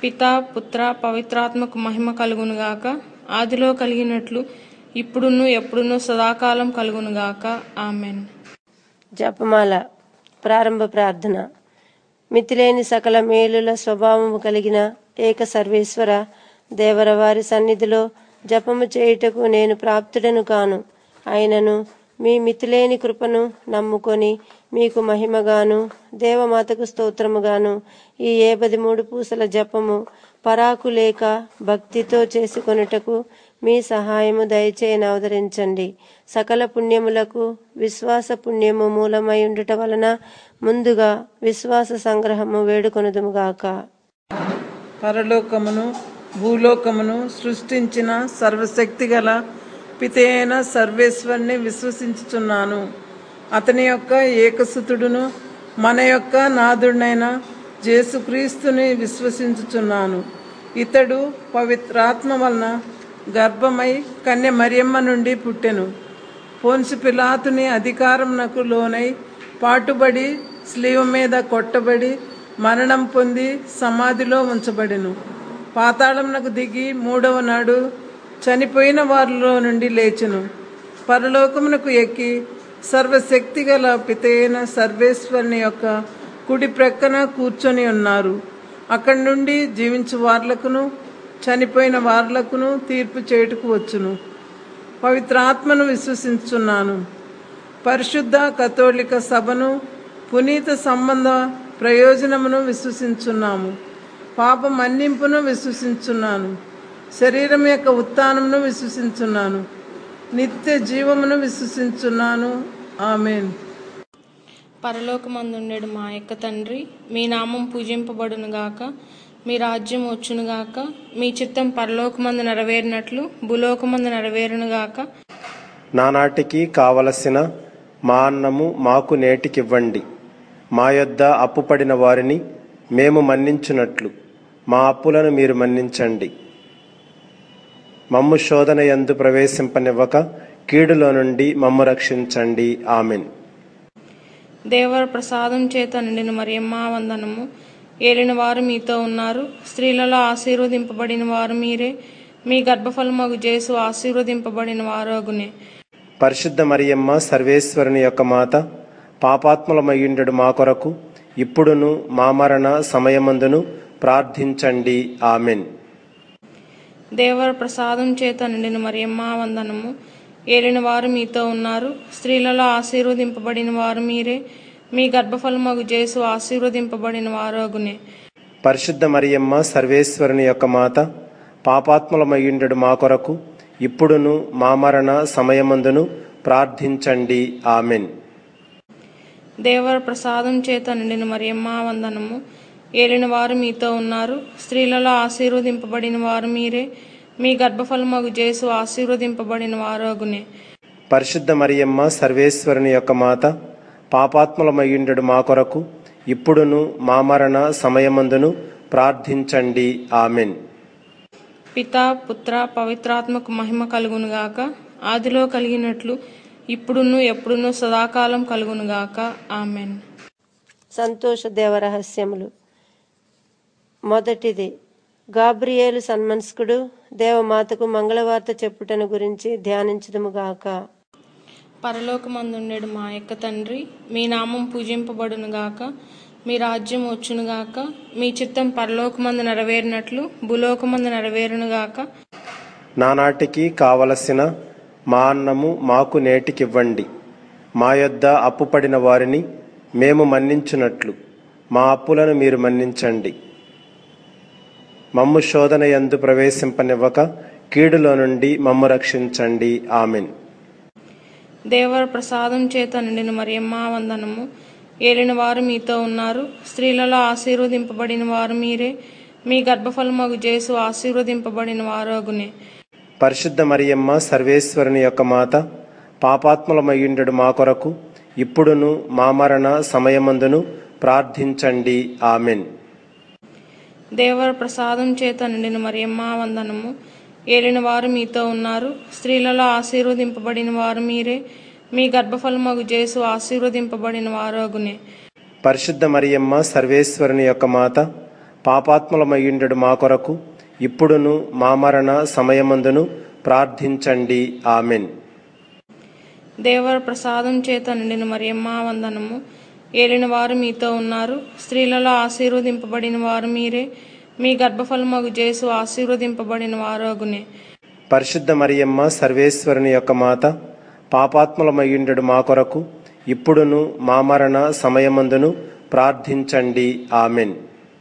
పిత పుత్ర పవిత్రాత్మకు మహిమ కలుగునుగాక ఆదిలో కలిగినట్లు ఇప్పుడును ఎప్పుడును సదాకాలం కలుగునుగాక ఆమెన్ జపమాల ప్రారంభ ప్రార్థన మితిలేని సకల మేలుల స్వభావము కలిగిన ఏక సర్వేశ్వర దేవర వారి సన్నిధిలో జపము చేయుటకు నేను ప్రాప్తుడను కాను అయినను మీ మితిలేని కృపను నమ్ముకొని మీకు మహిమగాను దేవమాతకు స్తోత్రముగాను ఈ ఏబది మూడు పూసల జపము పరాకు లేక భక్తితో చేసుకొనుటకు మీ సహాయము దయచేయని అవతరించండి సకల పుణ్యములకు విశ్వాస పుణ్యము మూలమై ఉండుట వలన ముందుగా విశ్వాస సంగ్రహము వేడుకొనుదుముగాక పరలోకమును భూలోకమును సృష్టించిన సర్వశక్తి గల పితైన సర్వేశ్వరుని విశ్వసించుచున్నాను అతని యొక్క ఏకసుతుడును మన యొక్క నాదుడైన జేసుక్రీస్తుని విశ్వసించుచున్నాను ఇతడు పవిత్రాత్మ వలన గర్భమై కన్య మరియమ్మ నుండి పుట్టెను పోన్సి పిలాతుని అధికారంనకు లోనై పాటుబడి స్లీవ మీద కొట్టబడి మరణం పొంది సమాధిలో ఉంచబడెను పాతాళంనకు దిగి మూడవ నాడు చనిపోయిన వారిలో నుండి లేచెను పరలోకమునకు ఎక్కి సర్వశక్తి గల పితైన సర్వేశ్వరుని యొక్క కుడి ప్రక్కన కూర్చొని ఉన్నారు అక్కడి నుండి జీవించు వార్లకును చనిపోయిన వార్లకును తీర్పు చేయుటకు వచ్చును పవిత్రాత్మను విశ్వసించున్నాను పరిశుద్ధ కథోలిక సభను పునీత సంబంధ ప్రయోజనమును విశ్వసించున్నాము పాప మన్నింపును విశ్వసించున్నాను శరీరం యొక్క ఉత్థానమును విశ్వసించున్నాను నిత్య జీవమును విశ్వసించున్నాను ఆమెన్ పరలోకమందుండెడు మా యొక్క తండ్రి మీ నామం పూజింపబడునుగాక మీ రాజ్యం వచ్చునుగాక మీ చిత్తం పరలోకమందు నెరవేరినట్లు భూలోకమందు నెరవేరునుగాక నానాటికి కావలసిన మా అన్నము మాకు నేటికివ్వండి మా యొద్ద అప్పుపడిన వారిని మేము మన్నించున్నట్లు మా అప్పులను మీరు మన్నించండి మమ్ము శోధన యందు ప్రవేశింపనివ్వక కీడులో నుండి మమ్ము రక్షించండి ఆమెన్ దేవర ప్రసాదం చేత నిండిన మరియమ్మ వందనము ఏలిన వారు మీతో ఉన్నారు స్త్రీలలో ఆశీర్వదింపబడిన వారు మీరే మీ గర్భఫలమగు జేసు ఆశీర్వదింపబడిన వారోగునే పరిశుద్ధ మరియమ్మ సర్వేశ్వరుని యొక్క మాత పాపాత్ములమయ్యుండెడు మా కొరకు ఇప్పుడును మా మరణ సమయమందును ప్రార్థించండి ఆమెన్ దేవర ప్రసాదం చేత నిండిన మరియమ్మ వందనము ఏలిన వారు మీతో ఉన్నారు స్త్రీలలో ఆశీర్వదింపబడిన వారు మీరే మీ గర్భఫలమగు జేసు ఆశీర్వదింపబడిన వారోగునే పరిశుద్ధ మరియమ్మ సర్వేశ్వరుని యొక్క మాత పాపాత్ములమయ్యుండెడు మా కొరకు ఇప్పుడును మా మరణ సమయమందును ప్రార్థించండి ఆమెన్ దేవర ప్రసాదం చేత నిండిన మరియమ్మ వందనము ఏలిన వారు మీతో ఉన్నారు స్త్రీలలో ఆశీర్వదింపబడిన వారు మీరే మీ గర్భఫలమగు జేసు ఆశీర్వదింపబడిన వారోగునే పరిశుద్ధ మరియమ్మ సర్వేశ్వరుని యొక్క మాత పాపాత్ములమయ్యుండెడు మా కొరకు ఇప్పుడును మా మరణ సమయమందును ప్రార్థించండి ఆమెన్ పిత పుత్ర పవిత్రాత్మకు మహిమ కలుగునుగాక ఆదిలో కలిగినట్లు ఇప్పుడును ఎప్పుడును సదాకాలం కలుగునుగాక ఆమెన్ సంతోష దేవరహస్యములు మొదటిది గాబ్రియేలు సన్మనస్కుడు దేవమాతకు మంగళవార్త చెప్పుటను గురించి ధ్యానించదుముగాక పరలోకమందుండెడు మా యొక్క తండ్రి మీ నామం పూజింపబడునుగాక మీ రాజ్యం వచ్చునుగాక మీ చిత్తం పరలోకమందు నెరవేరినట్లు భూలోకమందు నెరవేరునుగాక నానాటికి కావలసిన మా అన్నము మాకు నేటికివ్వండి మా యొద్ద అప్పుపడిన వారిని మేము మన్నించున్నట్లు మా అప్పులను మీరు మన్నించండి మమ్ము శోధన యందు ప్రవేశింపనివ్వక కీడులో నుండి మమ్ము రక్షించండి ఆమెన్ దేవర ప్రసాదం చేత నిండిన మరియమ్మ వందనము ఏలిన వారు మీతో ఉన్నారు స్త్రీలలో ఆశీర్వదింపబడిన వారు మీరే మీ గర్భఫలమగు జేసు ఆశీర్వదింపబడిన వారోగునే పరిశుద్ధ మరియమ్మ సర్వేశ్వరుని యొక్క మాత పాపాత్ములమయ్యుండెడు మా కొరకు ఇప్పుడును మా మరణ సమయమందును ప్రార్థించండి ఆమెన్ దేవర ప్రసాదం చేత నిండిన మరియమ్మ వందనము ఏలిన వారు మీతో ఉన్నారు స్త్రీలలో ఆశీర్వదింపబడిన వారు మీరే మీ గర్భఫలమగు జేసు ఆశీర్వదింపబడిన వారోగునే పరిశుద్ధ మరియమ్మ సర్వేశ్వరుని యొక్క మాత పాపాత్ములమయ్యుండెడు మా కొరకు ఇప్పుడును మా మరణ సమయమందును ప్రార్థించండి ఆమెన్ దేవర ప్రసాదం చేత నిండిన మరియమ్మ వందనము ఏలిన వారు మీతో ఉన్నారు స్త్రీలలో ఆశీర్వదింపబడిన వారు మీరే మీ గర్భఫలమగు జేసు ఆశీర్వదింపబడిన వారోగునే పరిశుద్ధ మరియమ్మ సర్వేశ్వరుని యొక్క మాత పాపాత్ములమయ్యుండెడు మా కొరకు ఇప్పుడును మా మరణ సమయమందును ప్రార్థించండి ఆమెన్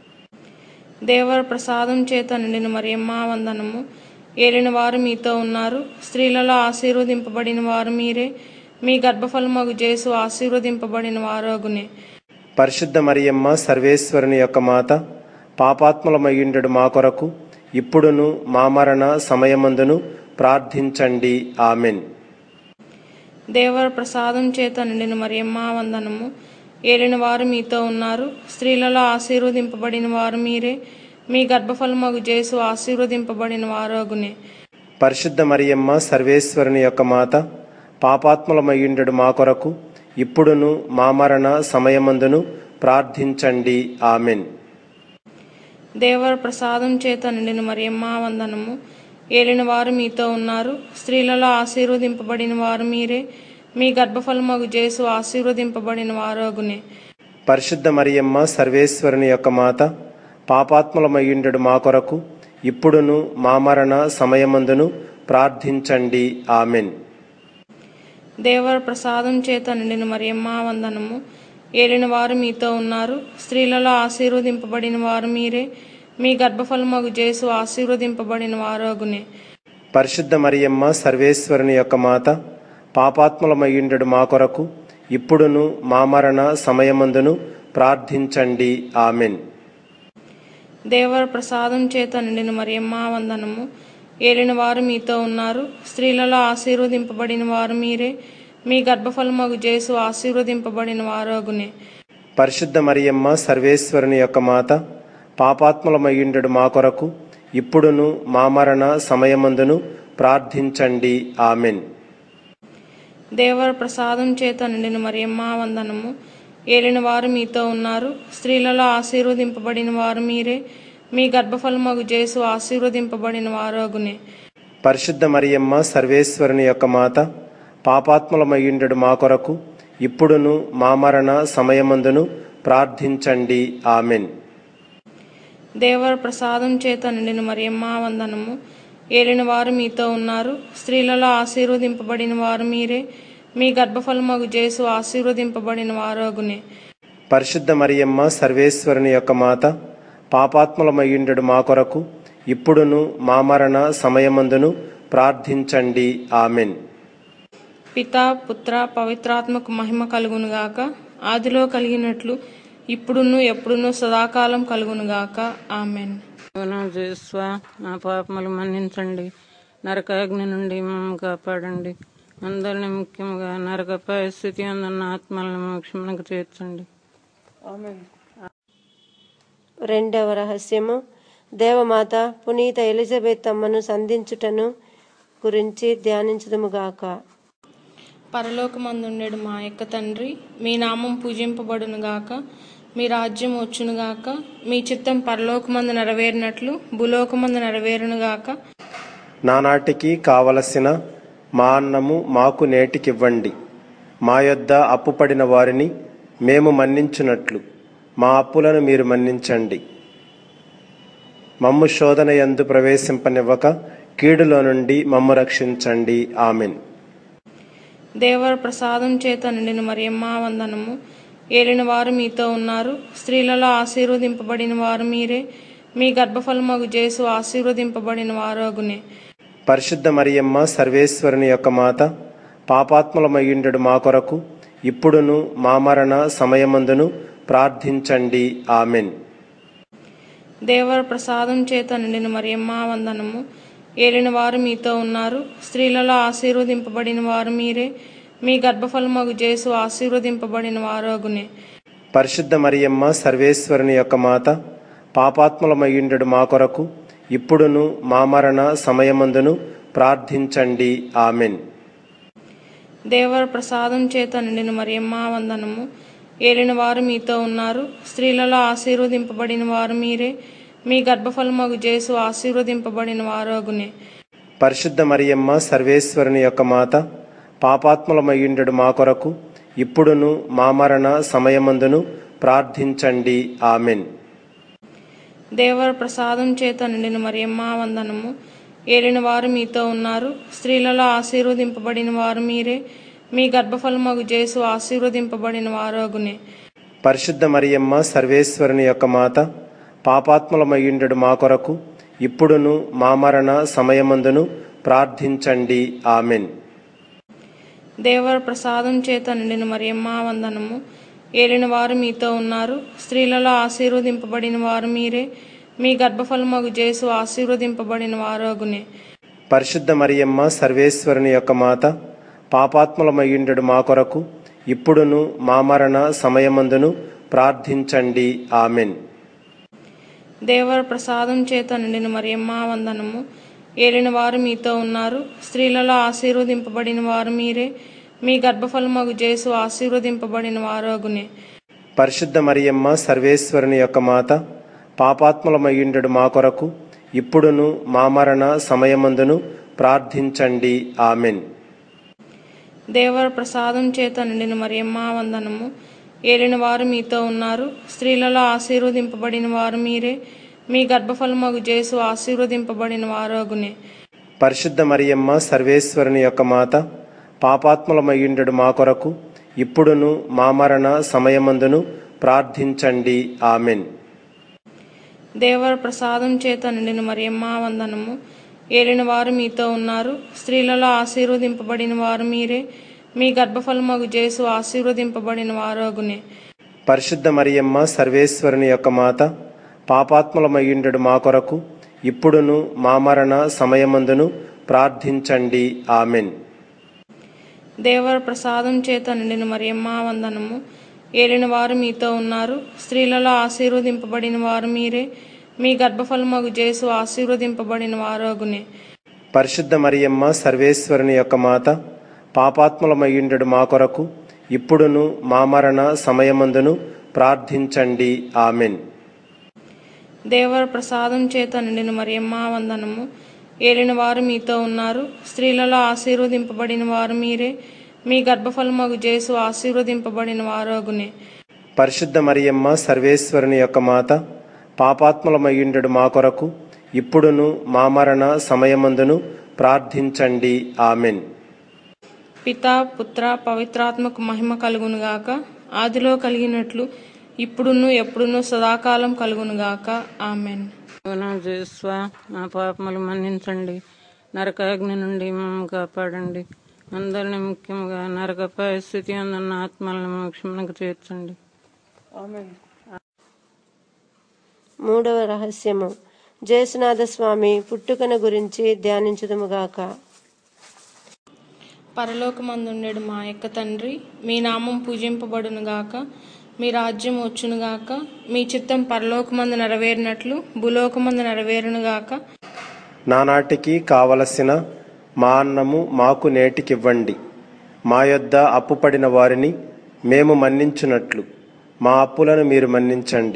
దేవర ప్రసాదం చేత నిండిన మరియమ్మ వందనము ఏలిన వారు మీతో ఉన్నారు స్త్రీలలో ఆశీర్వదింపబడిన వారు మీరే మీ గర్భఫలమగు జేసు ఆశీర్వదింపబడిన వారోగునే పరిశుద్ధ మరియమ్మ సర్వేశ్వరుని యొక్క మాత పాపాత్ములమయ్యుండెడు మా కొరకు ఇప్పుడును మా మరణ సమయమందును ప్రార్థించండి ఆమెన్ దేవర ప్రసాదం చేత నిండిన మరియమ్మ వందనము ఏలిన వారు మీతో ఉన్నారు స్త్రీలలో ఆశీర్వదింపబడిన వారు మీరే మీ గర్భఫలమగు జేసు ఆశీర్వదింపబడిన వారోగునే పరిశుద్ధ మరియమ్మ సర్వేశ్వరుని యొక్క మాత పాపాత్ములమయ్యుండెడు మా కొరకు ఇప్పుడును మా మరణ సమయమందును ప్రార్థించండి ఆమెన్ దేవర ప్రసాదం చేత నిండిన మరియమ్మ వందనము ఏలిన వారు మీతో ఉన్నారు స్త్రీలలో ఆశీర్వదింపబడిన వారు మీరే మీ గర్భఫలమగు జేసు ఆశీర్వదింపబడిన వారోగునే పరిశుద్ధ మరియమ్మ సర్వేశ్వరుని యొక్క మాత పాపాత్ములమయ్యుండెడు మా కొరకు ఇప్పుడును మా మరణ సమయమందును ప్రార్థించండి ఆమెన్ దేవర ప్రసాదం చేత నిండిన మరియమ్మ వందనము ఏలిన వారు మీతో ఉన్నారు స్త్రీలలో ఆశీర్వదింపబడిన వారు మీరే మీ గర్భఫలమగు జేసు ఆశీర్వదింపబడిన వారోగునే పరిశుద్ధ మరియమ్మ సర్వేశ్వరుని యొక్క మాత పాపాత్ములమయ్యుండెడు మా కొరకు ఇప్పుడును మా మరణ సమయమందును ప్రార్థించండి ఆమెన్ దేవర ప్రసాదం చేత నిండిన మరియమ్మ వందనము ఏలిన వారు మీతో ఉన్నారు స్త్రీలలో ఆశీర్వదింపబడిన వారు మీరే మీ గర్భఫలమగు జేసు ఆశీర్వదింపబడిన వారోగునే పరిశుద్ధ మరియమ్మ సర్వేశ్వరుని యొక్క మాత పాపాత్ములమయ్యుండెడు మా కొరకు ఇప్పుడును మా మరణ సమయమందును ప్రార్థించండి ఆమెన్ దేవర ప్రసాదం చేత నిండిన మరియమ్మ వందనము ఏలిన వారు మీతో ఉన్నారు స్త్రీలలో ఆశీర్వదింపబడిన వారు మీరే మీ గర్భఫలమగు జేసు ఆశీర్వదింపబడిన వారోగునే పరిశుద్ధ మరియమ్మ సర్వేశ్వరుని యొక్క మాత పాపాత్ములమయ్యుండెడు మా కొరకు ఇప్పుడును మా మరణ సమయమందును ప్రార్థించండి ఆమెన్ దేవర ప్రసాదం చేత నిండిన మరియమ్మ వందనము ఏలిన వారు మీతో ఉన్నారు స్త్రీలలో ఆశీర్వదింపబడిన వారు మీరే మీ గర్భఫలమగు జేసు ఆశీర్వదింపబడిన వారోగునే పరిశుద్ధ మరియమ్మ సర్వేశ్వరుని యొక్క మాత పాపాత్ములమయ్యుండెడు మా కొరకు ఇప్పుడును మా మరణ సమయమందును ప్రార్థించండి ఆమెన్ పిత పుత్ర పవిత్రాత్మకు మహిమ కలుగునుగాక ఆదిలో కలిగినట్లు ఇప్పుడును ఎప్పుడును సదాకాలం కలుగునుగాక ఆమెన్ నా జేస్వ నా పాపములు మన్నించండి నరకాగ్ని నుండి మమ్మల్ని కాపాడండి అందరిని ముఖ్యంగా నరక పరిస్థితి అందున్న ఆత్మలను మోక్షమునకు చేర్చండి రెండవ రహస్యము దేవమాత పునీత ఎలిజబెత్ అమ్మను సంధించుటను గురించి ధ్యానించదుముగాక పరలోకమందుండెడు మా యొక్క తండ్రి మీ నామం పూజింపబడునుగాక మీ రాజ్యం వచ్చునుగాక మీ చిత్తం పరలోకమందు నెరవేరినట్లు భూలోకమందు నెరవేరునుగాక నానాటికి కావలసిన మా అన్నము మాకు నేటికివ్వండి మా యొద్ద అప్పుపడిన వారిని మేము మన్నించున్నట్లు మా అప్పులను మీరు మన్నించండి మమ్ము శోధన యందు ప్రవేశింపనివ్వక కీడులో నుండి మమ్ము రక్షించండి ఆమెన్ దేవర ప్రసాదం చేత నిండిన మరియమ్మ వందనము ఏలిన వారు మీతో ఉన్నారు స్త్రీలలో ఆశీర్వదింపబడిన వారు మీరే మీ గర్భఫలమగు జేసు ఆశీర్వదింపబడిన వారోగునే పరిశుద్ధ మరియమ్మ సర్వేశ్వరుని యొక్క మాత పాపాత్ములమయ్యుండెడు మా కొరకు ఇప్పుడును మా మరణ సమయమందును ప్రార్థించండి ఆమెన్ దేవర ప్రసాదం చేత నిండిన మరియమ్మ వందనము ఏలిన వారు మీతో ఉన్నారు స్త్రీలలో ఆశీర్వదింపబడిన వారు మీరే మీ గర్భఫలమగు జేసు ఆశీర్వదింపబడిన వారోగునే పరిశుద్ధ మరియమ్మ సర్వేశ్వరుని యొక్క మాత పాపాత్ములమయ్యుండెడు మా కొరకు ఇప్పుడును మా మరణ సమయమందును ప్రార్థించండి ఆమెన్ దేవర ప్రసాదం చేత నిండిన మరియమ్మ వందనము ఏలిన వారు మీతో ఉన్నారు స్త్రీలలో ఆశీర్వదింపబడిన వారు మీరే మీ గర్భఫలమగు జేసు ఆశీర్వదింపబడిన వారోగునే పరిశుద్ధ మరియమ్మ సర్వేశ్వరుని యొక్క మాత పాపాత్ములమయ్యుండెడు మా కొరకు ఇప్పుడును మా మరణ సమయమందును ప్రార్థించండి ఆమెన్ దేవర ప్రసాదం చేత నిండిన మరియమ్మ వందనము ఏలిన వారు మీతో ఉన్నారు స్త్రీలలో ఆశీర్వదింపబడిన వారు మీరే మీ గర్భఫలమగు జేసు ఆశీర్వదింపబడిన వారోగునే పరిశుద్ధ మరియమ్మ సర్వేశ్వరుని యొక్క మాత పాపాత్ములమయ్యుండెడు మా కొరకు ఇప్పుడును మా మరణ సమయమందును ప్రార్థించండి ఆమెన్ దేవర ప్రసాదం చేత నిండిన మరియమ్మ వందనము ఏలిన వారు మీతో ఉన్నారు స్త్రీలలో ఆశీర్వదింపబడిన వారు మీరే మీ గర్భఫలమగు జేసు ఆశీర్వదింపబడిన వారోగునే పరిశుద్ధ మరియమ్మ సర్వేశ్వరుని యొక్క మాత పాపాత్ములమయ్యుండెడు మా కొరకు ఇప్పుడును మా మరణ సమయమందును ప్రార్థించండి ఆమెన్ దేవర ప్రసాదం చేత నిండిన మరియమ్మ వందనము ఏలిన వారు మీతో ఉన్నారు స్త్రీలలో ఆశీర్వదింపబడిన వారు మీరే మీ గర్భఫలమగు జేసు ఆశీర్వదింపబడిన వారోగునే పరిశుద్ధ మరియమ్మ సర్వేశ్వరుని యొక్క మాత పాపాత్ములమయ్యుండెడు మా కొరకు ఇప్పుడును మా మరణ సమయమందును ప్రార్థించండి ఆమెన్ దేవర ప్రసాదం చేత నిండిన మరియమ్మ వందనము ఏలిన వారు మీతో ఉన్నారు స్త్రీలలో ఆశీర్వదింపబడిన వారు మీరే మీ గర్భఫలమగు జేసు ఆశీర్వదింపబడిన వారోగునే పరిశుద్ధ మరియమ్మ సర్వేశ్వరుని యొక్క మాత పాపాత్ములమయ్యుండెడు మా కొరకు ఇప్పుడును మా మరణ సమయమందును ప్రార్థించండి ఆమెన్ దేవర ప్రసాదం చేత నిండిన మరియమ్మ వందనము ఏలిన వారు మీతో ఉన్నారు స్త్రీలలో ఆశీర్వదింపబడిన వారు మీరే మీ గర్భఫలమగు జేసు ఆశీర్వదింపబడిన వారోగునే పరిశుద్ధ మరియమ్మ సర్వేశ్వరుని యొక్క మాత పాపాత్ములమయ్యుండెడు మా కొరకు ఇప్పుడును మా మరణ సమయమందును ప్రార్థించండి ఆమెన్ దేవర ప్రసాదం చేత నిండిన మరియమ్మ వందనము ఏలిన వారు మీతో ఉన్నారు స్త్రీలలో ఆశీర్వదింపబడిన వారు మీరే మీ గర్భఫలమగు జేసు ఆశీర్వదింపబడిన వారోగునే పరిశుద్ధ మరియమ్మ సర్వేశ్వరుని యొక్క మాత పాపాత్ములమయ్యుండెడు మా కొరకు ఇప్పుడును మా మరణ సమయమందును ప్రార్థించండి ఆమెన్ దేవర ప్రసాదం చేత నిండిన మరియమ్మ వందనము ఏలిన వారు మీతో ఉన్నారు స్త్రీలలో ఆశీర్వదింపబడిన వారు మీరే మీ గర్భఫలమగు జేసు ఆశీర్వదింపబడిన వారోగునే పరిశుద్ధ మరియమ్మ సర్వేశ్వరుని యొక్క మాత పాపాత్ములమయ్యుండెడు మా కొరకు ఇప్పుడును మా మరణ సమయమందును ప్రార్థించండి ఆమెన్ పితా పుత్ర పవిత్రాత్మకు మహిమ కలుగునుగాక ఆదిలో కలిగినట్లు ఇప్పుడును ఎప్పుడును సదాకాలం కలుగునుగాక ఆమెన్ నా జేస్వా మా పాపములు మన్నించండి నరకాగ్ని నుండి మమ్మల్ని కాపాడండి అందరిని ముఖ్యంగా నరక పరిస్థితి అందున్న ఆత్మలను మోక్షమునకు చేర్చండి మూడవ రహస్యము జయసునాథ స్వామి పుట్టుకను గురించి ధ్యానించుదుముగాక పరలోకమందుండెడు మా యొక్క తండ్రి మీ నామం పూజింపబడునుగాక మీ రాజ్యం వచ్చునుగాక మీ చిత్తం పరలోకమందు నెరవేరినట్లు భూలోకమందు నెరవేరునుగాక నానాటికి కావలసిన మా అన్నము మాకు నేటికివ్వండి మా యొద్ద అప్పుపడిన వారిని మేము మన్నించున్నట్లు మా అప్పులను మీరు మన్నించండి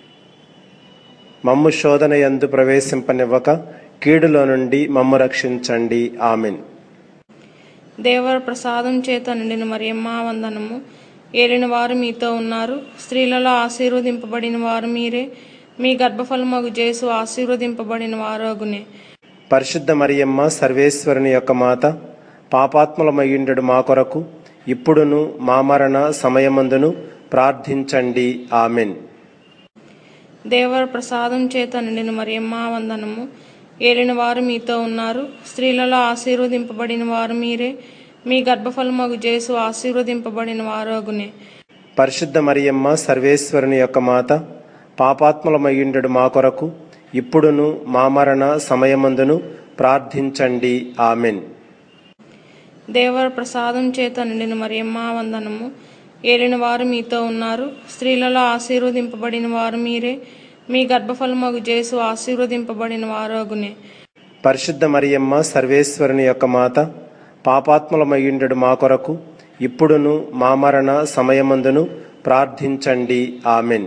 మమ్ము శోధన యందు ప్రవేశింపనివ్వక కీడులో నుండి మమ్ము రక్షించండి ఆమెన్ దేవర ప్రసాదం చేత నిండిన మరియమ్మ వందనము ఏలిన వారు మీతో ఉన్నారు స్త్రీలలో ఆశీర్వదింపబడిన వారు మీరే మీ గర్భఫలమగు జేసు ఆశీర్వదింపబడిన వారోగునే పరిశుద్ధ మరియమ్మ సర్వేశ్వరుని యొక్క మాత పాపాత్ములమయ్యుండెడు మా కొరకు ఇప్పుడును మా మరణ సమయమందును ప్రార్థించండి ఆమెన్ దేవర ప్రసాదం చేత నిండిన మరియమ్మ వందనము ఏలిన వారు మీతో ఉన్నారు స్త్రీలలో ఆశీర్వదింపబడిన వారు మీరే మీ గర్భఫలమగు జేసు ఆశీర్వదింపబడిన వారోగునే పరిశుద్ధ మరియమ్మ సర్వేశ్వరుని యొక్క మాత పాపాత్ములమయ్యుండెడు మా కొరకు ఇప్పుడును మా మరణ సమయమందును ప్రార్థించండి ఆమెన్ దేవర ప్రసాదం చేత నిండిన మరియమ్మ వందనము ఏలిన వారు మీతో ఉన్నారు స్త్రీలలో ఆశీర్వదింపబడిన వారు మీరే మీ గర్భఫలమగు జేసు ఆశీర్వదింపబడిన వారోగునే పరిశుద్ధ మరియమ్మ సర్వేశ్వరుని యొక్క మాత పాపాత్ములమయ్యుండెడు మా కొరకు ఇప్పుడును మా మరణ సమయమందును ప్రార్థించండి ఆమెన్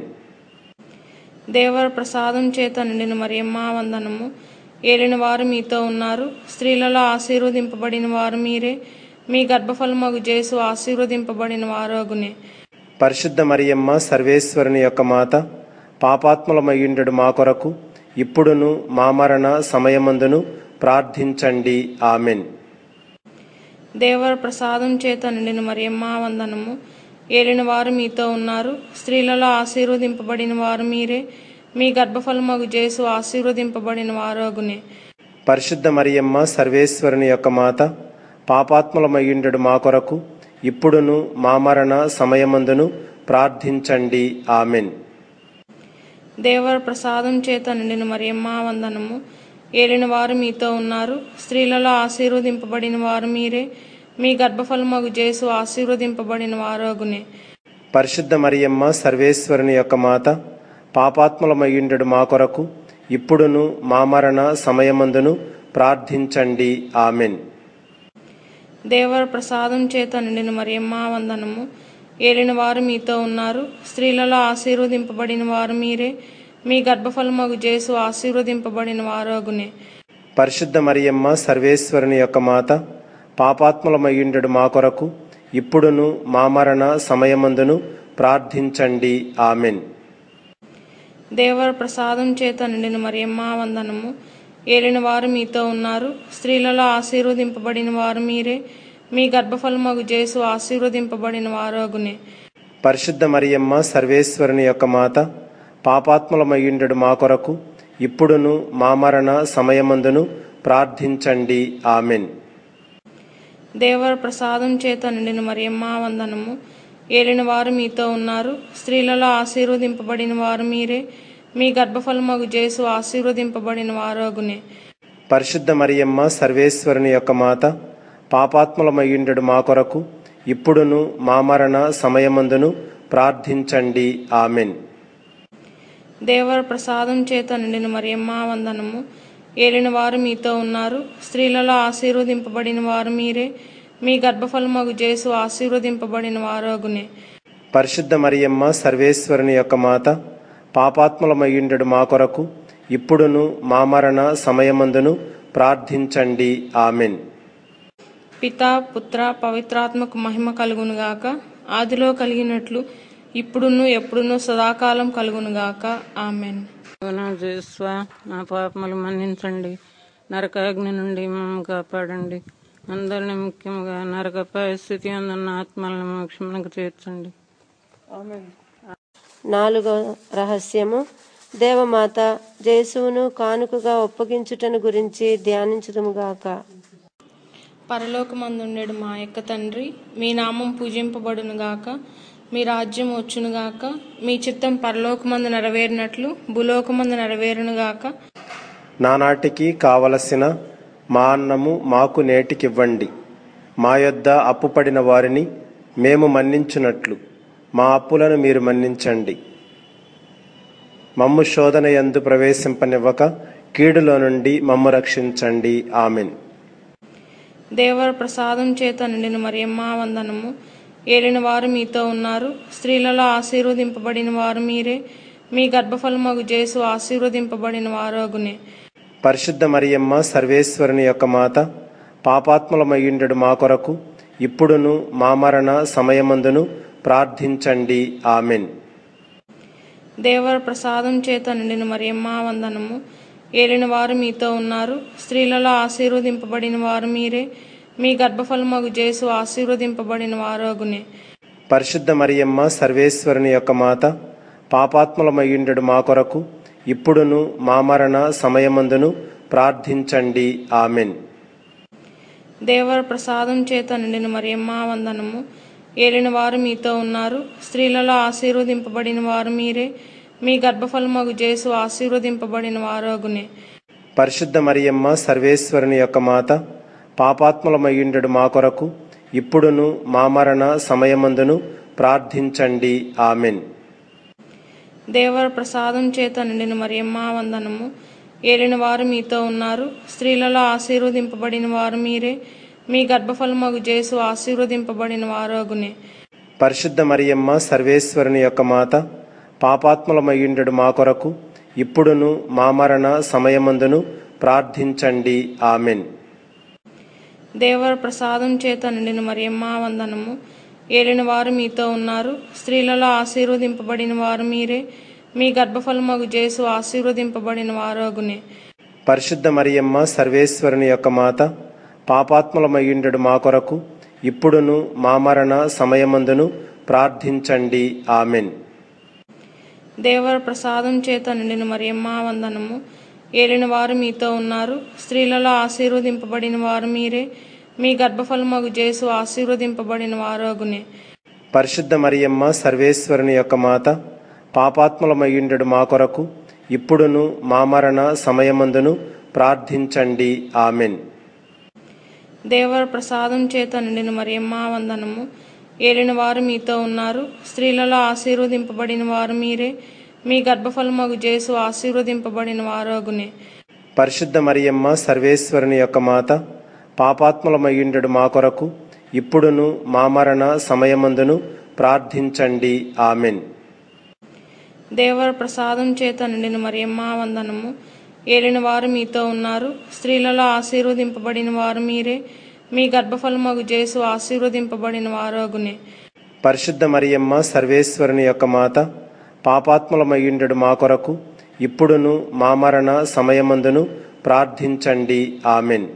దేవర ప్రసాదం చేత నిండిన మరియమ్మ వందనము ఏలిన వారు మీతో ఉన్నారు స్త్రీలలో ఆశీర్వదింపబడిన వారు మీరే మీ గర్భఫలమగు జేసు ఆశీర్వదింపబడిన వారోగునే పరిశుద్ధ మరియమ్మ సర్వేశ్వరుని యొక్క మాత పాపాత్ములమయ్యుండెడు మా కొరకు ఇప్పుడును మా మరణ సమయమందును ప్రార్థించండి ఆమెన్ దేవర ప్రసాదం చేత నిండిన మరియమ్మ వందనము ఏలిన వారు మీతో ఉన్నారు స్త్రీలలో ఆశీర్వదింపబడిన వారు మీరే మీ గర్భఫలమగు జేసు ఆశీర్వదింపబడిన వారోగునే పరిశుద్ధ మరియమ్మ సర్వేశ్వరుని యొక్క మాత పాపాత్ములమయ్యుండెడు మా కొరకు ఇప్పుడును మా మరణ సమయమందును ప్రార్థించండి ఆమెన్ దేవర ప్రసాదం చేత నిండిన మరియమ్మ వందనము ఏలిన వారు మీతో ఉన్నారు స్త్రీలలో ఆశీర్వదింపబడిన వారు మీరే మీ గర్భఫలమగు జేసు ఆశీర్వదింపబడిన వారోగునే పరిశుద్ధ మరియమ్మ సర్వేశ్వరుని యొక్క మాత పాపాత్ములమయ్యుండెడు మా కొరకు ఇప్పుడును మా మరణ సమయమందును ప్రార్థించండి ఆమెన్ దేవర ప్రసాదం చేత నిండిన మరియమ్మ వందనము ఏలిన వారు మీతో ఉన్నారు స్త్రీలలో ఆశీర్వదింపబడిన వారు మీరే మీ గర్భఫలమగు జేసు ఆశీర్వదింపబడిన వారోగునే పరిశుద్ధ మరియమ్మ సర్వేశ్వరుని యొక్క మాత పాపాత్ములమయ్యుండెడు మా కొరకు ఇప్పుడును మా మరణ సమయమందును ప్రార్థించండి ఆమెన్ దేవర ప్రసాదం చేత నిండిన మరియమ్మ వందనము ఏలిన వారు మీతో ఉన్నారు స్త్రీలలో ఆశీర్వదింపబడిన వారు మీరే మీ గర్భఫలమగు జేసు ఆశీర్వదింపబడిన వారోగునే పరిశుద్ధ మరియమ్మ సర్వేశ్వరుని యొక్క మాత పాపాత్ములమయ్యుండెడు మా కొరకు ఇప్పుడును మా మరణ సమయమందును ప్రార్థించండి ఆమెన్ దేవర ప్రసాదం చేత నిండిన మరియమ్మ వందనము ఏలిన వారు మీతో ఉన్నారు స్త్రీలలో ఆశీర్వదింపబడిన వారు మీరే మీ గర్భఫలమగు జేసు ఆశీర్వదింపబడిన వారోగునే పరిశుద్ధ మరియమ్మ సర్వేశ్వరుని యొక్క మాత పాపాత్ములమయ్యుండెడు మా కొరకు ఇప్పుడును మా మరణ సమయమందును ప్రార్థించండి ఆమెన్ దేవర ప్రసాదం చేత నిండిన మరియమ్మ వందనము ఏలిన వారు మీతో ఉన్నారు స్త్రీలలో ఆశీర్వదింపబడిన వారు మీరే మీ గర్భఫలమగు జేసు ఆశీర్వదింపబడిన వారోగునే పరిశుద్ధ మరియమ్మ సర్వేశ్వరుని యొక్క మాత పాపాత్ములమయ్యుండెడు మా కొరకు ఇప్పుడును మా మరణ సమయమందును ప్రార్థించండి ఆమెన్ పితా పుత్ర పవిత్రాత్మకు మహిమ కలుగునుగాక ఆదిలో కలిగినట్లు ఇప్పుడును ఎప్పుడును సదాకాలం కలుగునుగాక ఆమెన్ నా జేస్వ నా పాపములు మన్నించండి నరకాగ్ని నుండి మమ్మల్ని కాపాడండి అందరిని ముఖ్యంగా నరక పరిస్థితి అందున్న ఆత్మలను మోక్షమునకు చేర్చండి నాలుగో రహస్యము దేవమాత జేసువును కానుకగా ఒప్పగించుటను గురించి ధ్యానించుదుముగాక పరలోకమందుండెడు మా యొక్క తండ్రి మీ నామం పూజింపబడునుగాక మీ రాజ్యం వచ్చునుగాక మీ చిత్తం పరలోకమందు నెరవేరినట్లు భూలోకమందు నెరవేరునుగాక నానాటికి కావలసిన మా అన్నము మాకు నేటికివ్వండి మా యొద్ద అప్పుపడిన వారిని మేము మన్నించున్నట్లు మా అప్పులను మీరు మన్నించండి మమ్ము శోధన యందు ప్రవేశింపనివ్వక కీడులో నుండి మమ్ము రక్షించండి ఆమెన్ దేవర ప్రసాదం చేత నిండిన మరియమ్మ వందనము ఏలిన వారు మీతో ఉన్నారు స్త్రీలలో ఆశీర్వదింపబడిన వారు మీరే మీ గర్భఫలమగు జేసు ఆశీర్వదింపబడిన వారోగునే పరిశుద్ధ మరియమ్మ సర్వేశ్వరుని యొక్క మాత పాపాత్ములమయ్యుండెడు మా కొరకు ఇప్పుడును మా మరణ సమయమందును ప్రార్థించండి ఆమెన్ దేవర ప్రసాదం చేత నిండిన మరియమ్మ వందనము ఏలిన వారు మీతో ఉన్నారు స్త్రీలలో ఆశీర్వదింపబడిన వారు మీరే మీ గర్భఫలమగు జేసు ఆశీర్వదింపబడిన వారోగునే పరిశుద్ధ మరియమ్మ సర్వేశ్వరుని యొక్క మాత పాపాత్ములమయ్యుండెడు మా కొరకు ఇప్పుడును మా మరణ సమయమందును ప్రార్థించండి ఆమెన్ దేవర ప్రసాదం చేత నిండిన మరియమ్మ వందనము ఏలిన వారు మీతో ఉన్నారు స్త్రీలలో ఆశీర్వదింపబడిన వారు మీరే మీ గర్భఫలమగు జేసు ఆశీర్వదింపబడిన వారోగునే పరిశుద్ధ మరియమ్మ సర్వేశ్వరుని యొక్క మాత పాపాత్ములమయ్యుండెడు మా కొరకు ఇప్పుడును మా మరణ సమయమందును ప్రార్థించండి ఆమెన్ దేవర ప్రసాదం చేత నిండిన మరియమ్మ వందనము ఏలిన వారు మీతో ఉన్నారు స్త్రీలలో ఆశీర్వదింపబడిన వారు మీరే మీ గర్భఫలమగు జేసు ఆశీర్వదింపబడిన వారోగునే పరిశుద్ధ మరియమ్మ సర్వేశ్వరుని యొక్క మాత పాపాత్ములమయ్యుండెడు మా కొరకు ఇప్పుడును మా మరణ సమయమందును ప్రార్థించండి ఆమెన్ దేవర ప్రసాదం చేత నిండిన మరియమ్మ వందనము ఏలిన వారు మీతో ఉన్నారు స్త్రీలలో ఆశీర్వదింపబడిన వారు మీరే మీ గర్భఫలమగు జేసు ఆశీర్వదింపబడిన వారోగునే పరిశుద్ధ మరియమ్మ సర్వేశ్వరుని యొక్క మాత పాపాత్ములమయ్యుండెడు మా కొరకు ఇప్పుడును మా మరణ సమయమందును ప్రార్థించండి ఆమెన్ దేవర ప్రసాదం చేత నిండిన మరియమ్మ వందనము ఏలిన వారు మీతో ఉన్నారు స్త్రీలలో ఆశీర్వదింపబడిన వారు మీరే మీ గర్భఫలమగు జేసు ఆశీర్వదింపబడిన వారోగునే పరిశుద్ధ మరియమ్మ సర్వేశ్వరుని యొక్క మాత పాపాత్ములమయ్యుండెడు మా కొరకు ఇప్పుడును మా మరణ సమయమందును ప్రార్థించండి ఆమెన్ దేవర ప్రసాదం చేత నిండిన మరియమ్మ వందనము ఏలిన వారు మీతో ఉన్నారు స్త్రీలలో ఆశీర్వదింపబడిన వారు మీరే మీ గర్భఫలమగు జేసు ఆశీర్వదింపబడిన వారోగునే పరిశుద్ధ మరియమ్మ సర్వేశ్వరుని యొక్క మాత పాపాత్ములమయ్యుండెడు మా కొరకు ఇప్పుడును మా మరణ సమయమందును ప్రార్థించండి ఆమెన్ దేవర ప్రసాదం చేత నిండిన మరియమ్మ వందనము ఏలిన వారు మీతో ఉన్నారు స్త్రీలలో ఆశీర్వదింపబడిన వారు మీరే మీ గర్భఫలమగు జేసు ఆశీర్వదింపబడిన వారోగునే పరిశుద్ధ మరియమ్మ సర్వేశ్వరుని యొక్క మాత పాపాత్ములమయ్యుండెడు మా కొరకు ఇప్పుడును మా మరణ సమయమందును ప్రార్థించండి ఆమెన్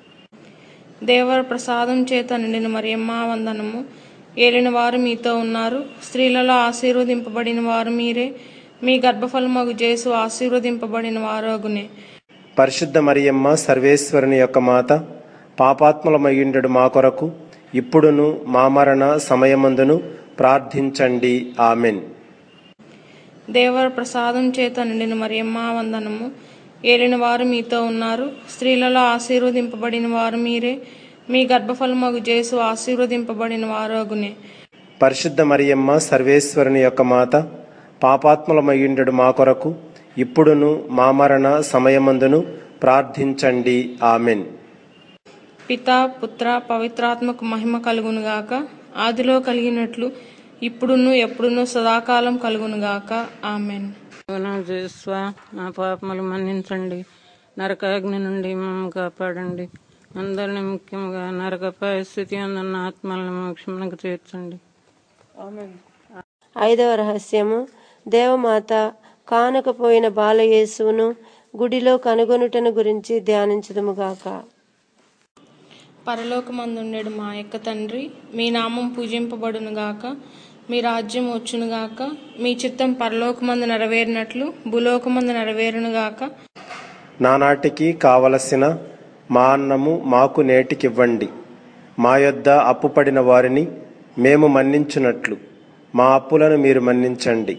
దేవర ప్రసాదం చేత నిండిన మరియమ్మ వందనము ఏలిన వారు మీతో ఉన్నారు స్త్రీలలో ఆశీర్వదింపబడిన వారు మీరే మీ గర్భఫలమగు జేసు ఆశీర్వదింపబడిన వారోగునే పరిశుద్ధ మరియమ్మ సర్వేశ్వరుని యొక్క మాత పాపాత్ములమయ్యుండెడు మా కొరకు ఇప్పుడును మా మరణ సమయమందును ప్రార్థించండి ఆమెన్ దేవర ప్రసాదం చేత నిండిన మరియమ్మ వందనము ఏలిన వారు మీతో ఉన్నారు స్త్రీలలో ఆశీర్వదింపబడిన వారు మీరే మీ గర్భఫలమగు జేసు ఆశీర్వదింపబడిన వారోగునే పరిశుద్ధ మరియమ్మ సర్వేశ్వరుని యొక్క మాత పాపాత్ములమయ్యుండెడు మా కొరకు ఇప్పుడును మా మరణ సమయమందును ప్రార్థించండి ఆమెన్ పితా పుత్ర పవిత్రాత్మకు మహిమ కలుగునుగాక ఆదిలో కలిగినట్లు ఇప్పుడును ఎప్పుడును సదాకాలం కలుగునుగాక ఆమెన్ నా జేస్వా నా పాపములు మన్నించండి నరకాగ్ని నుండి మమ్మల్ని కాపాడండి అందరిని ముఖ్యంగా నరక పరిస్థితి అందున్న ఆత్మలను మోక్షమునకు చేర్చండి ఐదవ రహస్యము దేవమాత కానకపోయిన బాలయేసువును గుడిలో కనుగొనుటను గురించి ధ్యానించదుముగాక పరలోకమందుండెడు మా యొక్క తండ్రి మీ నామం పూజింపబడునుగాక మీ రాజ్యం వచ్చునుగాక మీ చిత్తం పరలోకమందు నెరవేరినట్లు భూలోకమందు నెరవేరునుగాక నానాటికి కావలసిన మా అన్నము మాకు నేటికివ్వండి మా యొద్ద అప్పుపడిన వారిని మేము మన్నించున్నట్లు మా అప్పులను మీరు మన్నించండి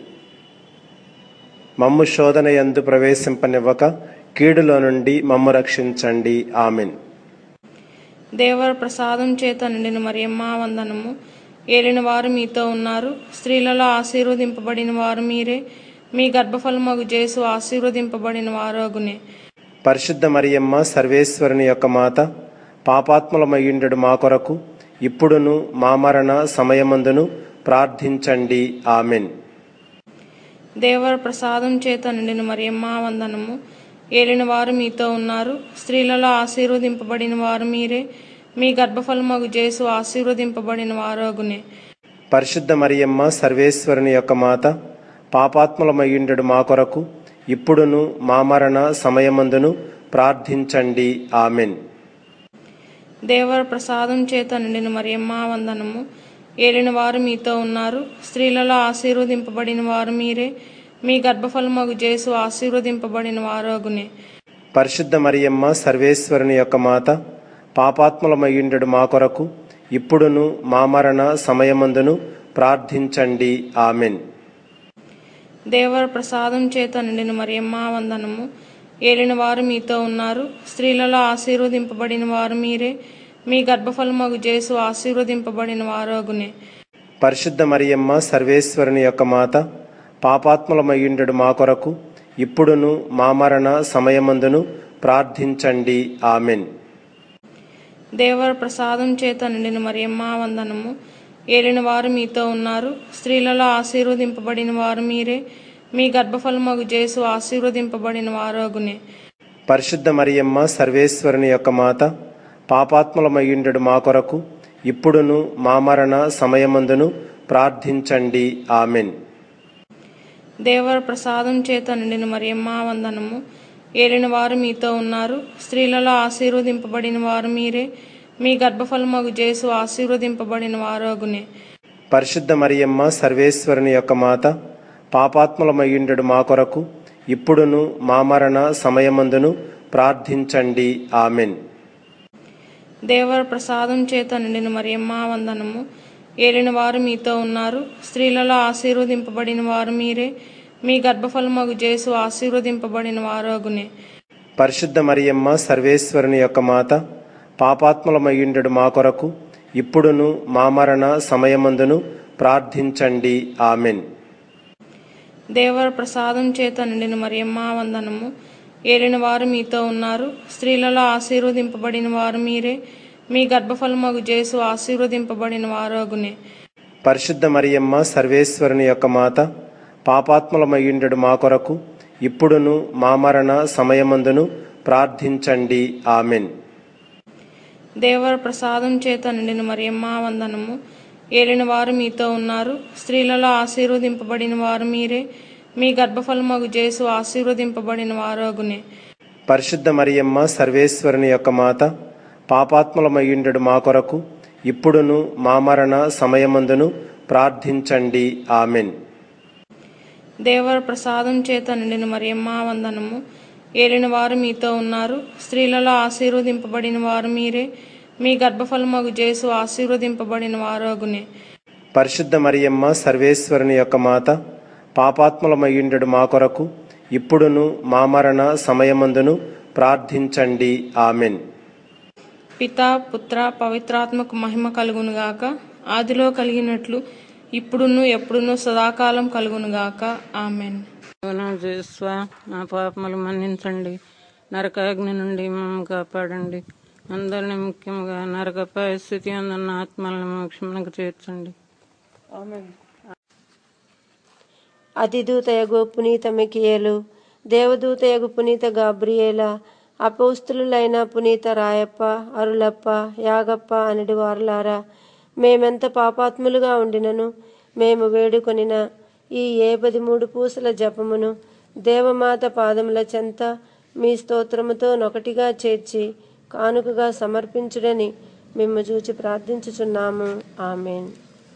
మమ్ము శోధన యందు ప్రవేశింపనివ్వక కీడులో నుండి మమ్ము రక్షించండి ఆమెన్ దేవర ప్రసాదం చేత నిండిన మరియమ్మ వందనము ఏలిన వారు మీతో ఉన్నారు స్త్రీలలో ఆశీర్వదింపబడిన వారు మీరే మీ గర్భఫలమగు జేసు ఆశీర్వదింపబడిన వారోగునే పరిశుద్ధ మరియమ్మ సర్వేశ్వరుని యొక్క మాత పాపాత్ములమయ్యుండెడు మా కొరకు ఇప్పుడును మా మరణ సమయమందును ప్రార్థించండి ఆమెన్ దేవర ప్రసాదం చేత నిండిన మరియమ్మ వందనము ఏలిన వారు మీతో ఉన్నారు స్త్రీలలో ఆశీర్వదింపబడిన వారు మీరే మీ గర్భఫలమగు జేసు ఆశీర్వదింపబడిన వారోగునే పరిశుద్ధ మరియమ్మ సర్వేశ్వరుని యొక్క మాత పాపాత్ములమయ్యుండెడు మా కొరకు ఇప్పుడును మా మరణ సమయమందును ప్రార్థించండి ఆమెన్ దేవర ప్రసాదం చేత నిండిన మరియమ్మ వందనము ఏలిన వారు మీతో ఉన్నారు స్త్రీలలో ఆశీర్వదింపబడిన వారు మీరే మీ గర్భఫలమగు జేసు ఆశీర్వదింపబడిన వారోగునే పరిశుద్ధ మరియమ్మ సర్వేశ్వరుని యొక్క మాత పాపాత్ములమయ్యుండెడు మా కొరకు ఇప్పుడును మా మరణ సమయమందును ప్రార్థించండి ఆమెన్ దేవర ప్రసాదం చేత నిండిన మరియమ్మ వందనము ఏలిన వారు మీతో ఉన్నారు స్త్రీలలో ఆశీర్వదింపబడిన వారు మీరే మీ గర్భఫలమగు జేసు ఆశీర్వదింపబడిన వారోగునే పరిశుద్ధ మరియమ్మ సర్వేశ్వరుని యొక్క మాత పాపాత్ములమయ్యుండెడు మా కొరకు ఇప్పుడును మా మరణ సమయమందును ప్రార్థించండి ఆమెన్ దేవర ప్రసాదం చేత నిండిన మరియమ్మ వందనము ఏలిన వారు మీతో ఉన్నారు స్త్రీలలో ఆశీర్వదింపబడిన వారు మీరే మీ గర్భఫలమగు జేసు ఆశీర్వదింపబడిన వారోగునే పరిశుద్ధ మరియమ్మ సర్వేశ్వరుని యొక్క మాత పాపాత్ములమయ్యుండెడు మా కొరకు ఇప్పుడును మా మరణ సమయమందును ప్రార్థించండి ఆమెన్ దేవర ప్రసాదం చేత నిండిన మరియమ్మ వందనము ఏలిన వారు మీతో ఉన్నారు స్త్రీలలో ఆశీర్వదింపబడిన వారు మీరే మీ గర్భఫలమగు జేసు ఆశీర్వదింపబడిన వారోగునే పరిశుద్ధ మరియమ్మ సర్వేశ్వరుని యొక్క మాత పాపాత్ములమయ్యుండెడు మా కొరకు ఇప్పుడును మా మరణ సమయమందును ప్రార్థించండి ఆమెన్ దేవర ప్రసాదం చేత నిండిన మరియమ్మ వందనము ఏలిన వారు మీతో ఉన్నారు స్త్రీలలో ఆశీర్వదింపబడిన వారు మీరే మీ గర్భఫలమగు జేసు ఆశీర్వదింపబడిన వారోగునే పరిశుద్ధ మరియమ్మ సర్వేశ్వరుని యొక్క మాత పాపాత్ములమయ్యుండెడు మా కొరకు ఇప్పుడును మా మరణ సమయమందును ప్రార్థించండి ఆమెన్ దేవర ప్రసాదం చేత నిండిన మరియమ్మ వందనము ఏలిన వారు మీతో ఉన్నారు స్త్రీలలో ఆశీర్వదింపబడిన వారు మీరే మీ గర్భఫలమగు జేసు ఆశీర్వదింపబడిన వారోగునే పరిశుద్ధ మరియమ్మ సర్వేశ్వరుని యొక్క మాత పాపాత్ములమయ్యుండెడు మా కొరకు ఇప్పుడును మా మరణ సమయమందును ప్రార్థించండి ఆమెన్ దేవర ప్రసాదం చేత నిండిన మరియమ్మ వందనము ఏలిన వారు మీతో ఉన్నారు స్త్రీలలో ఆశీర్వదింపబడిన వారు మీరే మీ గర్భఫలమగు జేసు ఆశీర్వదింపబడిన వారోగునే పరిశుద్ధ మరియమ్మ సర్వేశ్వరుని యొక్క మాత పాపాత్ములమయ్యుండెడు మా కొరకు ఇప్పుడును మా మరణ సమయమందును ప్రార్థించండి ఆమెన్ దేవర ప్రసాదం చేత నిండిన మరియమ్మ వందనము ఏలిన వారు మీతో ఉన్నారు స్త్రీలలో ఆశీర్వదింపబడిన వారు మీరే మీ గర్భఫలమగు జేసు ఆశీర్వదింపబడిన వారోగునే పరిశుద్ధ మరియమ్మ సర్వేశ్వరుని యొక్క మాత పాపాత్ములమయ్యుండెడు మా కొరకు ఇప్పుడును మా మరణ సమయమందును ప్రార్థించండి ఆమెన్ పితా పుత్ర పవిత్రాత్మకు మహిమ కలుగునుగాక ఆదిలో కలిగినట్లు ఇప్పుడును ఎప్పుడును సదాకాలం కలుగునుగాక ఆమెన్ నా జేస్వ నా పాపములు మన్నించండి నరకాగ్ని నుండి మమ్మల్ని కాపాడండి అందరినీ ముఖ్యంగా నరక పరిస్థితి అందున్న ఆత్మలను మోక్షమునకు చేర్చండి అతిదూతయగు పునీత మికియేలు దేవదూతయగు పునీత గాబ్రియేల అపౌస్తులైన పునీత రాయప్ప అరులప్ప యాగప్ప అనడి వారులారా మేమెంత పాపాత్ములుగా ఉండినను మేము వేడుకొనిన ఈ ఏ పదిమూడు పూసల జపమును దేవమాత పాదముల చెంత మీ స్తోత్రముతో నొకటిగా చేర్చి కానుకగా సమర్పించుడని మేము చూచి ప్రార్థించుచున్నాము ఆమెన్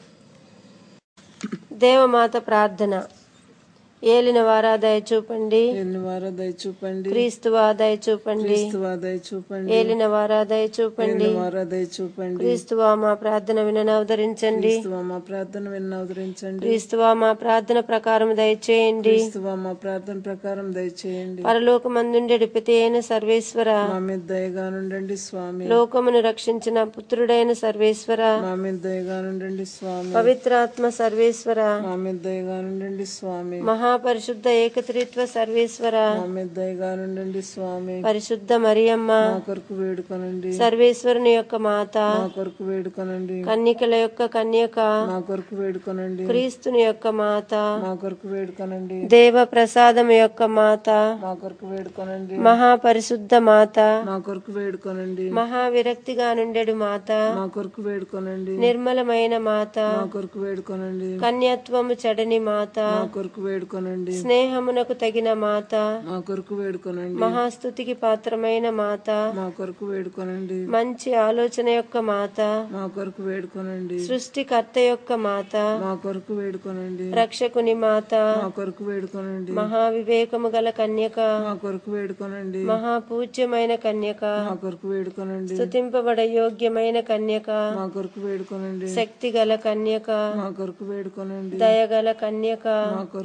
దేవమాత ప్రార్థన ఏలిన వారా దయచూపండి ఎన్ని వారో దయచూపండి క్రీస్తువా దయచూపండి క్రీస్తువా దయచూపండి ఏలిన వారా దయచూపండి ఎన్ని వారో దయచూపండి క్రీస్తువా మా ప్రార్థన వినని అవతరించండి క్రీస్తువా మా ప్రార్థన విన్న అవతరించండి క్రీస్తువా మా ప్రార్థన ప్రకారం దయచేయండి క్రీస్తువా మా ప్రార్థన ప్రకారం దయచేయండి పరలోకమందుండెడు పితి అయిన సర్వేశ్వర మా మీద దయగా నుండండి స్వామి లోకమును రక్షించిన పుత్రుడైన సర్వేశ్వర మా మీద దయగా నుండండి స్వామి పవిత్రాత్మ సర్వేశ్వర మా మీద దయగా నుండండి స్వామి మహాపరిశుద్ధ ఏకత్రిత్వ సర్వేశ్వర మా మీద దయగా నుండండి స్వామి పరిశుద్ధ మరియమ్మ మా కొరకు వేడుకొనండి సర్వేశ్వరుని యొక్క మాత మా కొరకు వేడుకొనండి కన్నికల యొక్క కన్యక మా కొరకు వేడుకొనండి క్రీస్తుని యొక్క మాత మా కొరకు వేడుకొనండి దేవ ప్రసాదం యొక్క మాత మా కొరకు వేడుకొనండి మహాపరిశుద్ధ మాత మా కొరకు వేడుకొనండి మహావిరక్తిగా నుండెడు మాత మా కొరకు వేడుకొనండి నిర్మలమైన మాత మా కొరకు వేడుకొనండి కన్యత్వము చెడని మాత మా కొరకు వేడుకొనండి స్నేహమునకు తగిన మాత మా కొరకు వేడుకొనండి మహాస్తుతికి పాత్రమైన మాత మా కొరకు వేడుకొనండి మంచి ఆలోచన యొక్క మాత మా కొరకు వేడుకొనండి సృష్టికర్త యొక్క మాత మా కొరకు వేడుకొనండి రక్షకుని మాత మా కొరకు వేడుకొనండి మహావివేకము గల కన్యక మా కొరకు వేడుకొనండి మహాపూజ్యమైన కన్యక మా కొరకు వేడుకొనండి స్తుతింపబడ యోగ్యమైన కన్యక మా కొరకు వేడుకొనండి శక్తి గల కన్యక మా కొరకు వేడుకొనండి దయగల కన్యక మా కొరకు వేడుకొనండి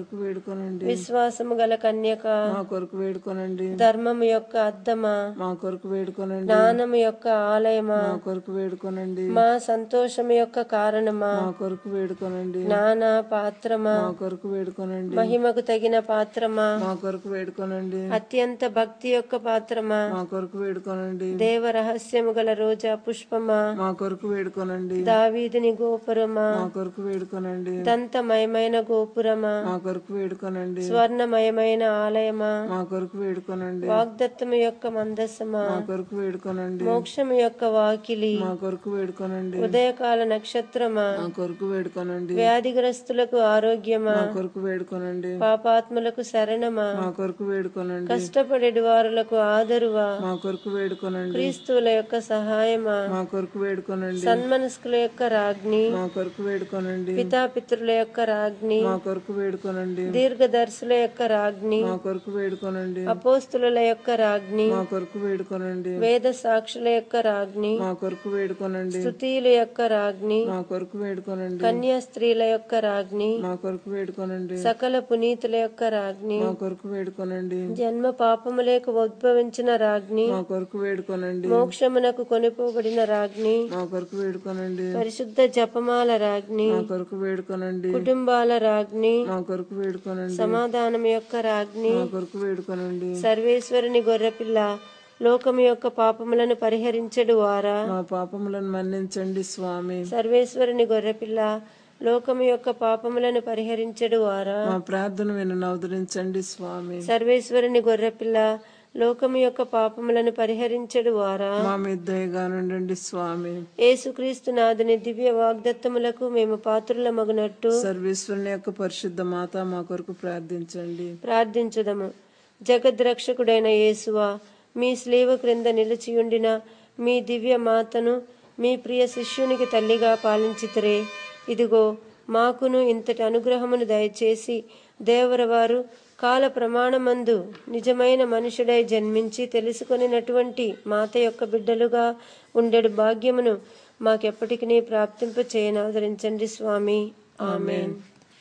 వేడుకొనండి విశ్వాసము గల కన్యక మా కొరకు వేడుకొనండి ధర్మము యొక్క అద్దమా మా కొరకు వేడుకొనండి జ్ఞానము యొక్క ఆలయమా మా కొరకు వేడుకొనండి మా సంతోషము యొక్క కారణమా మా కొరకు వేడుకొనండి జ్ఞాన పాత్రమా మా కొరకు వేడుకొనండి మహిమకు తగిన పాత్రమా మా కొరకు వేడుకొనండి అత్యంత భక్తి యొక్క పాత్రమా మా కొరకు వేడుకొనండి దేవ రహస్యము గల రోజా పుష్పమా మా కొరకు వేడుకొనండి దావీదుని గోపురమా మా కొరకు వేడుకొనండి దంతమయమైన గోపురమా మా కొరకు వేడుకొనండి స్వర్ణమయమైన ఆలయమా మా కొరకు వేడుకొనండి వాగ్దత్తము యొక్క మందసమా మా కొరకు వేడుకొనండి మోక్షము యొక్క వాకిలి మా కొరకు వేడుకొనండి ఉదయకాల నక్షత్రమా మా కొరకు వేడుకొనండి వ్యాధిగ్రస్తులకు ఆరోగ్యమా మా కొరకు వేడుకొనండి పాపాత్ములకు శరణమా మా కొరకు వేడుకొనండి కష్టపడేడు వారులకు ఆదరువా మా కొరకు వేడుకొనండి క్రీస్తువుల యొక్క సహాయమా మా కొరకు వేడుకొనండి సన్మనస్కుల యొక్క రాజ్ఞి మా కొరకు వేడుకొనండి పితాపితృల యొక్క రాజ్ఞి మా కొరకు వేడుకొనండి దీర్ఘదర్శుల యొక్క రాజ్ఞి మా కొరకు వేడుకొనండి అపోస్తుల యొక్క రాజ్ఞి మా కొరకు వేడుకొనండి వేద సాక్షుల యొక్క రాజ్ఞి మా కొరకు వేడుకొనండి స్థుతిల యొక్క రాజ్ఞి మా కొరకు వేడుకొనండి కన్యా స్త్రీల యొక్క రాజ్ఞి మా కొరకు వేడుకొనండి సకల పునీతుల యొక్క రాజ్ఞి మా కొరకు వేడుకొనండి జన్మ పాపములేక ఉద్భవించిన రాజ్ఞి మా కొరకు వేడుకొనండి మోక్షమునకు కొనిపోబడిన రాజ్ఞి మా కొరకు వేడుకొనండి పరిశుద్ధ జపమాల రాజ్ఞి మా కొరకు వేడుకొనండి కుటుంబాల రాజ్ఞి మా కొరకు వేడుకొనండి సమాధానం యొక్క రాజ్ఞి మా కొరకు వేడుకొనండి సర్వేశ్వరుని గొర్రెపిల్ల లోకము యొక్క పాపములను పరిహరించడు వారా మా పాపములను మన్నించండి స్వామి సర్వేశ్వరుని గొర్రెపిల్ల లోకము యొక్క పాపములను పరిహరించడు వారా మా ప్రార్థన విను అవతరించండి స్వామి సర్వేశ్వరుని గొర్రెపిల్ల లోకము యొక్క పాపములను పరిహరించడు వారా మా మీద దయగానుండండి స్వామి యేసుక్రీస్తు నాథుని దివ్య వాగ్దత్తములకు మేము పాత్రుల మగునట్టు సర్వేశ్వరుని యొక్క పరిశుద్ధ మాత మా కొరకు ప్రార్థించండి ప్రార్థించుదము జగద్రక్షకుడైన యేసువా మీ స్లీవ క్రింద నిలిచియుండిన మీ దివ్య మాతను మీ ప్రియ శిష్యునికి తల్లిగా పాలించితరే ఇదిగో మాకును ఇంతటి అనుగ్రహమును దయచేసి దేవరవారు కాల ప్రమాణమందు నిజమైన మనుషుడై జన్మించి తెలుసుకొనినటువంటి మాత యొక్క బిడ్డలుగా ఉండెడు భాగ్యమును మాకెప్పటికీ ప్రాప్తింప చేయనాదరించండి స్వామి ఆమెన్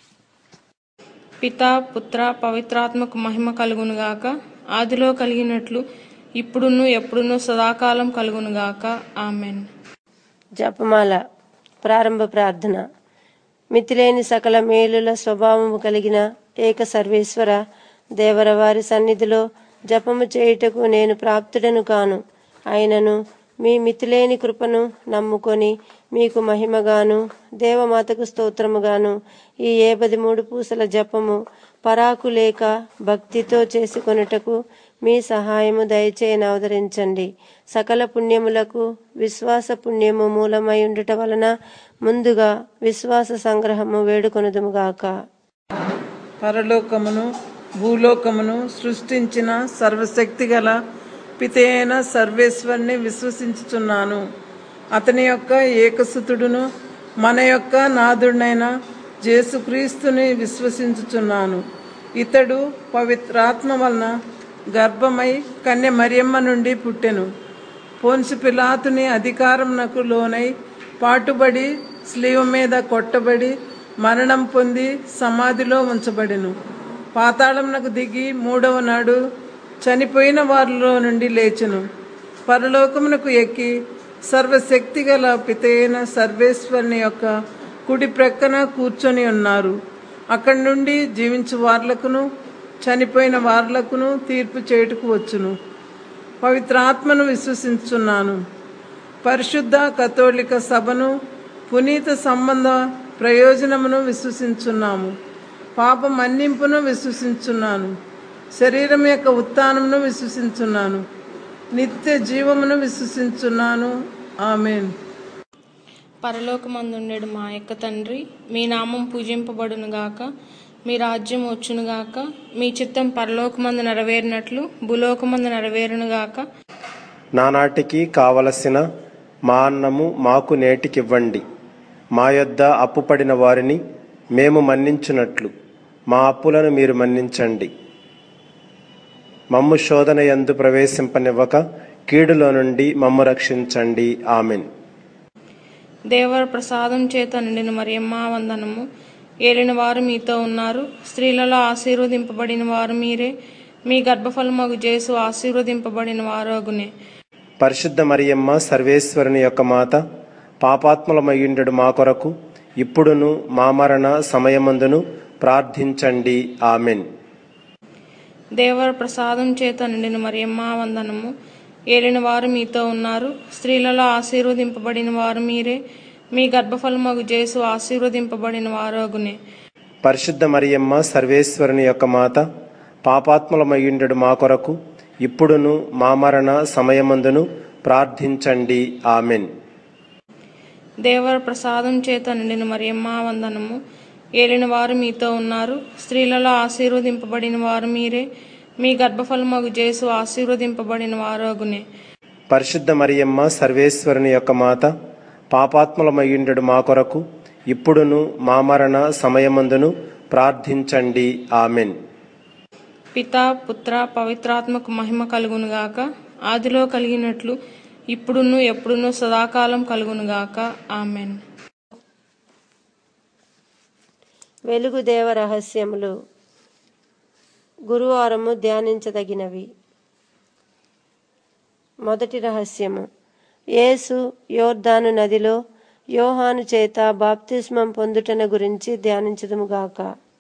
పిత పుత్ర పవిత్రాత్మకు మహిమ కలుగునుగాక ఆదిలో కలిగినట్లు ఇప్పుడును ఎప్పుడును సదాకాలం కలుగునుగాక ఆమెన్ జపమాల ప్రారంభ ప్రార్థన మితిలేని సకల మేలుల స్వభావము కలిగిన ఏక సర్వేశ్వర దేవరవారి సన్నిధిలో జపము చేయుటకు నేను ప్రాప్తుడను కాను అయినను మీ మితిలేని కృపను నమ్ముకొని మీకు మహిమగాను దేవమాతకు స్తోత్రముగాను ఈ ఏబది మూడు పూసల జపము పరాకు లేక భక్తితో చేసుకొనుటకు మీ సహాయము దయచేయని అవతరించండి సకల పుణ్యములకు విశ్వాస పుణ్యము మూలమై ఉండుట వలన ముందుగా విశ్వాస సంగ్రహము వేడుకొనుదుముగాక పరలోకమును భూలోకమును సృష్టించిన సర్వశక్తి గల పితైన సర్వేశ్వరుని విశ్వసించుచున్నాను అతని యొక్క ఏకసుతుడును మన యొక్క నాథుడైన జేసుక్రీస్తుని విశ్వసించుచున్నాను ఇతడు పవిత్రాత్మ వలన గర్భమై కన్య మరియమ్మ నుండి పుట్టెను పోన్సి పిలాతుని అధికారంనకు లోనై పాటుబడి స్లీవ మీద కొట్టబడి మరణం పొంది సమాధిలో ఉంచబడెను పాతాళమునకు దిగి మూడవ నాడు చనిపోయిన వారిలో నుండి లేచెను పరలోకమునకు ఎక్కి సర్వశక్తి గల పితైన సర్వేశ్వరుని యొక్క కుడి ప్రక్కన కూర్చొని ఉన్నారు అక్కడి నుండి జీవించు వార్లకును చనిపోయిన వార్లకును తీర్పు చేయుటకు వచ్చును పవిత్రాత్మను విశ్వసించున్నాను పరిశుద్ధ కథోలిక సభను పునీత సంబంధ ప్రయోజనమును విశ్వసించున్నాము పాప మన్నింపును విశ్వసించున్నాను శరీరం యొక్క ఉత్థానమును విశ్వసించున్నాను నిత్య జీవమును విశ్వసించున్నాను ఆమెన్ పరలోకమందుండెడు మా యొక్క తండ్రి మీ నామం పూజింపబడునుగాక మీ రాజ్యం వచ్చునుగాక మీ చిత్తం పరలోకమందు నెరవేరినట్లు భూలోకమందు నెరవేరునుగాక నానాటికి కావలసిన మా అన్నము మాకు నేటికివ్వండి మా యొద్ద అప్పుపడిన వారిని మేము మన్నించున్నట్లు మా అప్పులను మీరు మన్నించండి మమ్ము శోధన యందు ప్రవేశింపనివ్వక కీడులో నుండి మమ్ము రక్షించండి ఆమెన్ దేవర ప్రసాదం చేత నిండిన మరియమ్మ వందనము ఏలిన వారు మీతో ఉన్నారు స్త్రీలలో ఆశీర్వదింపబడిన వారు మీరే మీ గర్భఫలమగు జేసు ఆశీర్వదింపబడిన వారోగునే పరిశుద్ధ మరియమ్మ సర్వేశ్వరుని యొక్క మాత పాపాత్ములమయ్యుండెడు మా కొరకు ఇప్పుడును మా మరణ సమయమందును ప్రార్థించండి ఆమెన్ దేవర ప్రసాదం చేత నిండిన మరియమ్మ వందనము ఏలిన వారు మీతో ఉన్నారు స్త్రీలలో ఆశీర్వదింపబడిన వారు మీరే మీ గర్భఫలమగు జేసు ఆశీర్వదింపబడిన వారోగునే పరిశుద్ధ మరియమ్మ సర్వేశ్వరుని యొక్క మాత పాపాత్ములమయ్యుండెడు మా కొరకు ఇప్పుడును మా మరణ సమయమందును ప్రార్థించండి ఆమెన్ దేవర ప్రసాదం చేత నిండిన మరియమ్మ వందనము ఏలిన వారు మీతో ఉన్నారు స్త్రీలలో ఆశీర్వదింపబడిన వారు మీరే మీ గర్భఫలమగు జేసు ఆశీర్వదింపబడిన వారోగునే పరిశుద్ధ మరియమ్మ సర్వేశ్వరుని యొక్క మాత పాపాత్ములమయ్యుండెడు మా కొరకు ఇప్పుడును మా మరణ సమయమందును ప్రార్థించండి ఆమెన్ పిత పుత్ర పవిత్రాత్మకు మహిమ కలుగునుగాక ఆదిలో కలిగినట్లు ఇప్పుడును ఎప్పుడును సదాకాలం కలుగునుగాక ఆమెన్ వెలుగు దేవ రహస్యములు గురువారము ధ్యానించదగినవి మొదటి రహస్యము యేసు యోర్దాను నదిలో యోహాను చేత బాప్తిస్మం పొందుటన గురించి ధ్యానించదుముగాక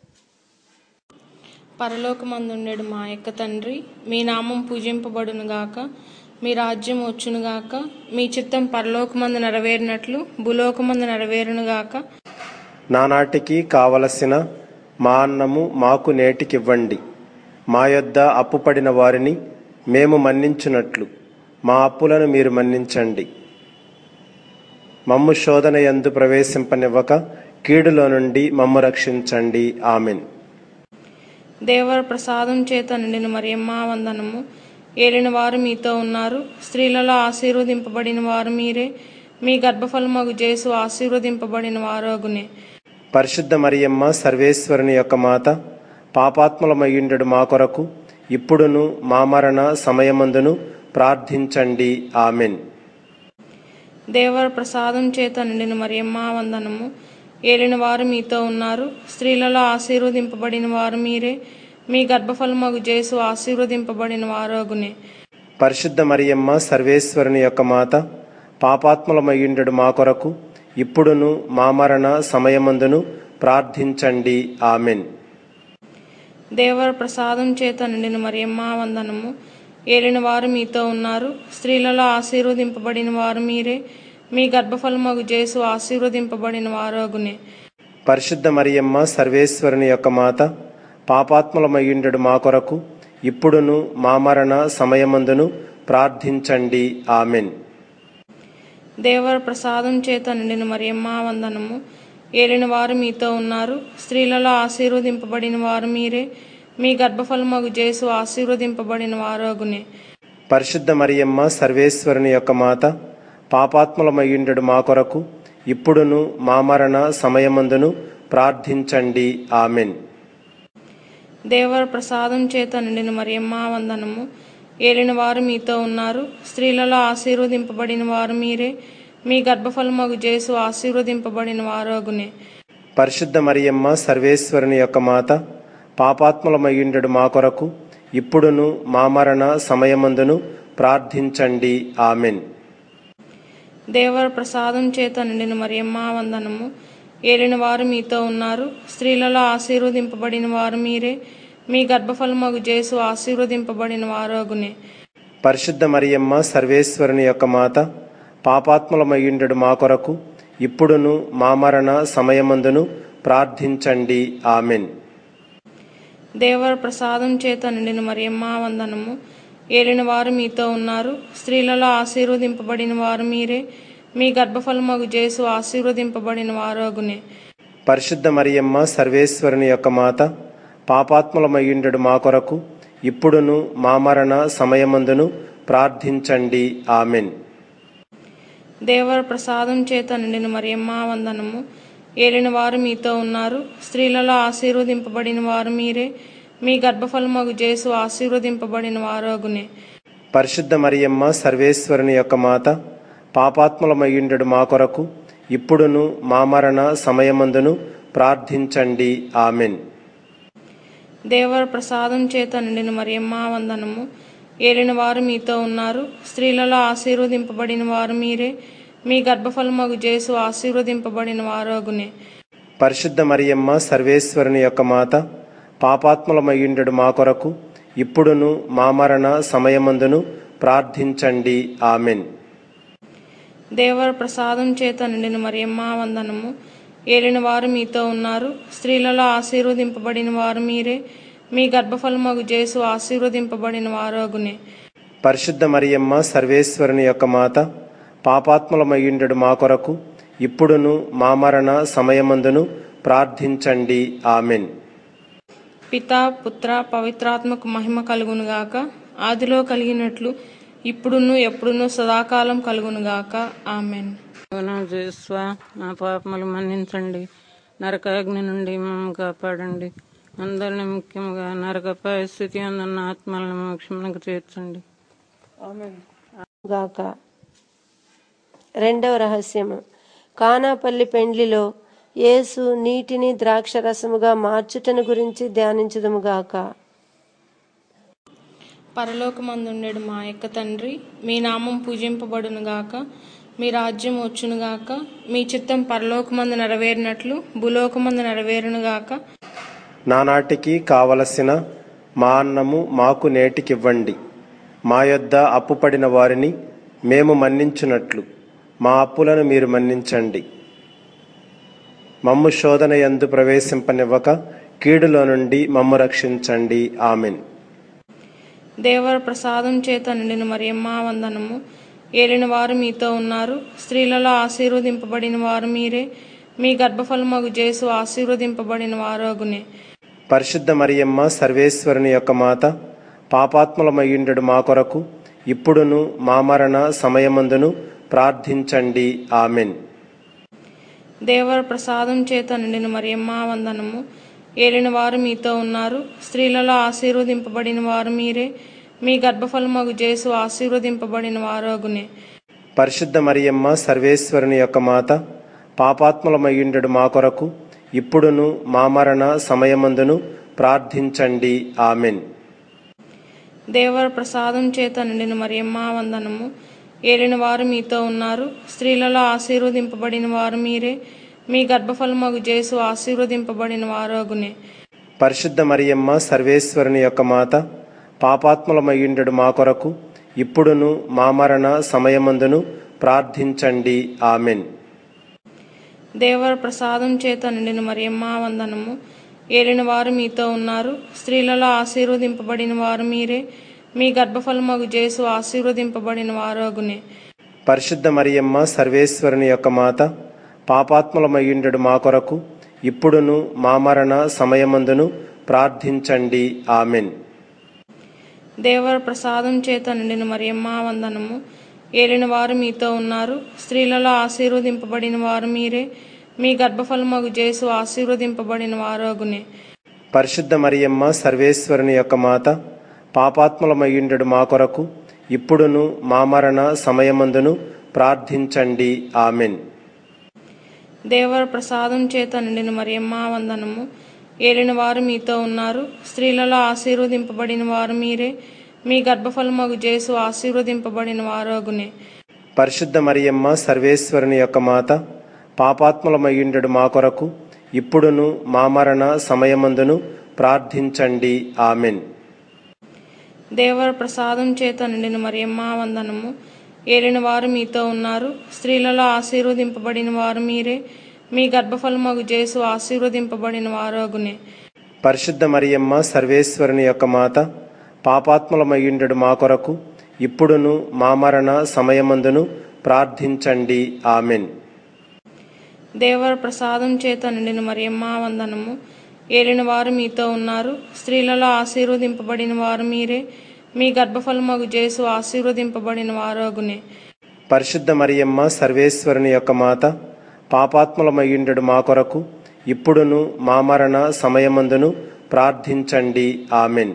పరలోకమందుండెడు మా యొక్క తండ్రి మీ నామం పూజింపబడునుగాక మీ రాజ్యం వచ్చునుగాక మీ చిత్తం పరలోకమందు నెరవేరినట్లు భూలోకమందు నెరవేరునుగాక నానాటికి కావలసిన మా అన్నము మాకు నేటికివ్వండి మా యొద్ద అప్పుపడిన వారిని మేము మన్నించున్నట్లు మా అప్పులను మీరు మన్నించండి మమ్ము శోధన యందు ప్రవేశింపనివ్వక కీడులో నుండి మమ్ము రక్షించండి ఆమెన్ దేవర ప్రసాదం చేత నిండిన మరియమ్మ వందనము ఏలిన వారు మీతో ఉన్నారు స్త్రీలలో ఆశీర్వదింపబడిన వారు మీరే మీ గర్భఫలమగు జేసు ఆశీర్వదింపబడిన వారోగునే పరిశుద్ధ మరియమ్మ సర్వేశ్వరుని యొక్క మాత పాపాత్ములమయ్యుండెడు మా కొరకు ఇప్పుడును మా మరణ సమయమందును ప్రార్థించండి ఆమెన్ దేవర ప్రసాదం చేత నిండిన మరియమ్మ వందనము ఏలిన వారు మీతో ఉన్నారు స్త్రీలలో ఆశీర్వదింపబడిన వారు మీరే మీ గర్భఫలమగు జేసు ఆశీర్వదింపబడిన వారోగునే పరిశుద్ధ మరియమ్మ సర్వేశ్వరుని యొక్క మాత పాపాత్ములమయ్యుండెడు మా కొరకు ఇప్పుడును మా మరణ సమయమందును ప్రార్థించండి ఆమెన్ దేవర ప్రసాదం చేత నిండిన మరియమ్మ వందనము ఏలిన వారు మీతో ఉన్నారు స్త్రీలలో ఆశీర్వదింపబడిన వారు మీరే మీ గర్భఫలమగు జేసు ఆశీర్వదింపబడిన వారోగునే పరిశుద్ధ మరియమ్మ సర్వేశ్వరుని యొక్క మాత పాపాత్ములమయ్యుండెడు మా కొరకు ఇప్పుడును మా మరణ సమయమందును ప్రార్థించండి ఆమెన్ దేవర ప్రసాదం చేత నిండిన మరియమ్మ వందనము ఏలిన వారు మీతో ఉన్నారు స్త్రీలలో ఆశీర్వదింపబడిన వారు మీరే మీ గర్భఫలమగు జేసు ఆశీర్వదింపబడిన వారోగునే పరిశుద్ధ మరియమ్మ సర్వేశ్వరుని యొక్క మాత పాపాత్ములమయ్యుండెడు మా కొరకు ఇప్పుడును మా మరణ సమయమందును ప్రార్థించండి ఆమెన్ దేవర ప్రసాదం చేత నిండిన మరియమ్మ వందనము ఏలిన వారు మీతో ఉన్నారు స్త్రీలలో ఆశీర్వదింపబడిన వారు మీరే మీ గర్భఫలమగు జేసు ఆశీర్వదింపబడిన వారోగునే పరిశుద్ధ మరియమ్మ సర్వేశ్వరుని యొక్క మాత పాపాత్ములమయ్యుండెడు మా కొరకు ఇప్పుడును మా మరణ సమయమందును ప్రార్థించండి ఆమెన్ దేవర ప్రసాదం చేత నిండిన మరియమ్మ వందనము ఏలిన వారు మీతో ఉన్నారు స్త్రీలలో ఆశీర్వదింపబడిన వారు మీరే మీ గర్భఫలమగు జేసు ఆశీర్వదింపబడిన వారోగునే పరిశుద్ధ మరియమ్మ సర్వేశ్వరుని యొక్క మాత పాపాత్ములమయ్యుండెడు మా కొరకు ఇప్పుడును మా మరణ సమయమందును ప్రార్థించండి ఆమెన్ దేవర ప్రసాదం చేత నిండిన మరియమ్మ వందనము ఏలిన వారు మీతో ఉన్నారు స్త్రీలలో ఆశీర్వదింపబడిన వారు మీరే మీ గర్భఫలమగు జేసు ఆశీర్వదింపబడిన వారోగునే పరిశుద్ధ మరియమ్మ సర్వేశ్వరుని యొక్క మాత పాపాత్ములమయ్యుండెడు మా కొరకు ఇప్పుడును మా మరణ సమయమందును ప్రార్థించండి ఆమెన్ దేవర ప్రసాదం చేత నిండిన మరియమ్మ వందనము ఏలిన వారు మీతో ఉన్నారు స్త్రీలలో ఆశీర్వదింపబడిన వారు మీరే మీ గర్భఫలమగు జేసు ఆశీర్వదింపబడిన వారోగునే పరిశుద్ధ మరియమ్మ సర్వేశ్వరుని యొక్క మాత పాపాత్ములమయ్యుండెడు మా కొరకు ఇప్పుడును మా మరణ సమయమందును ప్రార్థించండి ఆమెన్ దేవర ప్రసాదం చేత నిండిన మరియమ్మ వందనము ఏలిన వారు మీతో ఉన్నారు స్త్రీలలో ఆశీర్వదింపబడిన వారు మీరే మీ గర్భఫలమగు జేసు ఆశీర్వదింపబడిన వారోగునే పరిశుద్ధ మరియమ్మ సర్వేశ్వరుని యొక్క మాత పాపాత్ములమయ్యుండెడు మా కొరకు ఇప్పుడును మా మరణ సమయమందును ప్రార్థించండి ఆమెన్ దేవర ప్రసాదం చేత నిండిన మరియమ్మ వందనము ఏలిన వారు మీతో ఉన్నారు స్త్రీలలో ఆశీర్వదింపబడిన వారు మీరే మీ గర్భఫలమగు జేసు ఆశీర్వదింపబడిన వారోగునే పరిశుద్ధ మరియమ్మ సర్వేశ్వరుని యొక్క మాత పాపాత్ములమయ్యుండెడు మా కొరకు ఇప్పుడును మా మరణ సమయమందును ప్రార్థించండి ఆమెన్ పిత పుత్ర పవిత్రాత్మకు మహిమ కలుగునుగాక ఆదిలో కలిగినట్లు ఇప్పుడును ఎప్పుడును సదాకాలం కలుగునుగాక ఆమెన్ నా జేస్వ నా పాపములు మన్నించండి నరకాగ్ని నుండి మమ్మల్ని కాపాడండి అందరిని ముఖ్యంగా నరక పరిస్థితి అందున్న ఆత్మలను మోక్షమునకు చేర్చండి గాక రెండవ రహస్యము కానాపల్లి పెండ్లిలో యేసు నీటిని ద్రాక్షరసముగా మార్చుటను గురించి ధ్యానించుదుము గాక పరలోకమందుండెడు మా యొక్క తండ్రి మీ నామం పూజింపబడునుగాక మీ రాజ్యం వచ్చునుగాక మీ చిత్తం పరలోకమందు నెరవేరినట్లు భూలోకమందు నెరవేరునుగాక నానాటికి కావలసిన మా అన్నము మాకు నేటికివ్వండి మా యొద్ద అప్పుపడిన వారిని మేము మన్నించున్నట్లు మా అప్పులను మీరు మన్నించండి మమ్ము శోధన యందు ప్రవేశింపనివ్వక కీడులో నుండి మమ్ము రక్షించండి ఆమెన్ దేవర ప్రసాదం చేత నిండిన మరియమ్మ వందనము ఏలిన వారు మీతో ఉన్నారు స్త్రీలలో ఆశీర్వదింపబడిన వారు మీరే మీ గర్భఫలమగు జేసు ఆశీర్వదింపబడిన వారోగునే పరిశుద్ధ మరియమ్మ సర్వేశ్వరుని యొక్క మాత పాపాత్ములమయ్యుండెడు మా కొరకు ఇప్పుడును మా మరణ సమయమందును ప్రార్థించండి ఆమెన్ దేవర ప్రసాదం చేత నిండిన మరియమ్మ వందనము ఏలిన వారు మీతో ఉన్నారు స్త్రీలలో ఆశీర్వదింపబడిన వారు మీరే మీ గర్భఫలమగు జేసు ఆశీర్వదింపబడిన వారోగునే పరిశుద్ధ మరియమ్మ సర్వేశ్వరుని యొక్క మాత పాపాత్ములమయ్యుండెడు మా కొరకు ఇప్పుడును మా మరణ సమయమందును ప్రార్థించండి ఆమెన్ దేవర ప్రసాదం చేత నిండిన మరియమ్మ వందనము ఏలిన వారు మీతో ఉన్నారు స్త్రీలలో ఆశీర్వదింపబడిన వారు మీరే మీ గర్భఫలమగు జేసు ఆశీర్వదింపబడిన వారోగునే పరిశుద్ధ మరియమ్మ సర్వేశ్వరుని యొక్క మాత పాపాత్ములమయ్యుండెడు మా కొరకు ఇప్పుడును మా మరణ సమయమందును ప్రార్థించండి ఆమెన్ దేవర ప్రసాదం చేత నిండిన మరియమ్మ వందనము ఏలిన వారు మీతో ఉన్నారు స్త్రీలలో ఆశీర్వదింపబడిన వారు మీరే మీ గర్భఫలమగు జేసు ఆశీర్వదింపబడిన వారోగునే పరిశుద్ధ మరియమ్మ సర్వేశ్వరుని యొక్క మాత పాపాత్ములమయ్యుండెడు మా కొరకు ఇప్పుడును మా మరణ సమయమందును ప్రార్థించండి ఆమెన్ దేవర ప్రసాదం చేత నిండిన మరియమ్మ వందనము ఏలిన వారు మీతో ఉన్నారు స్త్రీలలో ఆశీర్వదింపబడిన వారు మీరే మీ గర్భఫలమగు జేసు ఆశీర్వదింపబడిన వారోగునే పరిశుద్ధ మరియమ్మ సర్వేశ్వరుని యొక్క మాత పాపాత్ములమయ్యుండెడు మా కొరకు ఇప్పుడును మా మరణ సమయమందును ప్రార్థించండి ఆమెన్ దేవర ప్రసాదం చేత నిండిన మరియమ్మ వందనము ఏలిన వారు మీతో ఉన్నారు స్త్రీలలో ఆశీర్వదింపబడిన వారు మీరే మీ గర్భఫలమగు జేసు ఆశీర్వదింపబడిన వారోగునే పరిశుద్ధ మరియమ్మ సర్వేశ్వరుని యొక్క మాత పాపాత్ములమయ్యుండెడు మా కొరకు ఇప్పుడును మా మరణ సమయమందును ప్రార్థించండి ఆమెన్ దేవర ప్రసాదం చేత నిండిన మరియమ్మ వందనము ఏలిన వారు మీతో ఉన్నారు స్త్రీలలో ఆశీర్వదింపబడిన వారు మీరే మీ గర్భఫలమగు జేసు ఆశీర్వదింపబడిన వారోగునే పరిశుద్ధ మరియమ్మ సర్వేశ్వరుని యొక్క మాత పాపాత్ములమయ్యుండెడు మా కొరకు ఇప్పుడును మా మరణ సమయమందును ప్రార్థించండి ఆమెన్ దేవర ప్రసాదం చేత నిండిన మరియమ్మ వందనము ఏలిన వారు మీతో ఉన్నారు స్త్రీలలో ఆశీర్వదింపబడిన వారు మీరే మీ గర్భఫలమగు జేసు ఆశీర్వదింపబడిన వారోగునే పరిశుద్ధ మరియమ్మ సర్వేశ్వరుని యొక్క మాత పాపాత్ములమయ్యుండెడు మా కొరకు ఇప్పుడును మా మరణ సమయమందును ప్రార్థించండి ఆమెన్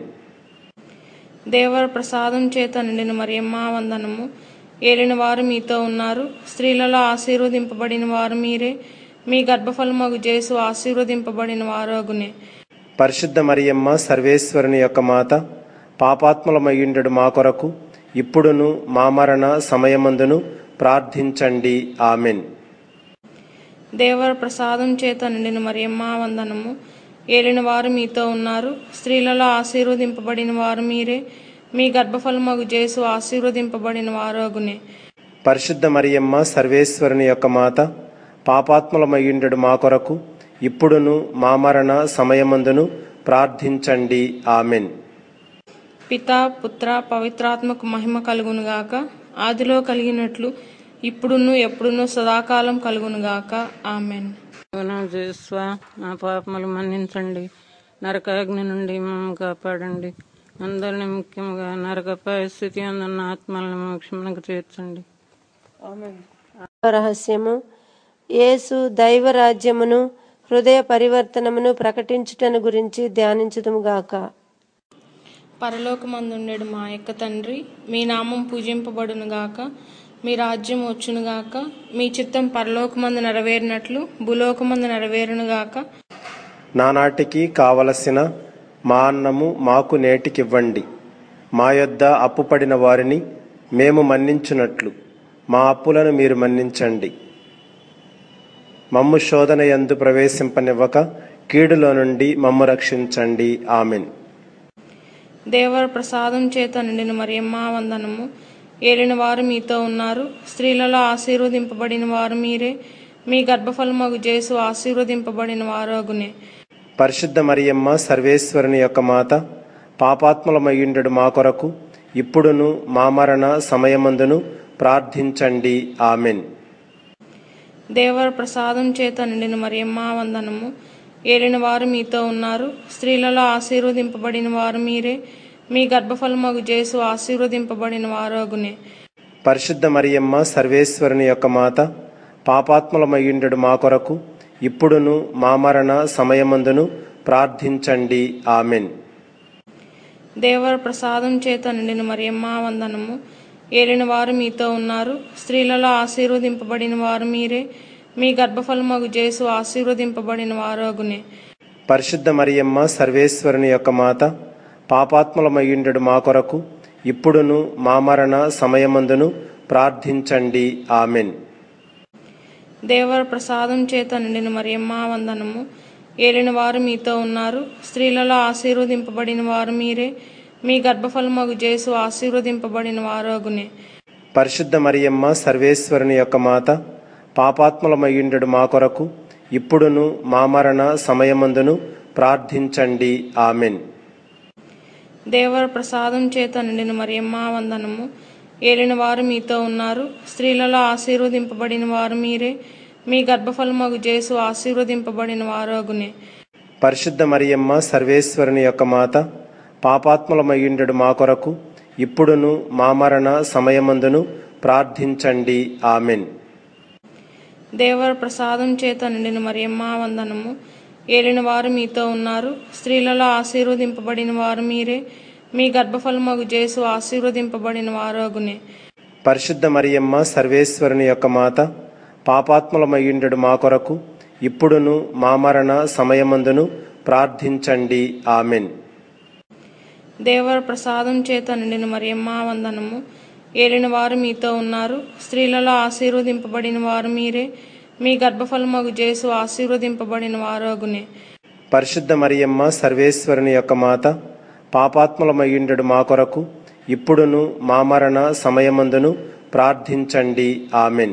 దేవర ప్రసాదం చేత నిండిన మరియమ్మ వందనము ఏలిన వారు మీతో ఉన్నారు స్త్రీలలో ఆశీర్వదింపబడిన వారు మీరే మీ గర్భఫలమగు జేసు ఆశీర్వదింపబడిన వారగునే పరిశుద్ధ మరియమ్మ సర్వేశ్వరుని యొక్క మాత పాపాత్ములమయ్యుండెడు మా కొరకు ఇప్పుడును మా మరణ సమయమందును ప్రార్థించండి ఆమెన్ దేవర ప్రసాదం చేత నిండిన మరియమ్మ వందనము ఏలిన వారు మీతో ఉన్నారు స్త్రీలలో ఆశీర్వదింపబడిన వారు మీరే మీ గర్భఫలమగు జేసు ఆశీర్వదింపబడిన వారగునే పరిశుద్ధ మరియమ్మ సర్వేశ్వరుని యొక్క మాత పాపాత్ములమయ్యుండెడు మా కొరకు ఇప్పుడును మా మరణ సమయమందును ప్రార్థించండి ఆమెన్ పిత పుత్ర పవిత్రాత్మకు మహిమ కలుగునుగాక ఆదిలో కలిగినట్లు ఇప్పుడును ఎప్పుడును సదాకాలం కలుగునుగాక ఆమెన్ నా జేస్వ మా పాపములు మన్నించండి నరకాగ్ని నుండి మమ్మల్ని కాపాడండి అందరిని ముఖ్యంగా నరక పరిస్థితి అందున్న ఆత్మలను మోక్షమునకు చేర్చండి రహస్యము యేసు దైవ రాజ్యమును హృదయ పరివర్తనమును ప్రకటించుటను గురించి ధ్యానించుదుముగాక పరలోకమందుండెడు మా యొక్క తండ్రి మీ నామం పూజింపబడునుగాక మీ రాజ్యం వచ్చునుగాక మీ చిత్తం పరలోకమందు నెరవేరినట్లు భూలోకమందు నెరవేరునుగాక నానాటికి కావలసిన మా అన్నము మాకు నేటికివ్వండి మా యొద్ద అప్పుపడిన వారిని మేము మన్నించున్నట్లు మా అప్పులను మీరు మన్నించండి మమ్ము శోధన యందు ప్రవేశింపనివ్వక కీడులో నుండి మమ్ము రక్షించండి ఆమెన్ దేవర ప్రసాదం చేత నిండిన మరియమ్మ వందనము ఏలిన వారు మీతో ఉన్నారు స్త్రీలలో ఆశీర్వదింపబడిన వారు మీరే మీ గర్భఫలమగు జేసు ఆశీర్వదింపబడిన వారగునే పరిశుద్ధ మరియమ్మ సర్వేశ్వరుని యొక్క మాత పాపాత్ములమయ్యుండెడు మా కొరకు ఇప్పుడును మా మరణ సమయమందును ప్రార్థించండి ఆమెన్ దేవర ప్రసాదం చేత నిండిన మరియమ్మ వందనము ఏలిన వారు మీతో ఉన్నారు స్త్రీలలో ఆశీర్వదింపబడిన వారు మీరే మీ గర్భఫలమగు జేసు ఆశీర్వదింపబడిన వారగునే పరిశుద్ధ మరియమ్మ సర్వేశ్వరుని యొక్క మాత పాపాత్ములమయ్యుండెడు మా కొరకు ఇప్పుడును మా మరణ సమయమందును ప్రార్థించండి ఆమెన్ దేవర ప్రసాదం చేత నిండిన మరియమ్మ వందనము ఏలిన వారు మీతో ఉన్నారు స్త్రీలలో ఆశీర్వదింపబడిన వారు మీరే మీ గర్భఫలమగు జేసు ఆశీర్వదింపబడిన వారగునే పరిశుద్ధ మరియమ్మ సర్వేశ్వరుని యొక్క మాత పాపాత్ములమయ్యుండెడు మా కొరకు ఇప్పుడును మా మరణ సమయమందును ప్రార్థించండి ఆమెన్ దేవర ప్రసాదం చేత నిండిన మరియమ్మ వందనము ఏలిన వారు మీతో ఉన్నారు స్త్రీలలో ఆశీర్వదింపబడిన వారు మీరే మీ గర్భఫలమగు జేసు ఆశీర్వదింపబడిన వారగునే పరిశుద్ధ మరియమ్మ సర్వేశ్వరుని యొక్క మాత పాపాత్ములమయ్యుండెడు మా కొరకు ఇప్పుడును మా మరణ సమయమందును ప్రార్థించండి ఆమెన్ దేవర ప్రసాదం చేత నిండిన మరియమ్మ వందనము ఏలిన వారు మీతో ఉన్నారు స్త్రీలలో ఆశీర్వదింపబడిన వారు మీరే మీ గర్భఫలమగు జేసు ఆశీర్వదింపబడిన వారగునే పరిశుద్ధ మరియమ్మ సర్వేశ్వరుని యొక్క మాత పాపాత్ములమయ్యుండెడు మా కొరకు ఇప్పుడును మా మరణ సమయమందును ప్రార్థించండి ఆమెన్ దేవర ప్రసాదం చేత నిండిన మరియమ్మ వందనము ఏలిన వారు మీతో ఉన్నారు స్త్రీలలో ఆశీర్వదింపబడిన వారు మీరే మీ గర్భఫలమగు జేసు ఆశీర్వదింపబడిన వారగునే పరిశుద్ధ మరియమ్మ సర్వేశ్వరుని యొక్క మాత పాపాత్ములమయ్యుండెడు మా కొరకు ఇప్పుడును మా మరణ సమయమందును ప్రార్థించండి ఆమెన్ దేవర ప్రసాదం చేత నిండిన మరియమ్మ వందనము ఏలిన వారు మీతో ఉన్నారు స్త్రీలలో ఆశీర్వదింపబడిన వారు మీరే మీ గర్భఫలమగు జేసు ఆశీర్వదింపబడిన వారగునే పరిశుద్ధ మరియమ్మ సర్వేశ్వరుని యొక్క మాత పాపాత్ములమయ్యుండెడు మా కొరకు ఇప్పుడును మా మరణ సమయమందును ప్రార్థించండి ఆమెన్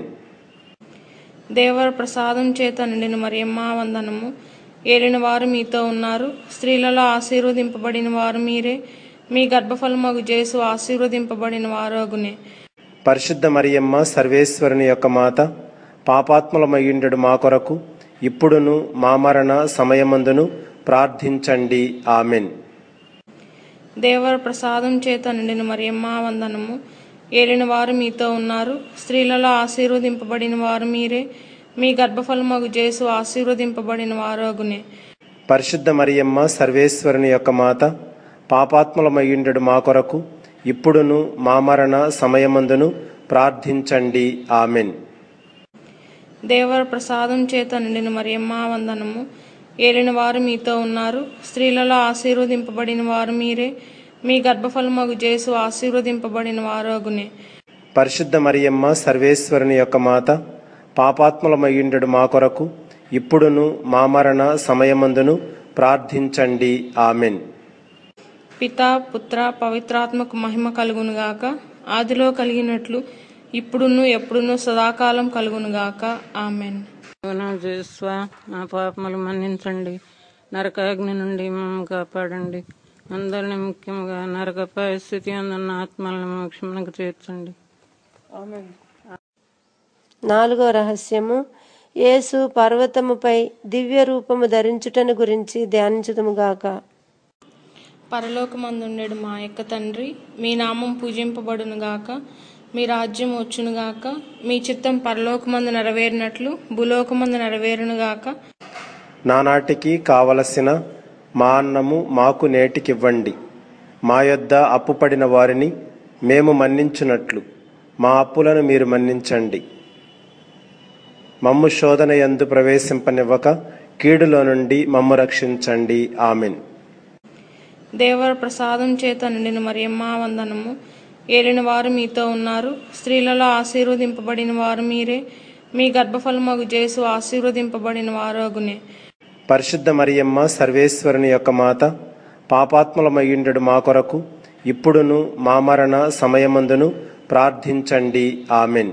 దేవర ప్రసాదం చేత నిండిన మరియమ్మ వందనము ఏలిన వారు మీతో ఉన్నారు స్త్రీలలో ఆశీర్వదింపబడిన వారు మీరే మీ గర్భఫలమగు జేసు ఆశీర్వదింపబడిన వారగునే పరిశుద్ధ మరియమ్మ సర్వేశ్వరుని యొక్క మాత పాపాత్ములమయ్యుండెడు మా కొరకు ఇప్పుడును మా మరణ సమయమందును ప్రార్థించండి ఆమెన్ దేవర ప్రసాదం చేత నిండిన మరియమ్మ వందనము ఏలిన వారు మీతో ఉన్నారు స్త్రీలలో ఆశీర్వదింపబడిన వారు మీరే మీ గర్భఫలమగు జేసు ఆశీర్వదింపబడిన వారగునే పరిశుద్ధ మరియమ్మ సర్వేశ్వరుని యొక్క మాత పాపాత్ములమయ్యుండెడు మా కొరకు ఇప్పుడును మా మరణ సమయమందును ప్రార్థించండి ఆమెన్ దేవర ప్రసాదం చేత నిండిన మరియమ్మ వందనము ఏలిన వారు మీతో ఉన్నారు స్త్రీలలో ఆశీర్వదింపబడిన వారు మీరే మీ గర్భఫలమగు జేసు ఆశీర్వదింపబడిన వారోగునే పరిశుద్ధ మరియమ్మ సర్వేశ్వరుని యొక్క మాత పాపాత్ములమయ్యుండెడు మా కొరకు ఇప్పుడును మా మరణ సమయమందును ప్రార్థించండి ఆమెన్ పిత పుత్ర పవిత్రాత్మకు మహిమ కలుగునుగాక ఆదిలో కలిగినట్లు ఇప్పుడును ఎప్పుడును సదాకాలం కలుగునుగాక ఆమెన్ నా జేస్వ నా పాపములు మన్నించండి నరకాగ్ని నుండి మమ్మల్ని కాపాడండి అందరిని ముఖ్యంగా నరక పరిస్థితి అందున్న ఆత్మలను మోక్షమునకు చేర్చండి నాలుగో రహస్యము యేసు పర్వతముపై దివ్య రూపము ధరించుటను గురించి ధ్యానించుదుముగాక పరలోకమందుండెడు మా యొక్క తండ్రి మీ నామం పూజింపబడునుగాక మీ రాజ్యం వచ్చునుగాక మీ చిత్తం పరలోకమందు నెరవేరినట్లు భూలోకమందు నెరవేరునుగాక నానాటికి కావలసిన మా అన్నము మాకు నేటికివ్వండి మా యొద్ద అప్పుపడిన వారిని మేము మన్నించున్నట్లు మా అప్పులను మీరు మన్నించండి మమ్ము శోధన యందు ప్రవేశింపనివ్వక కీడులో నుండి మమ్ము రక్షించండి ఆమెన్ దేవర ప్రసాదం చేత నిండిన మరియమ్మ వందనము ఏలిన వారు మీతో ఉన్నారు స్త్రీలలో ఆశీర్వదింపబడిన వారు మీరే మీ గర్భఫలమగు జేసు ఆశీర్వదింపబడిన వారోగునే పరిశుద్ధ మరియమ్మ సర్వేశ్వరుని యొక్క మాత పాపాత్ములమయ్యుండెడు మా కొరకు ఇప్పుడును మా మరణ సమయమందును ప్రార్థించండి ఆమెన్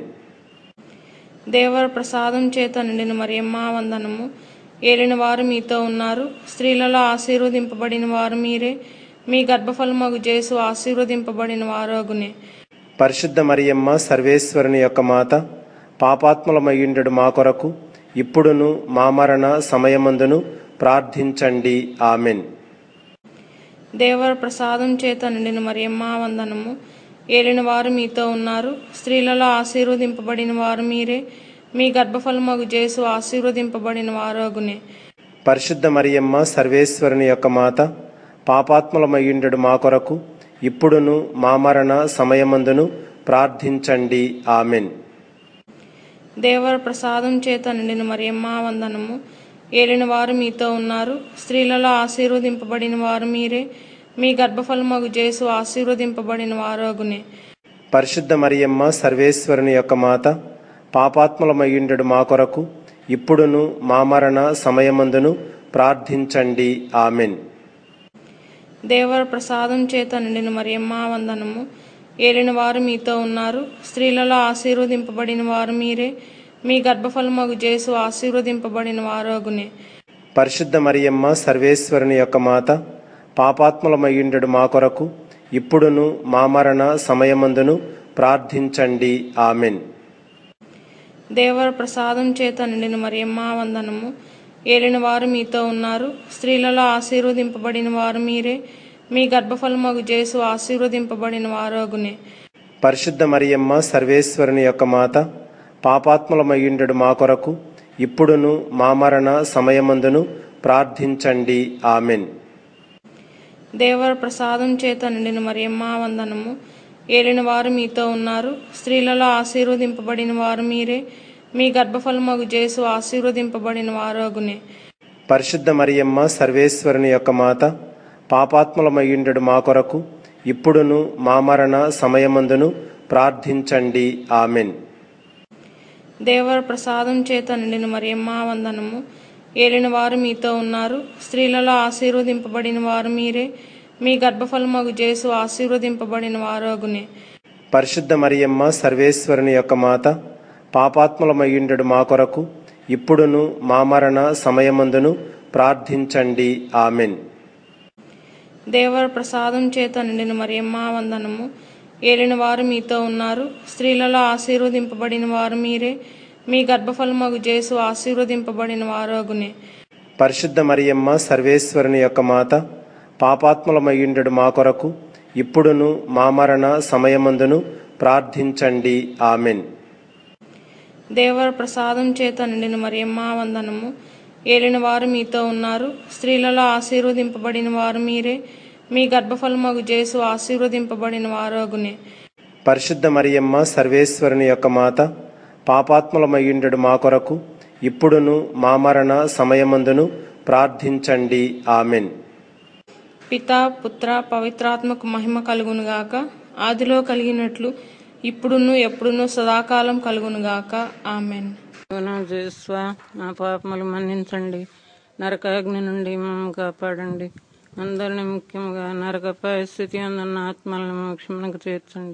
దేవర ప్రసాదం చేత నిండిన మరియమ్మ వందనము ఏలిన వారు మీతో ఉన్నారు స్త్రీలలో ఆశీర్వదింపబడిన వారు మీరే మీ గర్భఫలమగు జేసు ఆశీర్వదింపబడిన వారోగునే పరిశుద్ధ మరియమ్మ సర్వేశ్వరుని యొక్క మాత పాపాత్ములమయ్యుండెడు మా కొరకు ఇప్పుడును మా మరణ సమయమందును ప్రార్థించండి ఆమెన్ దేవర ప్రసాదం చేత నిండిన మరియమ్మ వందనము ఏలిన వారు మీతో ఉన్నారు స్త్రీలలో ఆశీర్వదింపబడిన వారు మీరే మీ గర్భఫలమగు జేసు ఆశీర్వదింపబడిన వారోగునే పరిశుద్ధ మరియమ్మ సర్వేశ్వరుని యొక్క మాత పాపాత్ములమయ్యుండెడు మా కొరకు ఇప్పుడును మా మరణ సమయమందును ప్రార్థించండి ఆమెన్ దేవర ప్రసాదం చేత నిండిన మరియమ్మ వందనము ఏలిన వారు మీతో ఉన్నారు స్త్రీలలో ఆశీర్వదింపబడిన వారు మీరే మీ గర్భఫలమగు జేసు ఆశీర్వదింపబడిన వారోగునే పరిశుద్ధ మరియమ్మ సర్వేశ్వరుని యొక్క మాత పాపాత్ములమయ్యుండెడు మా కొరకు ఇప్పుడును మా మరణ సమయమందును ప్రార్థించండి ఆమెన్ దేవర ప్రసాదం చేత నిండిన మరియమ్మ వందనము ఏలిన వారు మీతో ఉన్నారు స్త్రీలలో ఆశీర్వదింపబడిన వారు మీరే మీ గర్భఫలమగు జేసు ఆశీర్వదింపబడిన వారోగునే పరిశుద్ధ మరియమ్మ సర్వేశ్వరుని యొక్క మాత పాపాత్ములమయ్యుండెడు మా కొరకు ఇప్పుడును మా మరణ సమయమందును ప్రార్థించండి ఆమెన్ దేవర ప్రసాదం చేత నిండిన మరియమ్మ వందనము ఏలిన వారు మీతో ఉన్నారు స్త్రీలలో ఆశీర్వదింపబడిన వారు మీరే మీ గర్భఫలమగు జేసు ఆశీర్వదింపబడిన వారోగునే పరిశుద్ధ మరియమ్మ సర్వేశ్వరుని యొక్క మాత పాపాత్ములమయ్యుండెడు మా కొరకు ఇప్పుడును మా మరణ సమయమందును ప్రార్థించండి ఆమెన్ దేవర ప్రసాదం చేత నిండిన మరియమ్మ వందనము ఏలిన వారు మీతో ఉన్నారు స్త్రీలలో ఆశీర్వదింపబడిన వారు మీరే మీ గర్భఫలమగు జేసు ఆశీర్వదింపబడిన వారోగునే పరిశుద్ధ మరియమ్మ సర్వేశ్వరుని యొక్క మాత పాపాత్ములమయ్యుండెడు మా కొరకు ఇప్పుడును మా మరణ సమయమందును ప్రార్థించండి ఆమెన్ దేవర ప్రసాదం చేత నిండిన మరియమ్మ వందనము ఏలిన వారు మీతో ఉన్నారు స్త్రీలలో ఆశీర్వదింపబడిన వారు మీరే మీ గర్భఫలమగు జేసు ఆశీర్వదింపబడిన వారోగునే పరిశుద్ధ మరియమ్మ సర్వేశ్వరుని యొక్క మాత పాపాత్ములమయ్యుండెడు మా కొరకు ఇప్పుడును మా మరణ సమయమందును ప్రార్థించండి ఆమెన్ దేవర ప్రసాదం చేత నిండిన మరియమ్మ వందనము ఏలిన వారు మీతో ఉన్నారు స్త్రీలలో ఆశీర్వదింపబడిన వారు మీరే మీ గర్భఫలమగు జేసు ఆశీర్వదింపబడిన వారోగునే పరిశుద్ధ మరియమ్మ సర్వేశ్వరుని యొక్క మాత పాపాత్ములమయ్యుండెడు మా కొరకు ఇప్పుడును మా మరణ సమయమందును ప్రార్థించండి ఆమెన్ దేవర ప్రసాదం చేత నిండిన మరియమ్మ వందనము ఏలిన వారు మీతో ఉన్నారు స్త్రీలలో ఆశీర్వదింపబడిన వారు మీరే మీ గర్భఫలమగు జేసు ఆశీర్వదింపబడిన వారోగునే పరిశుద్ధ మరియమ్మ సర్వేశ్వరుని యొక్క మాత పాపాత్ములమయ్యుండెడు మా కొరకు ఇప్పుడును మా మరణ సమయమందును ప్రార్థించండి ఆమెన్ పిత పుత్ర పవిత్రాత్మకు మహిమ కలుగునుగాక ఆదిలో కలిగినట్లు ఇప్పుడును ఎప్పుడును సదాకాలం కలుగునుగాక ఆమెన్ నా జేస్వ నా పాపములు మన్నించండి నరకాగ్ని నుండి మమ్మల్ని కాపాడండి అందరిని ముఖ్యంగా నరక పరిస్థితి అందున్న ఆత్మలను మోక్షమునకు చేర్చండి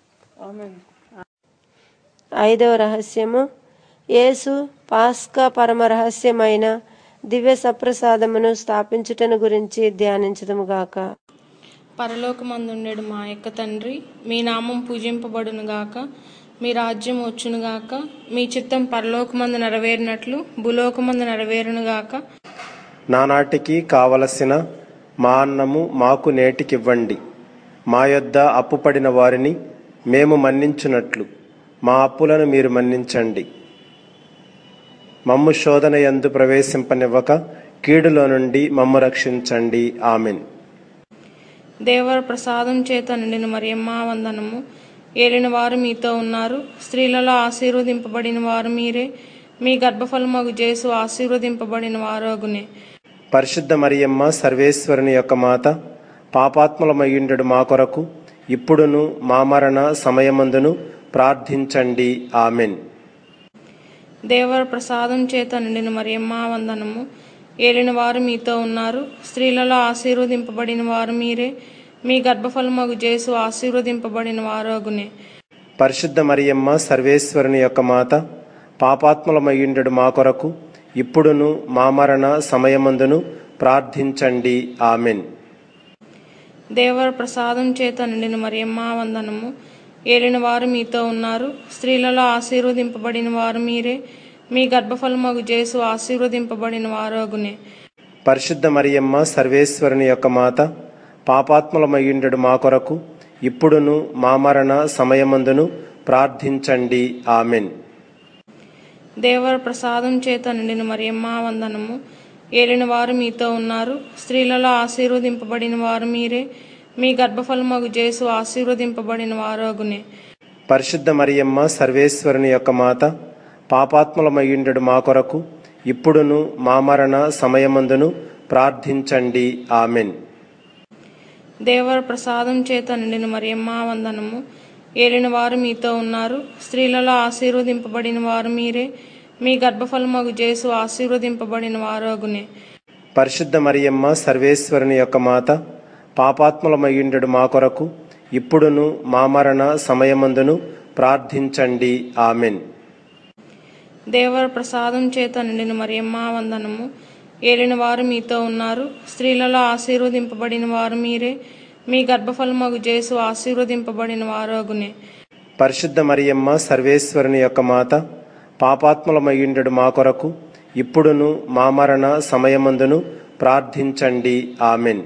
ఐదవ రహస్యము యేసు పాస్కా పరమ రహస్యమైన దివ్య సప్రసాదమును స్థాపించుటను గురించి ధ్యానించదము గాక పరలోకమందుండెడు మా యొక్క తండ్రి మీ నామం పూజింపబడునుగాక మీ రాజ్యం వచ్చునుగాక మీ చిత్తం పరలోకమందు నెరవేరినట్లు భూలోకమందు నెరవేరునుగాక నానాటికి కావలసిన మా అన్నము మాకు నేటికివ్వండి మా యొద్ద అప్పుపడిన వారిని మేము మన్నించున్నట్లు మా అప్పులను మీరు మన్నించండి మమ్ము శోధన యందు ప్రవేశింపనివ్వక కీడులో నుండి మమ్ము రక్షించండి ఆమెన్ దేవర ప్రసాదం చేత నిండిన మరియమ్మ వందనము ఏలిన వారు మీతో ఉన్నారు స్త్రీలలో ఆశీర్వదింపబడిన వారు మీరే మీ గర్భఫలమగు జేసు ఆశీర్వదింపబడిన వారోగునే పరిశుద్ధ మరియమ్మ సర్వేశ్వరుని యొక్క మాత పాపాత్ములమయ్యుండెడు మా కొరకు ఇప్పుడును మా మరణ సమయమందును ప్రార్థించండి ఆమెన్ దేవర ప్రసాదం చేత నిండిన మరియమ్మ వందనము ఏలిన వారు మీతో ఉన్నారు స్త్రీలలో ఆశీర్వదింపబడిన వారు మీరే మీ గర్భఫలమగు జేసు ఆశీర్వదింపబడిన వారోగునే పరిశుద్ధ మరియమ్మ సర్వేశ్వరుని యొక్క మాత పాపాత్ములమయ్యుండెడు మా కొరకు ఇప్పుడును మా మరణ సమయమందును ప్రార్థించండి ఆమెన్ దేవర ప్రసాదం చేత నిండిన మరియమ్మ వందనము ఏలిన వారు మీతో ఉన్నారు స్త్రీలలో ఆశీర్వదింపబడిన వారు మీరే మీ గర్భఫలమగు జేసు ఆశీర్వదింపబడిన వారోగునే పరిశుద్ధ మరియమ్మ సర్వేశ్వరుని యొక్క మాత పాపాత్ములమయ్యుండెడు మా కొరకు ఇప్పుడును మా మరణ సమయమందును ప్రార్థించండి ఆమెన్ దేవర ప్రసాదం చేత నిండిన మరియమ్మ వందనము ఏలిన వారు మీతో ఉన్నారు స్త్రీలలో ఆశీర్వదింపబడిన వారు మీరే మీ గర్భఫలమగు జేసు ఆశీర్వదింపబడిన వారోగునే పరిశుద్ధ మరియమ్మ సర్వేశ్వరుని యొక్క మాత పాపాత్ములమయ్యుండెడు మా కొరకు ఇప్పుడును మా మరణ సమయమందును ప్రార్థించండి ఆమెన్ దేవర ప్రసాదం చేత నిండిన మరియమ్మ వందనము ఏలిన వారు మీతో ఉన్నారు స్త్రీలలో ఆశీర్వదింపబడిన వారు మీరే మీ గర్భఫలమగు జేసు ఆశీర్వదింపబడిన వారోగునే పరిశుద్ధ మరియమ్మ సర్వేశ్వరుని యొక్క మాత పాపాత్ములమయ్యుండెడు మా కొరకు ఇప్పుడును మా మరణ సమయమందును ప్రార్థించండి ఆమెన్ దేవర ప్రసాదం చేత నిండిన మరియమ్మ వందనము ఏలిన వారు మీతో ఉన్నారు స్త్రీలలో ఆశీర్వదింపబడిన వారు మీరే మీ గర్భఫలమగు జేసు ఆశీర్వదింపబడిన వారోగునే పరిశుద్ధ మరియమ్మ సర్వేశ్వరుని యొక్క మాత పాపాత్ములమయ్యుండెడు మా కొరకు ఇప్పుడును మా మరణ సమయమందును ప్రార్థించండి ఆమెన్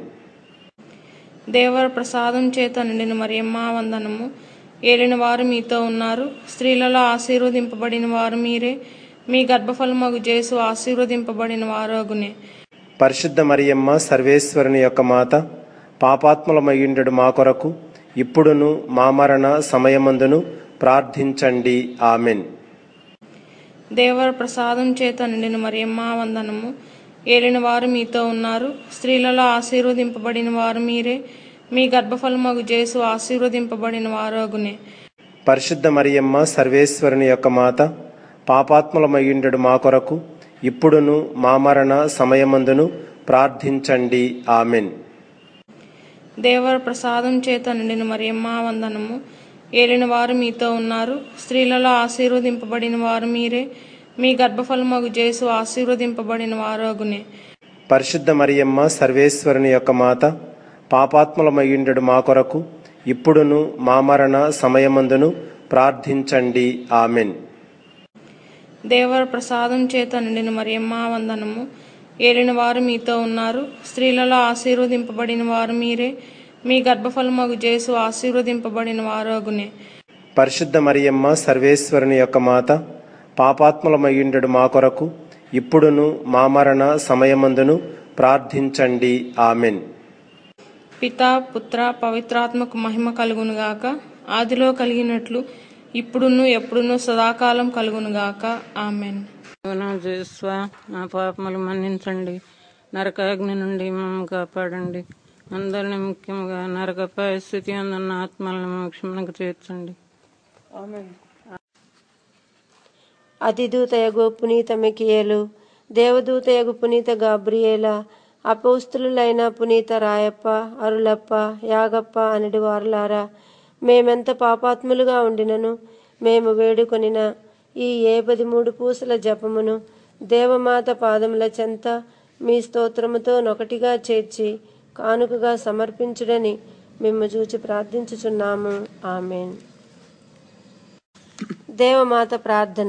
దేవర ప్రసాదం చేత నిండిన మరియమ్మ వందనము ఏలిన వారు మీతో ఉన్నారు స్త్రీలలో ఆశీర్వదింపబడిన వారు మీరే మీ గర్భఫలమగు జేసు ఆశీర్వదింపబడిన వారోగునే పరిశుద్ధ మరియమ్మ సర్వేశ్వరుని యొక్క మాత పాపాత్ములమయ్యుండెడు మా కొరకు ఇప్పుడును మా మరణ సమయమందును ప్రార్థించండి ఆమెన్ దేవర ప్రసాదం చేత నిండిన మరియమ్మ వందనము ఏలిన వారు మీతో ఉన్నారు స్త్రీలలో ఆశీర్వదింపబడిన వారు మీరే మీ గర్భఫలమగు జేసు ఆశీర్వదింపబడిన వారోగునే పరిశుద్ధ మరియమ్మ సర్వేశ్వరుని యొక్క మాత పాపాత్ములమయ్యుండెడు మా కొరకు ఇప్పుడును మా మరణ సమయమందును ప్రార్థించండి ఆమెన్ దేవర ప్రసాదం చేత నిండిన మరియమ్మ వందనము ఏలిన వారు మీతో ఉన్నారు స్త్రీలలో ఆశీర్వదింపబడిన వారు మీరే మీ గర్భఫలమగు జేసు ఆశీర్వదింపబడిన వారోగునే పరిశుద్ధ మరియమ్మ సర్వేశ్వరుని యొక్క మాత పాపాత్ములమయ్యుండెడు మా కొరకు ఇప్పుడును మా మరణ సమయమందును ప్రార్థించండి ఆమెన్ దేవర ప్రసాదం చేత నిండిన మరియమ్మ వందనము ఏలిన వారు మీతో ఉన్నారు స్త్రీలలో ఆశీర్వదింపబడిన వారు మీరే మీ గర్భఫలమగు జేసు ఆశీర్వదింపబడిన వారోగునే పరిశుద్ధ మరియమ్మ సర్వేశ్వరుని యొక్క మాత పాపాత్ములమయ్యుండెడు మా కొరకు ఇప్పుడును మా మరణ సమయమందును ప్రార్థించండి ఆమెన్ పిత పుత్ర పవిత్రాత్మకు మహిమ కలుగునుగాక ఆదిలో కలిగినట్లు ఇప్పుడును ఎప్పుడును సదాకాలం కలుగునుగాక ఆమెన్ నా జేస్వ నా పాపములు మన్నించండి నరకాగ్ని నుండి మమ్మల్ని కాపాడండి అందరిని ముఖ్యంగా నరక పరిస్థితి అందున్న ఆత్మలను మోక్షమునకు చేర్చండి అతిదూతయగు పునీత మికియేలు దేవదూతయగు పునీత గాబ్రియేల అపౌస్తులైన పునీత రాయప్ప అరులప్ప యాగప్ప అనడి వారులారా మేమెంత పాపాత్ములుగా ఉండినను మేము వేడుకొనిన ఈ ఏ పదిమూడు పూసల జపమును దేవమాత పాదముల చెంత మీ స్తోత్రముతో నొకటిగా చేర్చి కానుకగా సమర్పించుడని మేము చూచి ప్రార్థించుచున్నాము ఆమెన్ దేవమాత ప్రార్థన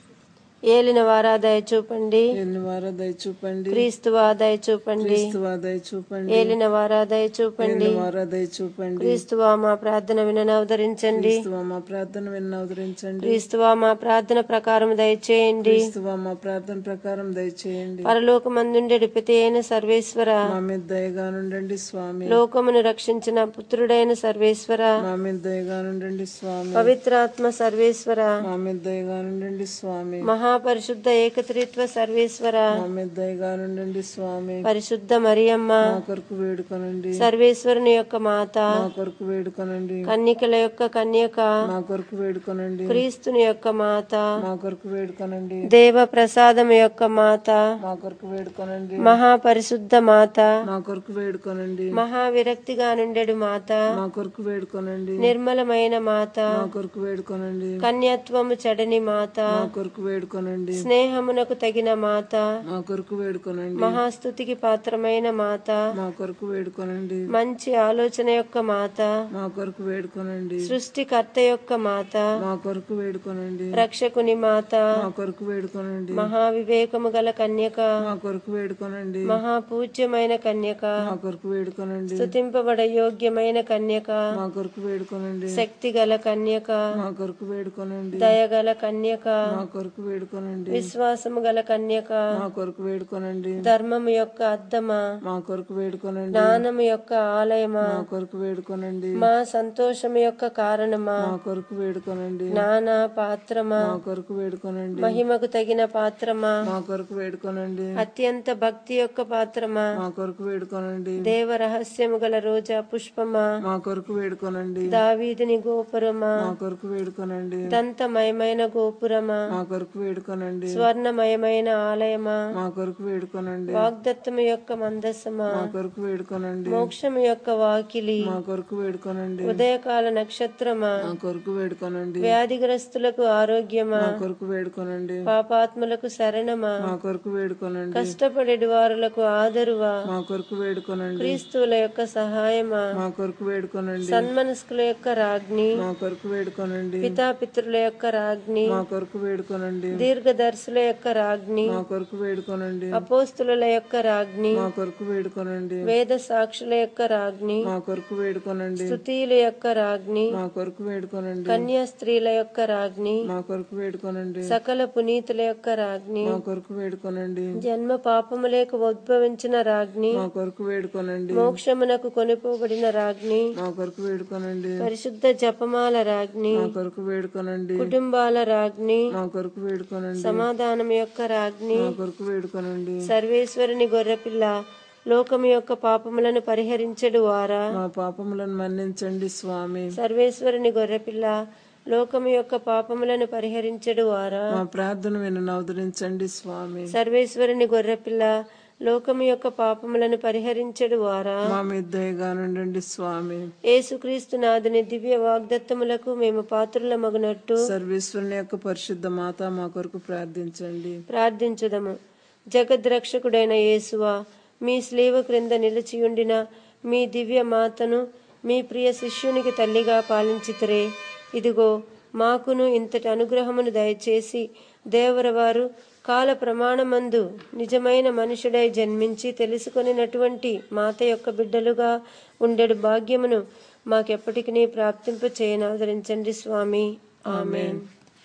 ఏలిన వారా దయచూపండి ఎన్ని వారా దయచూపండి క్రీస్తువా దయచూపండి క్రీస్తువా దయచూపండి ఏలిన వారా దయచూపండి ఎన్ని వారా దయచూపండి క్రీస్తువా మా ప్రార్థన వినని అవతరించండి క్రీస్తువా మా ప్రార్థన విన్న అవతరించండి క్రీస్తువా మా ప్రార్థన ప్రకారం దయచేయండి క్రీస్తువా మా ప్రార్థన ప్రకారం దయచేయండి పరలోకమందుండెడు పితి అయిన సర్వేశ్వర మా మీద దయగా నుండండి స్వామి లోకమును రక్షించిన పుత్రుడైన సర్వేశ్వర మా మీద దయగా నుండండి స్వామి పవిత్రాత్మ సర్వేశ్వర మా మీద దయగా నుండండి స్వామి మహాపరిశుద్ధ ఏకత్రిత్వ సర్వేశ్వర మా మీద దయగా నుండండి స్వామి పరిశుద్ధ మరియమ్మ మా కొరకు వేడుకొనండి సర్వేశ్వరుని యొక్క మాత మా కొరకు వేడుకొనండి కన్నికల యొక్క కన్యక మా కొరకు వేడుకొనండి క్రీస్తుని యొక్క మాత మా కొరకు వేడుకొనండి దేవ ప్రసాదం యొక్క మాత మా కొరకు వేడుకొనండి మహాపరిశుద్ధ మాత మా కొరకు వేడుకొనండి మహావిరక్తిగా నుండెడు మాత మా కొరకు వేడుకొనండి నిర్మలమైన మాత మా కొరకు వేడుకొనండి కన్యత్వము చెడని మాత మా కొరకు వేడుకొనండి స్నేహమునకు తగిన మాత మా కొరకు వేడుకొనండి మహాస్తుతికి పాత్రమైన మాత మా కొరకు వేడుకొనండి మంచి ఆలోచన యొక్క మాత మా కొరకు వేడుకొనండి సృష్టికర్త యొక్క మాత మా కొరకు వేడుకొనండి రక్షకుని మాత మా కొరకు వేడుకొనండి మహావివేకము గల కన్యక మా కొరకు వేడుకొనండి మహాపూజ్యమైన కన్యక మా కొరకు వేడుకొనండి స్తుతింపబడ యోగ్యమైన కన్యక మా కొరకు వేడుకొనండి శక్తి గల కన్యక మా కొరకు వేడుకొనండి దయగల కన్యక మా కొరకు వేడుకొనండి విశ్వాసము గల కన్యక మా కొరకు వేడుకొనండి ధర్మము యొక్క అద్దమా మా కొరకు వేడుకొనండి జ్ఞానము యొక్క ఆలయమా మా కొరకు వేడుకొనండి మా సంతోషము యొక్క కారణమా మా కొరకు వేడుకొనండి జ్ఞాన పాత్రమా మా కొరకు వేడుకొనండి మహిమకు తగిన పాత్రమా మా కొరకు వేడుకొనండి అత్యంత భక్తి యొక్క పాత్రమా మా కొరకు వేడుకొనండి దేవ రహస్యము గల రోజా పుష్పమా మా కొరకు వేడుకొనండి దావీదుని గోపురమా మా కొరకు వేడుకొనండి దంతమయమైన గోపురమా మా కొరకు వేడుకొనండి స్వర్ణమయమైన ఆలయమా మా కొరకు వేడుకొనండి వాగ్దత్తము యొక్క మందసమా మా కొరకు వేడుకొనండి మోక్షము యొక్క వాకిలి మా కొరకు వేడుకొనండి ఉదయకాల నక్షత్రమా మా కొరకు వేడుకొనండి వ్యాధిగ్రస్తులకు ఆరోగ్యమా మా కొరకు వేడుకొనండి పాపాత్ములకు శరణమా మా కొరకు వేడుకొనండి కష్టపడేటి వారులకు ఆదరువా మా కొరకు వేడుకొనండి క్రీస్తువుల యొక్క సహాయమా మా కొరకు వేడుకొనండి సన్మనస్కుల యొక్క రాజ్ఞి మా కొరకు వేడుకొనండి పితాపితృల యొక్క రాజ్ఞి మా కొరకు వేడుకొనండి దీర్ఘదర్శుల యొక్క రాజ్ఞి మా కొరకు వేడుకొనండి అపోస్తుల యొక్క రాజ్ఞి మా కొరకు వేడుకొనండి వేద సాక్షుల యొక్క రాజ్ఞి మా కొరకు వేడుకొనండి స్తుతీల యొక్క రాజ్ఞి మా కొరకు వేడుకొనండి కన్యా స్త్రీల యొక్క రాజ్ఞి మా కొరకు వేడుకొనండి సకల పునీతుల యొక్క రాజ్ఞి మా కొరకు వేడుకొనండి జన్మ పాపములేక ఉద్భవించిన రాజ్ఞి మా కొరకు వేడుకొనండి మోక్షమునకు కొనిపోబడిన రాజ్ఞి మా కొరకు వేడుకొనండి పరిశుద్ధ జపమాల రాజ్ఞి మా కొరకు వేడుకొనండి కుటుంబాల రాజ్ఞి మా కొరకు వేడుకొనండి సమాధానం యొక్క రాజ్ఞి మా కొరకు వేడుకొనండి సర్వేశ్వరుని గొర్రెపిల్ల లోకము యొక్క పాపములను పరిహరించడు వారా మా పాపములను మన్నించండి స్వామి సర్వేశ్వరుని గొర్రెపిల్ల లోకము యొక్క పాపములను పరిహరించడు వారా మా ప్రార్థన విను అవతరించండి స్వామి సర్వేశ్వరుని గొర్రెపిల్ల లోకము యొక్క పాపములను పరిహరించడు వారా మా మీద దయగా నుండండి స్వామి యేసుక్రీస్తు నాథుని దివ్య వాగ్దత్తములకు మేము పాత్రుల మగునట్టు సర్వేశ్వరుని యొక్క పరిశుద్ధ మాత మా కొరకు ప్రార్థించండి ప్రార్థించుదము జగద్రక్షకుడైన యేసువా మీ స్లీవ క్రింద నిలిచియుండిన మీ దివ్య మాతను మీ ప్రియ శిష్యునికి తల్లిగా పాలించితరే ఇదిగో మాకును ఇంతటి అనుగ్రహమును దయచేసి దేవరవారు కాల ప్రమాణమందు నిజమైన మనుషుడై జన్మించి తెలుసుకొనినటువంటి మాత యొక్క బిడ్డలుగా ఉండెడు భాగ్యమును మాకెప్పటికీ ప్రాప్తింప చేయనాదరించండి స్వామి ఆమెన్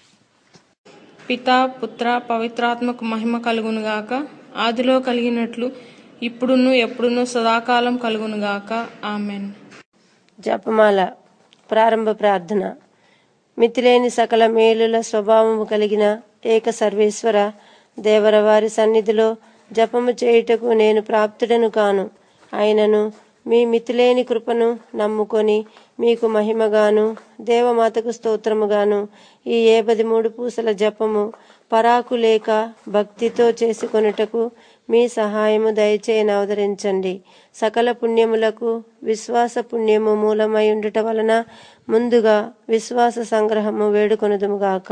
పితా పుత్ర పవిత్రాత్మకు మహిమ కలుగునుగాక ఆదిలో కలిగినట్లు ఇప్పుడును ఎప్పుడును సదాకాలం కలుగునుగాక ఆమెన్ జపమాల ప్రారంభ ప్రార్థన మితిలేని సకల మేలుల స్వభావము కలిగిన ఏక సర్వేశ్వర దేవర వారి సన్నిధిలో జపము చేయుటకు నేను ప్రాప్తుడను కాను అయినను మీ మితిలేని కృపను నమ్ముకొని మీకు మహిమగాను దేవమాతకు స్తోత్రముగాను ఈ ఏబది మూడు పూసల జపము పరాకు లేక భక్తితో చేసుకొనుటకు మీ సహాయము దయచేయని అవతరించండి సకల పుణ్యములకు విశ్వాస పుణ్యము మూలమై ఉండుట వలన ముందుగా విశ్వాస సంగ్రహము వేడుకొనుదుముగాక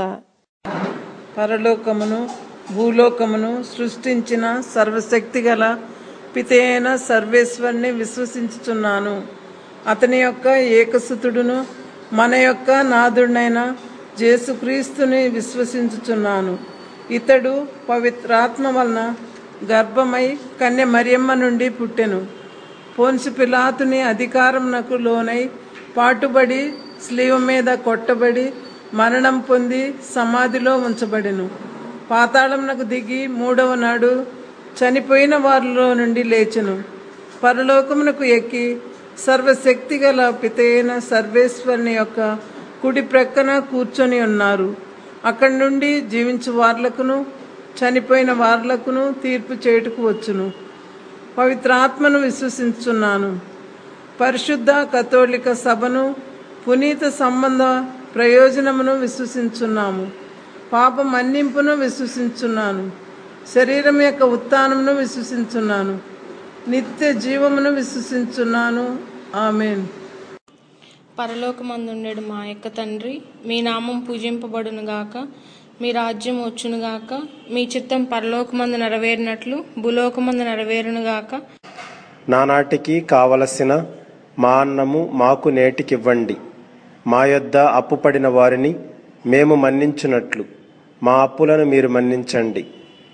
పరలోకమును భూలోకమును సృష్టించిన సర్వశక్తి గల పితైన సర్వేశ్వరిని విశ్వసించుచున్నాను అతని యొక్క ఏకసుతుడును మన యొక్క నాదుడైన జేసుక్రీస్తుని విశ్వసించుచున్నాను ఇతడు పవిత్రాత్మ వలన గర్భమై కన్య మరియమ్మ నుండి పుట్టెను పోన్సు పిలాతుని అధికారమునకు లోనై పాటుబడి స్లీవ మీద కొట్టబడి మరణం పొంది సమాధిలో ఉంచబడెను పాతాళమునకు దిగి మూడవ నాడు చనిపోయిన వారిలో నుండి లేచెను పరలోకమునకు ఎక్కి సర్వశక్తి గల పితైన సర్వేశ్వరుని యొక్క కుడి ప్రక్కన కూర్చొని ఉన్నారు అక్కడి నుండి జీవించు వార్లకును చనిపోయిన వార్లకును తీర్పు చేయుటకు వచ్చును పవిత్రాత్మను విశ్వసించున్నాను పరిశుద్ధ కథోలిక సభను పునీత సంబంధ ప్రయోజనమును విశ్వసించున్నాము పాప మన్నింపును విశ్వసించున్నాను శరీరం యొక్క ఉత్థానమును విశ్వసించున్నాను నిత్య జీవమును విశ్వసించున్నాను ఆమెన్ పరలోకమందుండెడు మా యొక్క తండ్రి మీ నామం పూజింపబడునుగాక మీ రాజ్యం వచ్చునుగాక మీ చిత్తం పరలోకమందు నెరవేరినట్లు భూలోకమందు నెరవేరునుగాక నానాటికి కావలసిన మా అన్నము మాకు నేటికివ్వండి మా యొద్ద అప్పుపడిన వారిని మేము మన్నించున్నట్లు మా అప్పులను మీరు మన్నించండి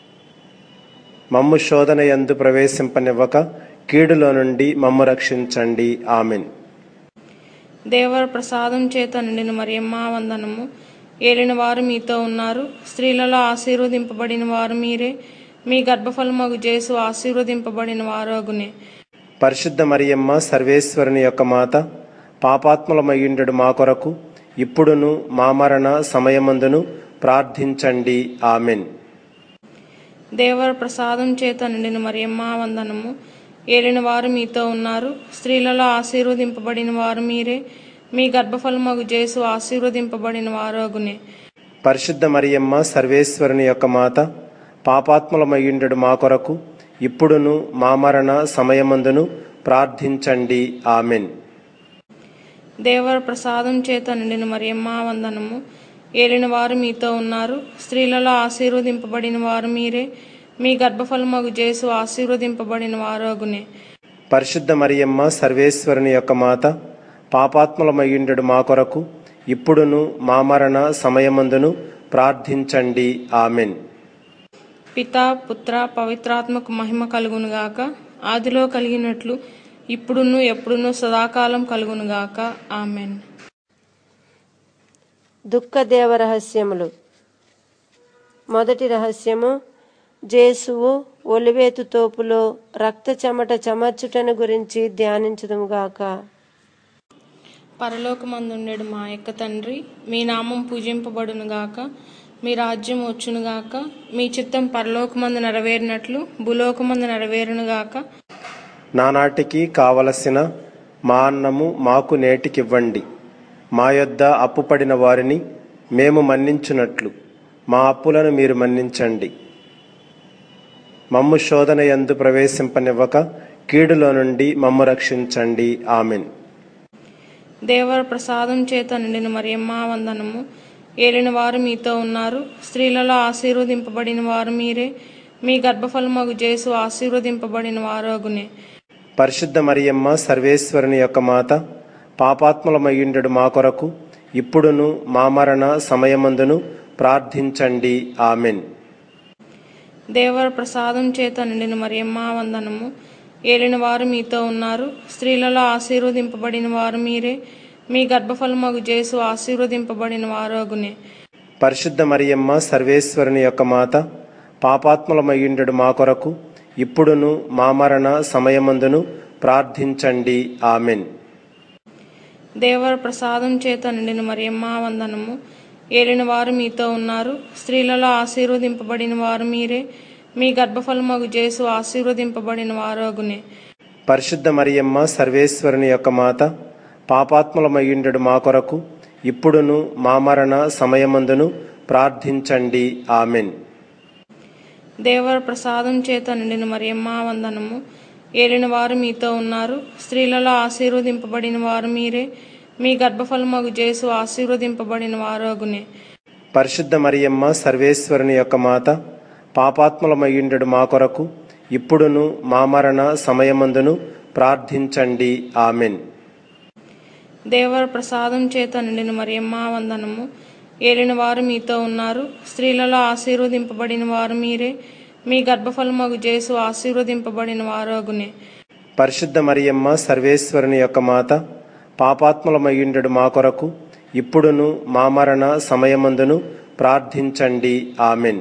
మమ్ము శోధన యందు ప్రవేశింపనివ్వక కీడులో నుండి మమ్ము రక్షించండి ఆమెన్ దేవర ప్రసాదం చేత నిండిన మరియమ్మ వందనము ఏలిన వారు మీతో ఉన్నారు స్త్రీలలో ఆశీర్వదింపబడిన వారు మీరే మీ గర్భఫలమగు జేసు ఆశీర్వదింపబడిన వారు అగునే పరిశుద్ధ మరియమ్మ సర్వేశ్వరుని యొక్క మాత పాపాత్ములమయ్యుండెడు మా కొరకు ఇప్పుడును మా మరణ సమయమందును ప్రార్థించండి ఆమెన్ దేవర ప్రసాదం చేత నిండిన మరియమ్మ వందనము ఏలిన వారు మీతో ఉన్నారు స్త్రీలలో ఆశీర్వదింపబడిన వారు మీరే మీ గర్భఫలమగు జేసు ఆశీర్వదింపబడిన వారు అగునే పరిశుద్ధ మరియమ్మ సర్వేశ్వరుని యొక్క మాత పాపాత్ములమయ్యుండెడు మా కొరకు ఇప్పుడును మా మరణ సమయమందును ప్రార్థించండి ఆమెన్ దేవర ప్రసాదం చేత నిండిన మరియమ్మ వందనము ఏలిన వారు మీతో ఉన్నారు స్త్రీలలో ఆశీర్వదింపబడిన వారు మీరే మీ గర్భఫలమగు జేసు ఆశీర్వదింపబడిన వారు అగునే పరిశుద్ధ మరియమ్మ సర్వేశ్వరుని యొక్క మాత పాపాత్ములమయ్యుండెడు మా కొరకు ఇప్పుడును మా మరణ సమయమందును ప్రార్థించండి ఆమెన్ పిత పుత్ర పవిత్రాత్మకు మహిమ కలుగునుగాక ఆదిలో కలిగినట్లు ఇప్పుడును ఎప్పుడును సదాకాలం కలుగునుగాక ఆమెన్ దుఃఖదేవ రహస్యములు మొదటి రహస్యము జేసువు ఒలివేతు తోపులో రక్త చెమట చెమర్చుటను గురించి ధ్యానించుదుముగాక పరలోకమందుండెడు మా యొక్క తండ్రి మీ నామం పూజింపబడునుగాక మీ రాజ్యం వచ్చునుగాక మీ చిత్తం పరలోకమందు నెరవేరినట్లు భూలోకమందు నెరవేరునుగాక నానాటికి కావలసిన మా అన్నము మాకు నేటికివ్వండి మా యొద్ద అప్పుపడిన వారిని మేము మన్నించున్నట్లు మా అప్పులను మీరు మన్నించండి మమ్ము శోధన యందు ప్రవేశింపనివ్వక కీడులో నుండి మమ్ము రక్షించండి ఆమెన్ దేవర ప్రసాదం చేత నిండిన మరియమ్మ వందనము ఏలిన వారు మీతో ఉన్నారు స్త్రీలలో ఆశీర్వదింపబడిన వారు మీరే మీ గర్భఫలమగు జేసు ఆశీర్వదింపబడిన వారు అగునే పరిశుద్ధ మరియమ్మ సర్వేశ్వరుని యొక్క మాత పాపాత్ములమయ్యుండెడు మా కొరకు ఇప్పుడును మా మరణ సమయమందును ప్రార్థించండి ఆమెన్ దేవర ప్రసాదం చేత నిండిన మరియమ్మ వందనము ఏలిన వారు మీతో ఉన్నారు స్త్రీలలో ఆశీర్వదింపబడిన వారు మీరే మీ గర్భఫలమగు జేసు ఆశీర్వదింపబడిన వారు అగునే పరిశుద్ధ మరియమ్మ సర్వేశ్వరుని యొక్క మాత పాపాత్ములమయ్యుండెడు మా కొరకు ఇప్పుడును మా మరణ సమయమందును ప్రార్థించండి ఆమెన్ దేవర ప్రసాదం చేత నిండిన మరియమ్మ వందనము ఏలిన వారు మీతో ఉన్నారు స్త్రీలలో ఆశీర్వదింపబడిన వారు మీరే మీ గర్భఫలమగు జేసు ఆశీర్వదింపబడిన వారోగునే పరిశుద్ధ మరియమ్మ సర్వేశ్వరుని యొక్క మాత పాపాత్ములమయ్యుండెడు మా కొరకు ఇప్పుడును మా మరణ సమయమందును ప్రార్థించండి ఆమెన్ దేవర ప్రసాదం చేత నిండిన మరియమ్మ వందనము ఏలిన వారు మీతో ఉన్నారు స్త్రీలలో ఆశీర్వదింపబడిన వారు మీరే మీ గర్భఫలమగు జేసు ఆశీర్వదింపబడిన వారోగునే పరిశుద్ధ మరియమ్మ సర్వేశ్వరుని యొక్క మాత పాపాత్ములమయ్యుండెడు మా కొరకు ఇప్పుడును మా మరణ సమయమందును ప్రార్థించండి ఆమెన్ దేవర ప్రసాదం చేత నిండిన మరియమ్మ వందనము ఏలిన వారు మీతో ఉన్నారు స్త్రీలలో ఆశీర్వదింపబడిన వారు మీరే మీ గర్భఫలమగు జేసు ఆశీర్వదింపబడిన వారోగునే పరిశుద్ధ మరియమ్మ సర్వేశ్వరుని యొక్క మాత పాపాత్ములమయ్యుండెడు మా కొరకు ఇప్పుడును మా మరణ సమయమందును ప్రార్థించండి ఆమెన్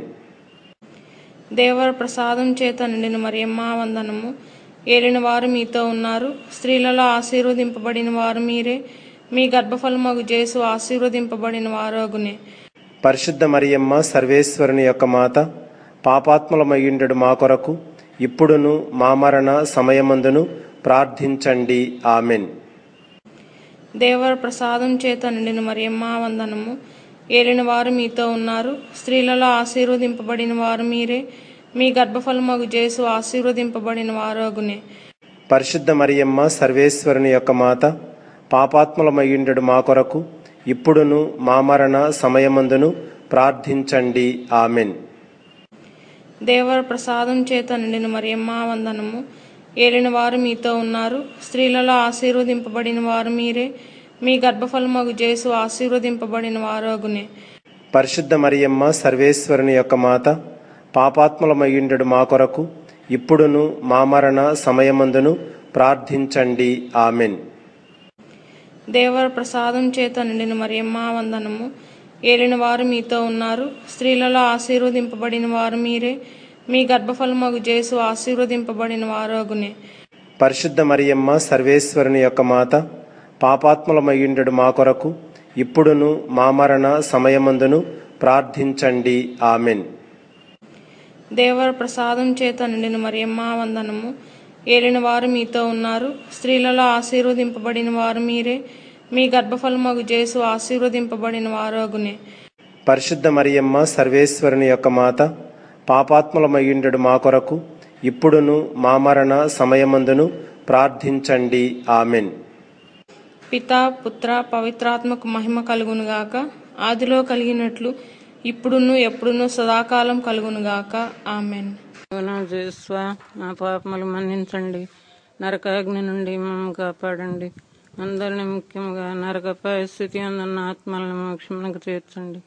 దేవర ప్రసాదం చేత నిండిన మరియమ్మ వందనము ఏలిన వారు మీతో ఉన్నారు స్త్రీలలో ఆశీర్వదింపబడిన వారు మీరే మీ గర్భఫలమగు జేసు ఆశీర్వదింపబడిన వారోగునే పరిశుద్ధ మరియమ్మ సర్వేశ్వరుని యొక్క మాత పాపాత్ములమయ్యుండెడు మా కొరకు ఇప్పుడును మా మరణ సమయమందును ప్రార్థించండి ఆమెన్ దేవర ప్రసాదం చేత నిండిన మరియమ్మ వందనము ఏలిన వారు మీతో ఉన్నారు స్త్రీలలో ఆశీర్వదింపబడిన వారు మీరే మీ గర్భఫలమగు జేసు ఆశీర్వదింపబడిన వారోగునే పరిశుద్ధ మరియమ్మ సర్వేశ్వరుని యొక్క మాత పాపాత్ములమయ్యుండెడు మా కొరకు ఇప్పుడును మా మరణ సమయమందును ప్రార్థించండి ఆమెన్ దేవర ప్రసాదం చేత నిండిన మరియమ్మ వందనము ఏలిన వారు మీతో ఉన్నారు స్త్రీలలో ఆశీర్వదింపబడిన వారు మీరే మీ గర్భఫలమగు జేసు ఆశీర్వదింపబడిన వారోగునే పరిశుద్ధ మరియమ్మ సర్వేశ్వరుని యొక్క మాత పాపాత్ములమయ్యుండెడు మా కొరకు ఇప్పుడును మా మరణ సమయమందును ప్రార్థించండి ఆమెన్ దేవర ప్రసాదం చేత నిండిన మరియమ్మ వందనము ఏలిన వారు మీతో ఉన్నారు స్త్రీలలో ఆశీర్వదింపబడిన వారు మీరే మీ గర్భఫలమగు జేసు ఆశీర్వదింపబడిన వారోగునే పరిశుద్ధ మరియమ్మ సర్వేశ్వరుని యొక్క మాత పాపాత్ములమయ్యుండెడు మా కొరకు ఇప్పుడును మా మరణ సమయమందును ప్రార్థించండి ఆమెన్ దేవర ప్రసాదం చేత నిండిన మరియమ్మ వందనము ఏలిన వారు మీతో ఉన్నారు స్త్రీలలో ఆశీర్వదింపబడిన వారు మీరే మీ గర్భఫలమగు జేసు ఆశీర్వదింపబడిన వారోగునే పరిశుద్ధ మరియమ్మ సర్వేశ్వరుని యొక్క మాత పాపాత్ములమయ్యుండెడు మా కొరకు ఇప్పుడును మా మరణ సమయమందును ప్రార్థించండి ఆమెన్ పితా పుత్ర పవిత్రాత్మకు మహిమ కలుగునుగాక ఆదిలో కలిగినట్లు ఇప్పుడును ఎప్పుడును సదాకాలం కలుగునుగాక ఆమెన్ నా జేస్వ నా పాపములు మన్నించండి నరకాగ్ని నుండి మమ్మల్ని కాపాడండి అందరిని ముఖ్యంగా నరక పరిస్థితి అందున్న ఆత్మలను మోక్షమునకు చేర్చండి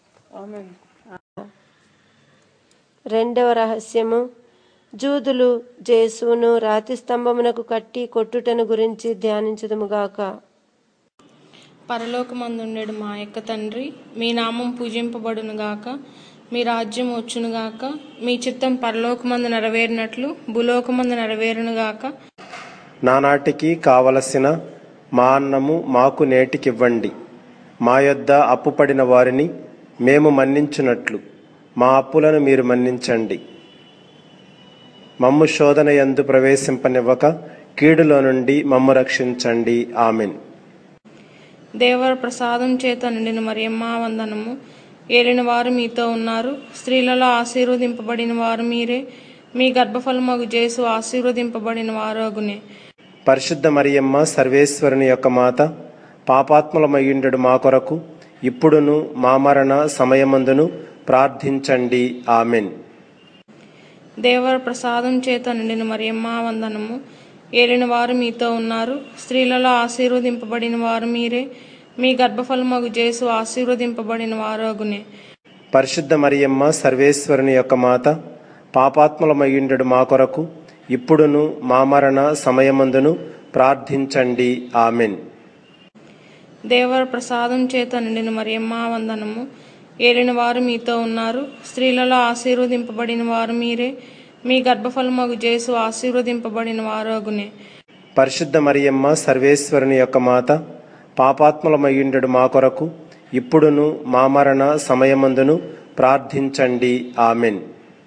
రెండవ రహస్యము జూదులు జేసును రాతి స్తంభమునకు కట్టి కొట్టుటను గురించి ధ్యానించదుముగాక పరలోకమందుండెడు మా యొక్క తండ్రి మీ నామం పూజింపబడునుగాక మీ రాజ్యం వచ్చునుగాక మీ చిత్తం పరలోకమందు నెరవేరినట్లు భూలోకమందు నెరవేరునుగాక నానాటికి కావలసిన మా అన్నము మాకు నేటికివ్వండి మా యొద్ద అప్పుపడిన వారిని మేము మన్నించున్నట్లు మా అప్పులను మీరు మన్నించండి మమ్ము శోధన యందు ప్రవేశింపనివ్వక కీడులో నుండి మమ్ము రక్షించండి ఆమెన్ దేవర ప్రసాదం చేత నిండిన మరియమ్మ వందనము ఏలిన వారు మీతో ఉన్నారు స్త్రీలలో ఆశీర్వదింపబడిన వారు మీరే మీ గర్భఫలమగు జేసు ఆశీర్వదింపబడిన వారోగునే పరిశుద్ధ మరియమ్మ సర్వేశ్వరుని యొక్క మాత పాపాత్ములమయ్యుండెడు మా కొరకు ఇప్పుడును మా మరణ సమయమందును ప్రార్థించండి ఆమెన్ దేవర ప్రసాదం చేత నిండిన మరియమ్మ వందనము ఏలిన వారు మీతో ఉన్నారు స్త్రీలలో ఆశీర్వదింపబడిన వారు మీరే మీ గర్భఫలమగు జేసు ఆశీర్వదింపబడిన వారోగునే పరిశుద్ధ మరియమ్మ సర్వేశ్వరుని యొక్క మాత పాపాత్ములమయ్యుండెడు మా కొరకు ఇప్పుడును మా మరణ సమయమందును ప్రార్థించండి ఆమెన్ దేవర ప్రసాదం చేత నిండిన మరియమ్మ వందనము ఏలిన వారు మీతో ఉన్నారు స్త్రీలలో ఆశీర్వదింపబడిన వారు మీరే మీ గర్భఫలమగు జేసు ఆశీర్వదింపబడిన వారోగునే పరిశుద్ధ మరియమ్మ సర్వేశ్వరుని యొక్క మాత పాపాత్ములమయ్యుండెడు మా కొరకు ఇప్పుడును మా మరణ సమయమందును ప్రార్థించండి ఆమెన్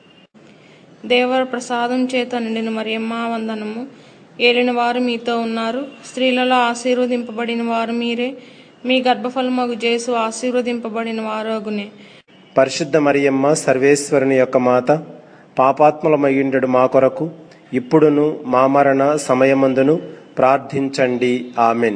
దేవర ప్రసాదం చేత నిండిన మరియమ్మ వందనము ఏలిన వారు మీతో ఉన్నారు స్త్రీలలో ఆశీర్వదింపబడిన వారు మీరే మీ గర్భఫలమగు జేసు ఆశీర్వదింపబడిన వారోగునే పరిశుద్ధ మరియమ్మ సర్వేశ్వరుని యొక్క మాత పాపాత్ములమయ్యుండెడు మా కొరకు ఇప్పుడును మా మరణ సమయమందును ప్రార్థించండి ఆమెన్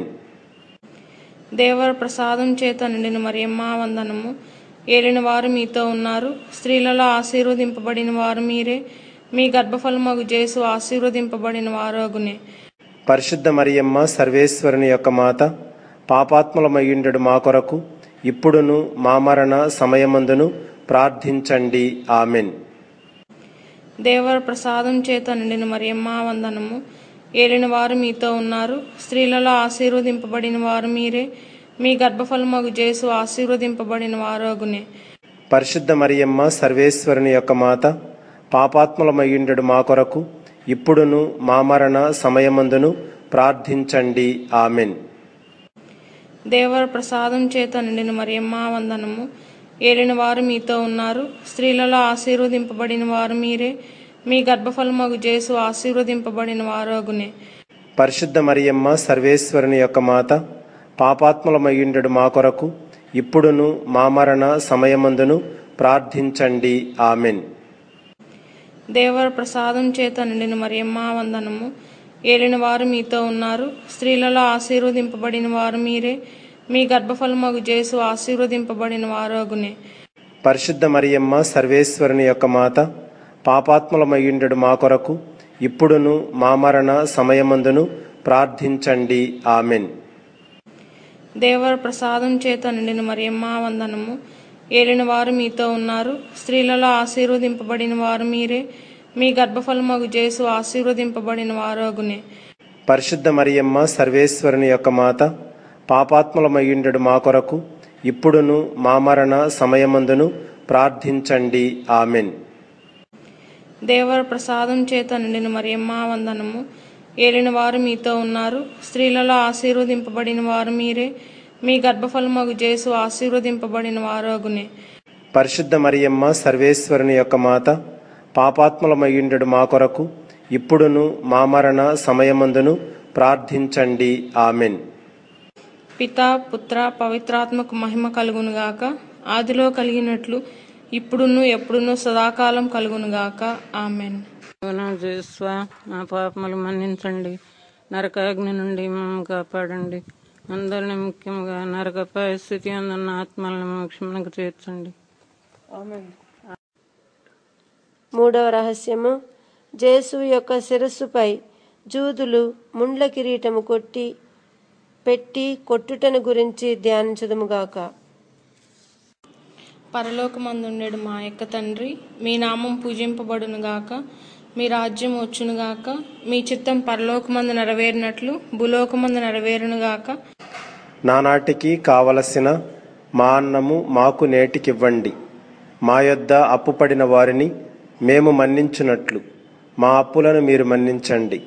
దేవర ప్రసాదం చేత నిండిన మరియమ్మ వందనము ఏలిన వారు మీతో ఉన్నారు స్త్రీలలో ఆశీర్వదింపబడిన వారు మీరే మీ గర్భఫలమగు జేసు ఆశీర్వదింపబడిన వారోగునే పరిశుద్ధ మరియమ్మ సర్వేశ్వరుని యొక్క మాత పాపాత్ములమయ్యుండెడు మా కొరకు ఇప్పుడును మా మరణ సమయమందును ప్రార్థించండి ఆమెన్ దేవర ప్రసాదం చేత నిండిన మరియమ్మ వందనము ఏలిన వారు మీతో ఉన్నారు స్త్రీలలో ఆశీర్వదింపబడిన వారు మీరే మీ గర్భఫలమగు జేసు ఆశీర్వదింపబడిన వారోగునే పరిశుద్ధ మరియమ్మ సర్వేశ్వరుని యొక్క మాత పాపాత్ములమయ్యుండెడు మా కొరకు ఇప్పుడును మా మరణ సమయమందును ప్రార్థించండి ఆమెన్ దేవర ప్రసాదం చేత నిండిన మరియమ్మ వందనము ఏలిన వారు మీతో ఉన్నారు స్త్రీలలో ఆశీర్వదింపబడిన వారు మీరే మీ గర్భఫలమగు జేసు ఆశీర్వదింపబడిన వారోగునే పరిశుద్ధ మరియమ్మ సర్వేశ్వరుని యొక్క మాత పాపాత్ములమయ్యుండెడు మా కొరకు ఇప్పుడును మా మరణ సమయమందును ప్రార్థించండి ఆమెన్ దేవర ప్రసాదం చేత నిండిన మరియమ్మ వందనము ఏలిన వారు మీతో ఉన్నారు స్త్రీలలో ఆశీర్వదింపబడిన వారు మీరే మీ గర్భఫలమగు జేసు ఆశీర్వదింపబడిన వారోగునే పరిశుద్ధ మరియమ్మ సర్వేశ్వరుని యొక్క మాత పాపాత్ములమయ్యుండెడు మా కొరకు ఇప్పుడును మా మరణ సమయమందును ప్రార్థించండి ఆమెన్ దేవర ప్రసాదం చేత నిండిన మరియమ్మ వందనము ఏలిన వారు మీతో ఉన్నారు స్త్రీలలో ఆశీర్వదింపబడిన వారు మీరే మీ గర్భఫలమగు జేసు ఆశీర్వదింపబడిన వారోగునే పరిశుద్ధ మరియమ్మ సర్వేశ్వరుని యొక్క మాత పాపాత్ములమయ్యుండెడు మా కొరకు ఇప్పుడును మా మరణ సమయమందును ప్రార్థించండి ఆమెన్ దేవర ప్రసాదం చేత నిండిన మరియమ్మ వందనము ఏలిన వారు మీతో ఉన్నారు స్త్రీలలో ఆశీర్వదింపబడిన వారు మీరే మీ గర్భఫలమగు జేసు ఆశీర్వదింపబడిన వారోగునే పరిశుద్ధ మరియమ్మ సర్వేశ్వరుని యొక్క మాత పాపాత్ములమయ్యుండెడు మా కొరకు ఇప్పుడును మా మరణ సమయమందును ప్రార్థించండి ఆమెన్ పిత పుత్ర పవిత్రాత్మకు మహిమ కలుగునుగాక ఆదిలో కలిగినట్లు ఇప్పుడును ఎప్పుడును సదాకాలం కలుగునుగాక ఆమెన్ నా జేస్వా మా పాపములు మన్నించండి నరకాగ్ని నుండి మమ్మల్ని కాపాడండి అందరిని ముఖ్యంగా నరక పరిస్థితి అందున్న ఆత్మలను మోక్షమునకు చేర్చండి మూడవ రహస్యము జేసు యొక్క శిరస్సుపై జూదులు ముండ్ల కిరీటము కొట్టి పెట్టి కొట్టుటను గురించి ధ్యానించదుముగాక పరలోకమందుండెడు మా యొక్క తండ్రి మీ నామం పూజింపబడునుగాక మీ రాజ్యం వచ్చునుగాక మీ చిత్తం పరలోకమందు నెరవేరినట్లు భూలోకమందు నెరవేరునుగాక నానాటికి కావలసిన మా అన్నము మాకు నేటికివ్వండి మా యొద్ద అప్పుపడిన వారిని మేము మన్నించున్నట్లు మా అప్పులను మీరు మన్నించండి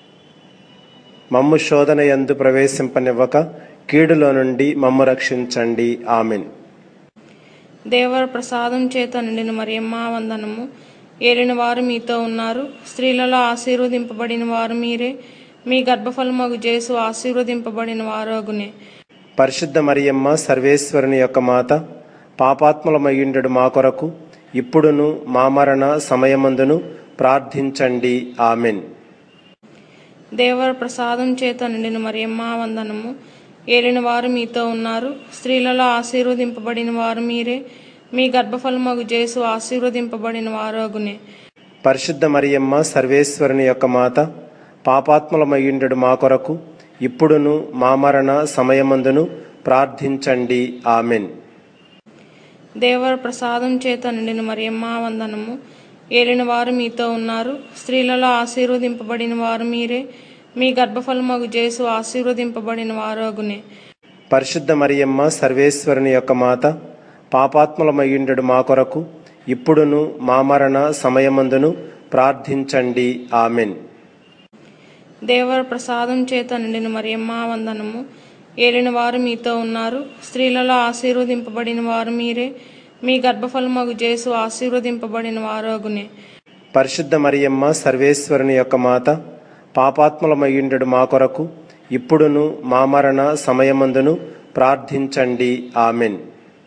మమ్ము శోధన యందు ప్రవేశింపనివ్వక కీడులో నుండి మమ్ము రక్షించండి ఆమెన్ దేవర ప్రసాదం చేత నిండిన మరియమ్మ వందనము ఏలిన వారు మీతో ఉన్నారు స్త్రీలలో ఆశీర్వదింపబడిన వారు మీరే మీ గర్భఫలమగు జేసు ఆశీర్వదింపబడిన వారోగునే పరిశుద్ధ మరియమ్మ సర్వేశ్వరుని యొక్క మాత పాపాత్ములమయ్యుండెడు మా కొరకు ఇప్పుడును మా మరణ సమయమందును ప్రార్థించండి ఆమెన్ దేవర ప్రసాదం చేత నిండిన మరియమ్మ వందనము ఏలిన వారు మీతో ఉన్నారు స్త్రీలలో ఆశీర్వదింపబడిన వారు మీరే మీ గర్భఫలమగు జేసు ఆశీర్వదింపబడిన వారోగునే పరిశుద్ధ మరియమ్మ సర్వేశ్వరుని యొక్క మాత పాపాత్ములమయ్యుండెడు మా కొరకు ఇప్పుడును మా మరణ సమయమందును ప్రార్థించండి ఆమెన్ దేవర ప్రసాదం చేత నిండిన మరియమ్మ వందనము ఏలిన వారు మీతో ఉన్నారు స్త్రీలలో ఆశీర్వదింపబడిన వారు మీరే మీ గర్భఫలమగు జేసు ఆశీర్వదింపబడిన వారోగునే పరిశుద్ధ మరియమ్మ సర్వేశ్వరుని యొక్క మాత పాపాత్ములమయ్యుండెడు మా కొరకు ఇప్పుడును మా మరణ సమయమందును ప్రార్థించండి ఆమెన్ దేవర ప్రసాదం చేత నిండిన మరియమ్మ వందనము ఏలిన వారు మీతో ఉన్నారు స్త్రీలలో ఆశీర్వదింపబడిన వారు మీరే మీ గర్భఫలమగు జేసు ఆశీర్వదింపబడిన వారోగునే పరిశుద్ధ మరియమ్మ సర్వేశ్వరుని యొక్క మాత పాపాత్ములమయ్యుండెడు మా కొరకు ఇప్పుడును మా మరణ సమయమందును ప్రార్థించండి ఆమెన్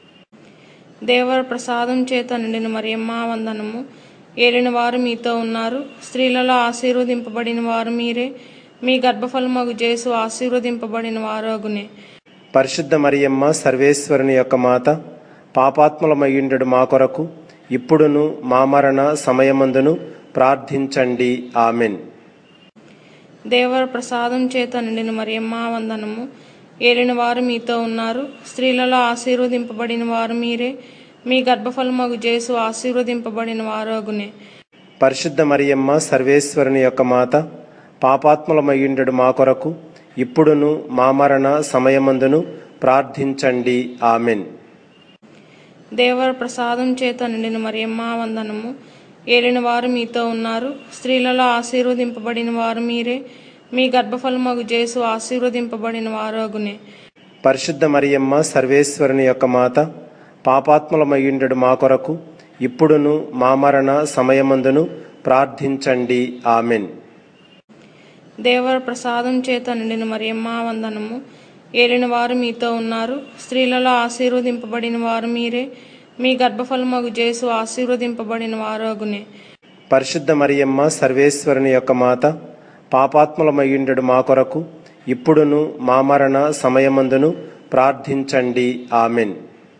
దేవర ప్రసాదం చేత నిండిన మరియమ్మ వందనము ఏలిన వారు మీతో ఉన్నారు స్త్రీలలో ఆశీర్వదింపబడిన వారు మీరే మీ గర్భఫలమగు జేసు ఆశీర్వదింపబడిన వారోగునే పరిశుద్ధ మరియమ్మ సర్వేశ్వరుని యొక్క మాత పాపాత్ములమయ్యుండెడు మా కొరకు ఇప్పుడును మా మరణ సమయమందును ప్రార్థించండి ఆమెన్ దేవర ప్రసాదం చేత నిండిన మరియమ్మ వందనము ఏలిన వారు మీతో ఉన్నారు స్త్రీలలో ఆశీర్వదింపబడిన వారు మీరే మీ గర్భఫలమగు జేసు ఆశీర్వదింపబడిన వారోగునే పరిశుద్ధ మరియమ్మ సర్వేశ్వరుని యొక్క మాత పాపాత్ములమయ్యుండెడు మా కొరకు ఇప్పుడును మా మరణ సమయమందును ప్రార్థించండి ఆమెన్ దేవర ప్రసాదం చేత నిండిన మరియమ్మ వందనము ఏలిన వారు మీతో ఉన్నారు స్త్రీలలో ఆశీర్వదింపబడిన వారు మీరే మీ గర్భఫలమగు జేసు ఆశీర్వదింపబడిన వారోగునే పరిశుద్ధ మరియమ్మ సర్వేశ్వరుని యొక్క మాత పాపాత్ములమయ్యుండెడు మా కొరకు ఇప్పుడును మా మరణ సమయమందును ప్రార్థించండి ఆమెన్ దేవర ప్రసాదం చేత నిండిన మరియమ్మ వందనము ఏలిన వారు మీతో ఉన్నారు స్త్రీలలో ఆశీర్వదింపబడిన వారు మీరే మీ గర్భఫలమగు జేసు ఆశీర్వదింపబడిన వారోగునే పరిశుద్ధ మరియమ్మ సర్వేశ్వరుని యొక్క మాత పాపాత్ములమయ్యుండెడు మా కొరకు ఇప్పుడును మా మరణ సమయమందును ప్రార్థించండి ఆమెన్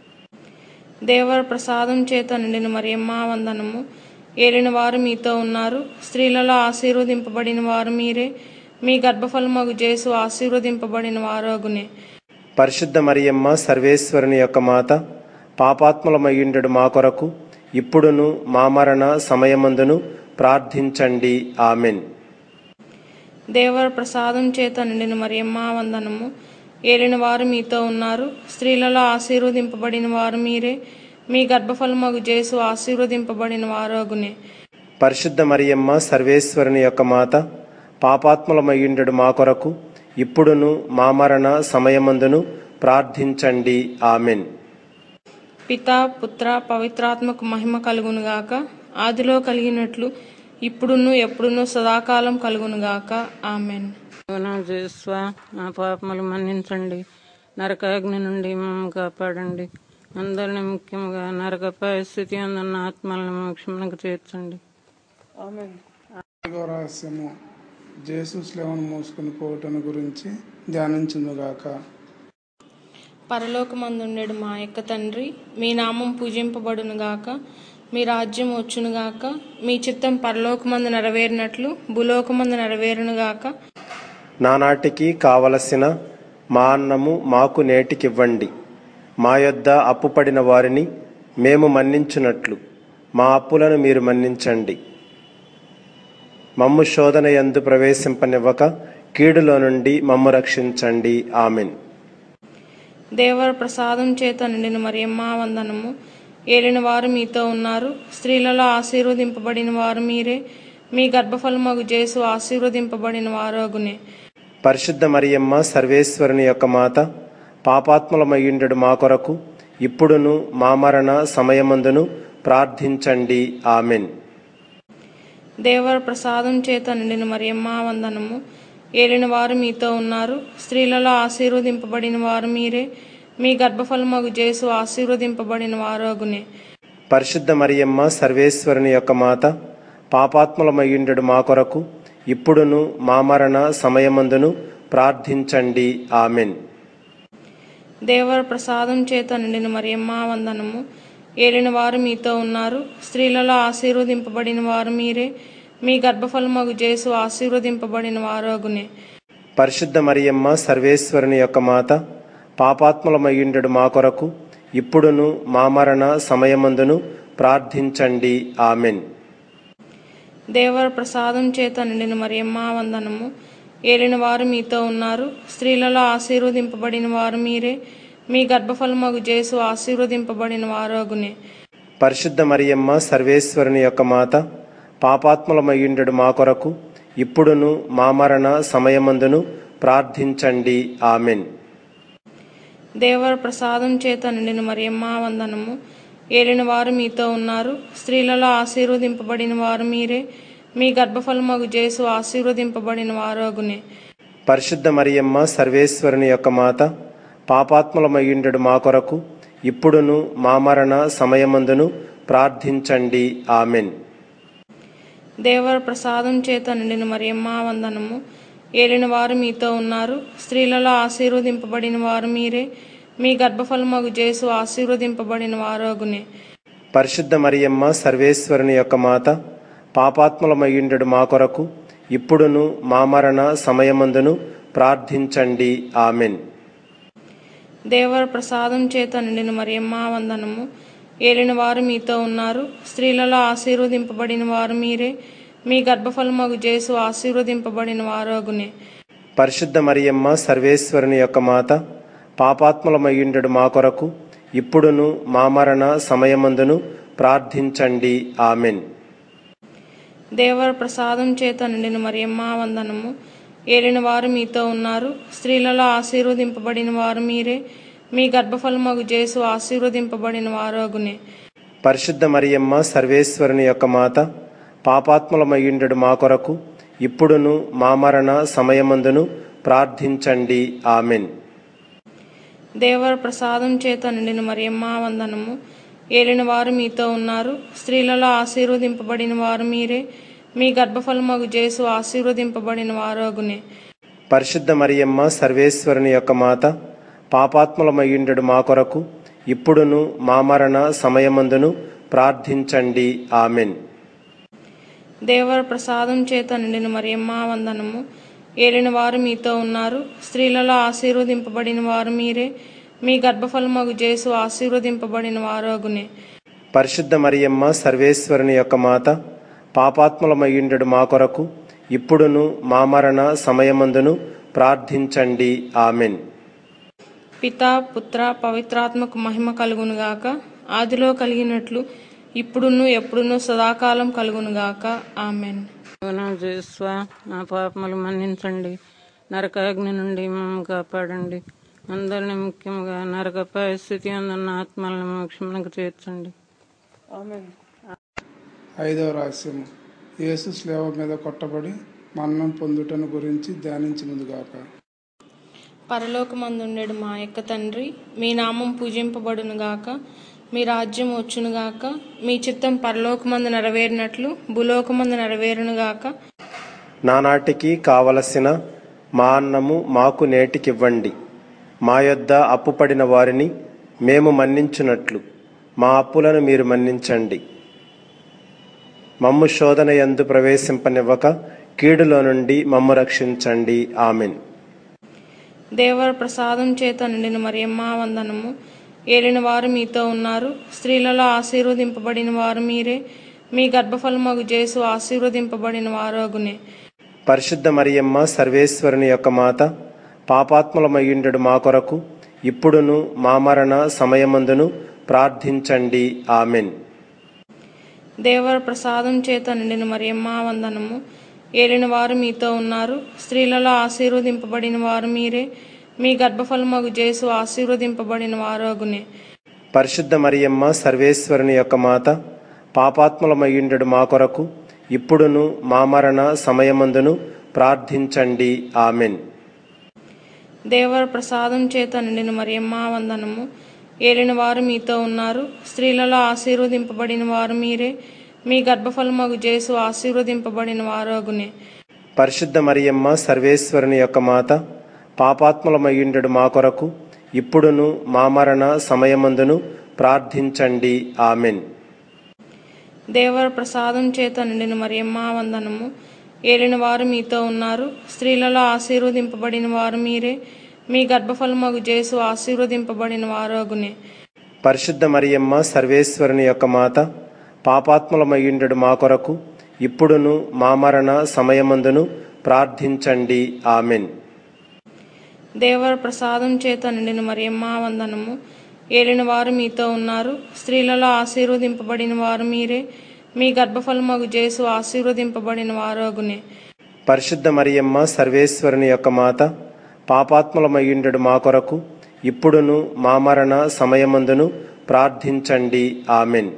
దేవర ప్రసాదం చేత నిండిన మరియమ్మ వందనము ఏలిన వారు మీతో ఉన్నారు స్త్రీలలో ఆశీర్వదింపబడిన వారు మీరే మీ గర్భఫలమగు జేసు ఆశీర్వదింపబడిన వారోగునే పరిశుద్ధ మరియమ్మ సర్వేశ్వరుని యొక్క మాత పాపాత్ములమయ్యుండెడు మా కొరకు ఇప్పుడును మా మరణ సమయమందును ప్రార్థించండి ఆమెన్ దేవర ప్రసాదం చేత నిండిన మరియమ్మ వందనము ఏలిన వారు మీతో ఉన్నారు స్త్రీలలో ఆశీర్వదింపబడిన వారు మీరే మీ గర్భఫలమగు జేసు ఆశీర్వదింపబడిన వారోగునే పరిశుద్ధ మరియమ్మ సర్వేశ్వరుని యొక్క మాత పాపాత్ములమయ్యుండెడు మా కొరకు ఇప్పుడును మా మరణ సమయమందును ప్రార్థించండి ఆమెన్ పిత పుత్ర పవిత్రాత్మకు మహిమ కలుగునుగాక ఆదిలో కలిగినట్లు ఇప్పుడును ఎప్పుడును సదాకాలం కలుగునుగాక ఆమెన్ నా జేస్వ నా పాపములు మన్నించండి నరకాగ్ని నుండి మమ్మల్ని కాపాడండి అందరిని ముఖ్యంగా నరక పరిస్థితి అందున్న ఆత్మలను మోక్షమునకు చేర్చండి నాలుగో రహస్యము జేసు స్లేవను మోసుకుని పోవటం గురించి ధ్యానించునుగాక పరలోకమందుండెడు మా యొక్క తండ్రి మీ నామం పూజింపబడునుగాక మీ రాజ్యం వచ్చునుగాక మీ చిత్తం పరలోకమందు నెరవేరినట్లు భూలోకమందు నెరవేరునుగాక నానాటికి కావలసిన మా అన్నము మాకు నేటికివ్వండి మా యొద్ద అప్పుపడిన వారిని మేము మన్నించున్నట్లు మా అప్పులను మీరు మన్నించండి మమ్ము శోధన యందు ప్రవేశింపనివ్వక కీడులో నుండి మమ్ము రక్షించండి ఆమెన్ దేవర ప్రసాదం చేత నిండిన మరియమ్మ వందనము ఏలిన వారు మీతో ఉన్నారు స్త్రీలలో ఆశీర్వదింపబడిన వారు మీరే మీ గర్భఫలమగు జేసు ఆశీర్వదింపబడిన వారోగునే పరిశుద్ధ మరియమ్మ సర్వేశ్వరుని యొక్క మాత పాపాత్ములమయ్యుండెడు మా కొరకు ఇప్పుడును మా మరణ సమయమందును ప్రార్థించండి ఆమెన్ దేవర ప్రసాదం చేత నిండిన మరియమ్మ వందనము ఏలిన వారు మీతో ఉన్నారు స్త్రీలలో ఆశీర్వదింపబడిన వారు మీరే మీ గర్భఫలమగు జేసు ఆశీర్వదింపబడిన వారోగునే పరిశుద్ధ మరియమ్మ సర్వేశ్వరుని యొక్క మాత పాపాత్ములమయ్యుండెడు మా కొరకు ఇప్పుడును మా మరణ సమయమందును ప్రార్థించండి ఆమెన్ దేవర ప్రసాదం చేత నిండిన మరియమ్మ వందనము ఏలిన వారు మీతో ఉన్నారు స్త్రీలలో ఆశీర్వదింపబడిన వారు మీరే మీ గర్భఫలమగు జేసు ఆశీర్వదింపబడిన వారోగునే పరిశుద్ధ మరియమ్మ సర్వేశ్వరుని యొక్క మాత పాపాత్ములమయ్యుండెడు మా కొరకు ఇప్పుడును మా మరణ సమయమందును ప్రార్థించండి ఆమెన్ దేవర ప్రసాదం చేత నిండిన మరియమ్మ వందనము ఏలిన వారు మీతో ఉన్నారు స్త్రీలలో ఆశీర్వదింపబడిన వారు మీరే మీ గర్భఫలమగు జేసు ఆశీర్వదింపబడిన వారోగునే పరిశుద్ధ మరియమ్మ సర్వేశ్వరుని యొక్క మాత పాపాత్ములమయ్యుండెడు మా కొరకు ఇప్పుడును మా మరణ సమయమందును ప్రార్థించండి ఆమెన్ దేవర ప్రసాదం చేత నిండిన మరియమ్మ వందనము ఏలిన వారు మీతో ఉన్నారు స్త్రీలలో ఆశీర్వదింపబడిన వారు మీరే మీ గర్భఫలమగు జేసు ఆశీర్వదింపబడిన వారు అగునే పరిశుద్ధ మరియమ్మ సర్వేశ్వరుని యొక్క మాత పాపాత్ములమయ్యుండెడు మా కొరకు ఇప్పుడును మా మరణ సమయమందును ప్రార్థించండి ఆమెన్ దేవర ప్రసాదం చేత నిండిన మరియమ్మ వందనము ఏలిన వారు మీతో ఉన్నారు స్త్రీలలో ఆశీర్వదింపబడిన వారు మీరే మీ గర్భఫలమగు జేసు ఆశీర్వదింపబడిన వారు అగునే పరిశుద్ధ మరియమ్మ సర్వేశ్వరుని యొక్క మాత పాపాత్ములమయ్యుండెడు మా కొరకు ఇప్పుడును మా మరణ సమయమందును ప్రార్థించండి ఆమెన్ దేవర ప్రసాదం చేత నిండిన మరియమ్మ వందనము ఏలిన వారు మీతో ఉన్నారు స్త్రీలలో ఆశీర్వదింపబడిన వారు మీరే మీ గర్భఫలమగు జేసు ఆశీర్వదింపబడిన వారు అగునే పరిశుద్ధ మరియమ్మ సర్వేశ్వరుని యొక్క మాత పాపాత్ములమయ్యుండెడు మా కొరకు ఇప్పుడును మా మరణ సమయమందును ప్రార్థించండి ఆమెన్ దేవర ప్రసాదం చేత నిండిన మరియమ్మ వందనము ఏలిన వారు మీతో ఉన్నారు స్త్రీలలో ఆశీర్వదింపబడిన వారు మీరే మీ గర్భఫలమగు జేసు ఆశీర్వదింపబడిన వారు అగునే పరిశుద్ధ మరియమ్మ సర్వేశ్వరుని యొక్క మాత పాపాత్ములమయ్యుండెడు మా కొరకు ఇప్పుడును మా మరణ సమయమందును ప్రార్థించండి ఆమెన్ దేవర ప్రసాదం చేత నిండిన మరియమ్మ వందనము ఏలిన వారు మీతో ఉన్నారు స్త్రీలలో ఆశీర్వదింపబడిన వారు మీరే మీ గర్భఫలమగు జేసు ఆశీర్వదింపబడిన వారు అగునే పరిశుద్ధ మరియమ్మ సర్వేశ్వరుని యొక్క మాత పాపాత్ములమయ్యుండెడు మా కొరకు ఇప్పుడును మా మరణ సమయమందును ప్రార్థించండి ఆమెన్ దేవర ప్రసాదం చేత నిండిన మరియమ్మ వందనము ఏలిన వారు మీతో ఉన్నారు స్త్రీలలో ఆశీర్వదింపబడిన వారు మీరే మీ గర్భఫలమగు జేసు ఆశీర్వదింపబడిన వారు అగునే పరిశుద్ధ మరియమ్మ సర్వేశ్వరుని యొక్క మాత పాపాత్ములమయ్యుండెడు మా కొరకు ఇప్పుడును మా మరణ సమయమందును ప్రార్థించండి ఆమెన్ పిత పుత్ర పవిత్రాత్మకు మహిమ కలుగునుగాక ఆదిలో కలిగినట్లు ఇప్పుడును ఎప్పుడును సదాకాలం కలుగునుగాక ఆమెన్ నా జేస్వా నా పాపములు మన్నించండి నరకాగ్ని నుండి మమ్మల్ని కాపాడండి అందరిని ముఖ్యంగా నరక పరిస్థితి అందున్న ఆత్మలను మోక్షమునకు చేర్చండి ఐదవ రహస్యము యేసు స్లేవ మీద కొట్టబడి మరణం పొందుటను గురించి ధ్యానించినదిగాక పరలోకమందుండెడు మా యొక్క తండ్రి మీ నామం పూజింపబడునుగాక మీ రాజ్యం వచ్చునుగాక మీ చిత్తం పరలోకమందు నెరవేరినట్లు భూలోకమందు నెరవేరునుగాక నానాటికి కావలసిన మా అన్నము మాకు నేటికివ్వండి మా యొద్ద అప్పుపడిన వారిని మేము మన్నించున్నట్లు మా అప్పులను మీరు మన్నించండి మమ్ము శోధన యందు ప్రవేశింపనివ్వక కీడులో నుండి మమ్ము రక్షించండి ఆమెన్ దేవర ప్రసాదం చేత నిండిన మరియమ్మ వందనము ఏలిన వారు మీతో ఉన్నారు స్త్రీలలో ఆశీర్వదింపబడిన వారు మీరే మీ గర్భఫలమగు జేసు ఆశీర్వదింపబడిన వారు అగునే పరిశుద్ధ మరియమ్మ సర్వేశ్వరుని యొక్క మాత పాపాత్ములమయ్యుండెడు మా కొరకు ఇప్పుడును మా మరణ సమయమందును ప్రార్థించండి ఆమెన్ దేవర ప్రసాదం చేత నిండిన మరియమ్మ వందనము ఏలిన వారు మీతో ఉన్నారు స్త్రీలలో ఆశీర్వదింపబడిన వారు మీరే మీ గర్భఫలమగు జేసు ఆశీర్వదింపబడిన వారు అగునే పరిశుద్ధ మరియమ్మ సర్వేశ్వరుని యొక్క మాత పాపాత్ములమయ్యుండెడు మా కొరకు ఇప్పుడును మా మరణ సమయమందును ప్రార్థించండి ఆమెన్ దేవర ప్రసాదం చేత నిండిన మరియమ్మ వందనము ఏలిన వారు మీతో ఉన్నారు స్త్రీలలో ఆశీర్వదింపబడిన వారు మీరే మీ గర్భఫలమగు జేసు ఆశీర్వదింపబడిన వారు అగునే పరిశుద్ధ మరియమ్మ సర్వేశ్వరుని యొక్క మాత పాపాత్ములమయ్యుండెడు మా కొరకు ఇప్పుడును మా మరణ సమయమందును ప్రార్థించండి ఆమెన్ దేవర ప్రసాదం చేత నిండిన మరియమ్మ వందనము ఏలిన వారు మీతో ఉన్నారు స్త్రీలలో ఆశీర్వదింపబడిన వారు మీరే మీ గర్భఫలమగు జేసు ఆశీర్వదింపబడిన వారు అగునే పరిశుద్ధ మరియమ్మ సర్వేశ్వరుని యొక్క మాత పాపాత్ములమయ్యుండెడు మా కొరకు ఇప్పుడును మా మరణ సమయమందును ప్రార్థించండి ఆమెన్ దేవర ప్రసాదం చేత నిండిన మరియమ్మ వందనము ఏలిన వారు మీతో ఉన్నారు స్త్రీలలో ఆశీర్వదింపబడిన వారు మీరే మీ గర్భఫలమగు జేసు ఆశీర్వదింపబడిన వారు అగునే పరిశుద్ధ మరియమ్మ సర్వేశ్వరుని యొక్క మాత పాపాత్ములమయ్యుండెడు మా కొరకు ఇప్పుడును మా మరణ సమయమందును ప్రార్థించండి ఆమెన్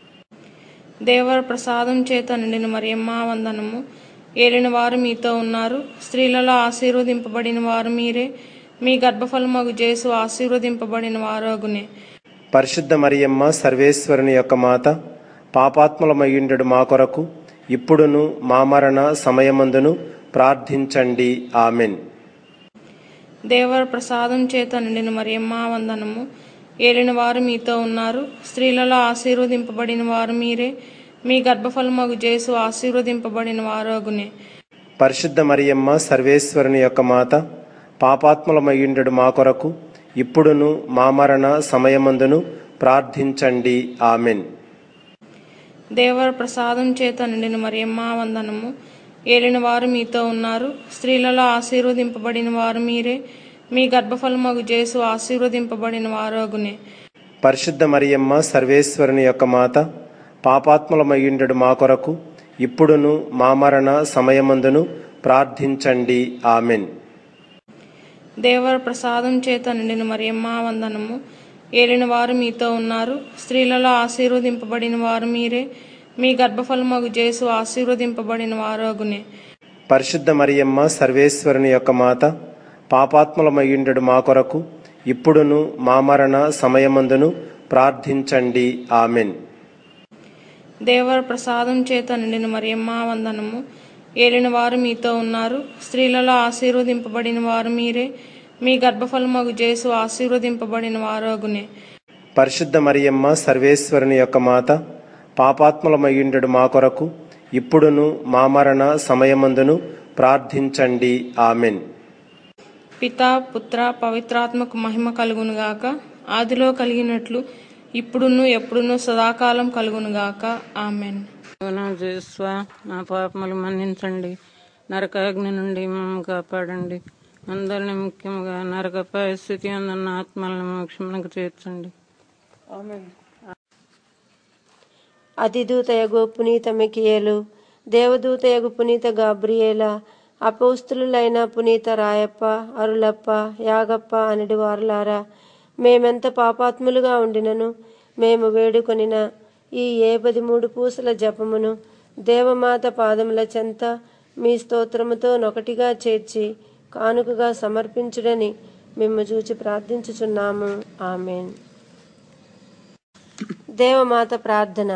దేవర ప్రసాదం చేత నిండిన మరియమ్మ వందనము ఏలిన వారు మీతో ఉన్నారు స్త్రీలలో ఆశీర్వదింపబడిన వారు మీరే మీ గర్భఫలమగు జేసు ఆశీర్వదింపబడిన వారోగునే పరిశుద్ధ మరియమ్మ సర్వేశ్వరుని యొక్క మాత పాపాత్ములమయ్యుండెడు మా కొరకు ఇప్పుడును మా మరణ సమయమందును ప్రార్థించండి ఆమెన్ దేవర ప్రసాదం చేత నిండిన మరియమ్మ వందనము ఏలిన వారు మీతో ఉన్నారు స్త్రీలలో ఆశీర్వదింపబడిన వారు మీరే మీ గర్భఫలమగు జేసు ఆశీర్వదింపబడిన వారోగునే పరిశుద్ధ మరియమ్మ సర్వేశ్వరుని యొక్క మాత పాపాత్ములమయ్యుండెడు మా కొరకు ఇప్పుడును మా మరణ సమయమందును ప్రార్థించండి ఆమెన్ దేవర ప్రసాదం చేత నిండిన మరియమ్మ వందనము ఏలిన వారు మీతో ఉన్నారు స్త్రీలలో ఆశీర్వదింపబడిన వారు మీరే మీ గర్భఫలమగు జేసు ఆశీర్వదింపబడిన వారోగునే పరిశుద్ధ మరియమ్మ సర్వేశ్వరుని యొక్క మాత పాపాత్ములమయ్యుండెడు మా కొరకు ఇప్పుడును మా మరణ సమయమందును ప్రార్థించండి ఆమెన్ దేవర ప్రసాదం చేత నిండిన మరియమ్మ వందనము ఏలిన వారు మీతో ఉన్నారు స్త్రీలలో ఆశీర్వదింపబడిన వారు మీరే మీ గర్భఫలమగు జేసు ఆశీర్వదింపబడిన వారోగునే పరిశుద్ధ మరియమ్మ సర్వేశ్వరుని యొక్క మాత పాపాత్ములమయ్యుండెడు మా కొరకు ఇప్పుడును మా మరణ సమయమందును ప్రార్థించండి ఆమెన్ దేవర ప్రసాదం చేత నిండిన మరియమ్మ వందనము ఏలిన వారు మీతో ఉన్నారు స్త్రీలలో ఆశీర్వదింపబడిన వారు మీరే మీ గర్భఫలమగు జేసు ఆశీర్వదింపబడిన వారోగునే పరిశుద్ధ మరియమ్మ సర్వేశ్వరుని యొక్క మాత పాపాత్ములమయ్యుండెడు మా కొరకు ఇప్పుడును మా మరణ సమయమందును ప్రార్థించండి ఆమెన్ పితా పుత్ర పవిత్రాత్మకు మహిమ కలుగునుగాక ఆదిలో కలిగినట్లు ఇప్పుడును ఎప్పుడును సదాకాలం కలుగునుగాక ఆమెన్ నా జేస్వా నా పాపములు మన్నించండి నరకాగ్ని నుండి మమ్మల్ని కాపాడండి అందరిని ముఖ్యంగా నరక పరిస్థితి అందున్న ఆత్మలను మోక్షమునకు చేర్చండి అతిదూతయగు పునీత మికియేలు దేవదూతయగు పునీత గాబ్రియేల అపౌస్తులైన పునీత రాయప్ప అరులప్ప యాగప్ప అనడి వారులారా మేమెంత పాపాత్ములుగా ఉండినను మేము వేడుకొనిన ఈ ఏ మూడు పూసల జపమును దేవమాత పాదముల చెంత మీ స్తోత్రముతో నొకటిగా చేర్చి కానుకగా సమర్పించుడని మేము చూచి ప్రార్థించుచున్నాము ఆమెన్ దేవమాత ప్రార్థన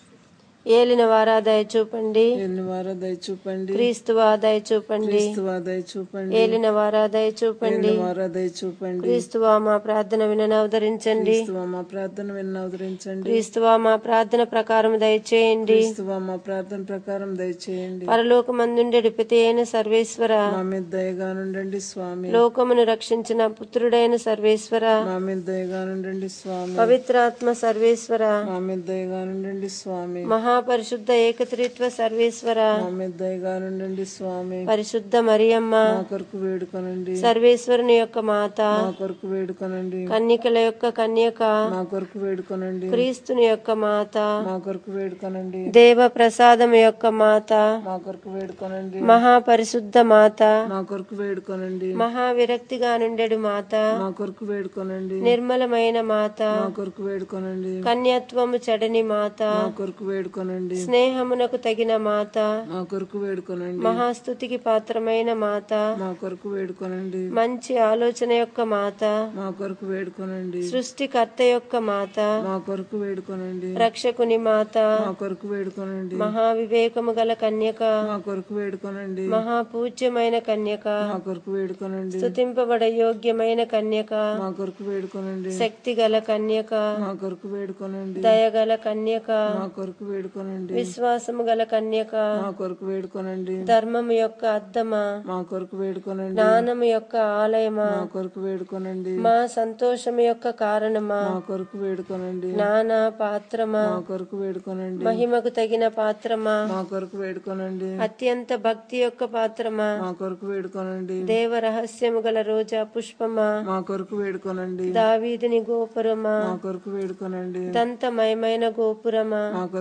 ఏలిన వారా దయ చూపండి ఎన్ని వారా దయ చూపండి క్రీస్తువా దయ చూపండి క్రీస్తువా దయ చూపండి ఏలిన వారా దయ చూపండి ఎన్ని వారా దయ చూపండి క్రీస్తువా మా ప్రార్థన వినని అవతరించండి క్రీస్తువా మా ప్రార్థన విన్న అవతరించండి క్రీస్తువా మా ప్రార్థన ప్రకారం దయచేయండి క్రీస్తువా మా ప్రార్థన ప్రకారం దయచేయండి పరలోకమందుండెడు పితి అయిన సర్వేశ్వర మా మీద దయగా నుండండి స్వామి లోకమును రక్షించిన పుత్రుడైన సర్వేశ్వర మా మీద దయగా నుండండి స్వామి పవిత్రాత్మ సర్వేశ్వర మా మీద దయగా నుండండి స్వామి మహాపరిశుద్ధ ఏకత్రిత్వ సర్వేశ్వర మా మీద దయగా నుండండి స్వామి పరిశుద్ధ మరియమ్మ మా కొరకు వేడుకొనండి సర్వేశ్వరుని యొక్క మాత మా కొరకు వేడుకొనండి కన్యకల యొక్క కన్యక మా కొరకు వేడుకొనండి క్రీస్తుని యొక్క మాత మా కొరకు వేడుకొనండి దేవ ప్రసాదం యొక్క మాత మా కొరకు వేడుకొనండి మహాపరిశుద్ధ మాత మా కొరకు వేడుకొనండి మహావిరక్తిగా నుండెడు మాత మా కొరకు వేడుకొనండి నిర్మలమైన మాత మా కొరకు వేడుకొనండి కన్యత్వము చెడని మాత మా కొరకు వేడుకొనండి స్నేహమునకు తగిన మాత మా కొరకు వేడుకొనండి మహాస్తుతికి పాత్రమైన మాత మా కొరకు వేడుకొనండి మంచి ఆలోచన యొక్క మాత మా కొరకు వేడుకొనండి సృష్టికర్త యొక్క మాత మా కొరకు వేడుకొనండి రక్షకుని మాత మా కొరకు వేడుకొనండి మహావివేకము గల కన్యక మా కొరకు వేడుకొనండి మహాపూజ్యమైన కన్యక మా కొరకు వేడుకొనండి స్తుతింపబడ యోగ్యమైన కన్యక మా కొరకు వేడుకొనండి శక్తి గల కన్యక మా కొరకు వేడుకొనండి దయగల కన్యక మా కొరకు వేడుకొనండి విశ్వాసము గల కన్యక మా కొరకు వేడుకొనండి ధర్మము యొక్క అద్దమా మా కొరకు వేడుకొనండి జ్ఞానము యొక్క ఆలయమా మా కొరకు వేడుకొనండి మా సంతోషము యొక్క కారణమా మా కొరకు వేడుకొనండి జ్ఞాన పాత్రమా మా కొరకు వేడుకొనండి మహిమకు తగిన పాత్రమా మా కొరకు వేడుకొనండి అత్యంత భక్తి యొక్క పాత్రమా మా కొరకు వేడుకొనండి దేవ రహస్యము గల రోజా పుష్పమా మా కొరకు వేడుకొనండి దావీదిని గోపురమా మా కొరకు వేడుకొనండి దంతమయమైన గోపురమా మా కొరకు వేడుకొనండి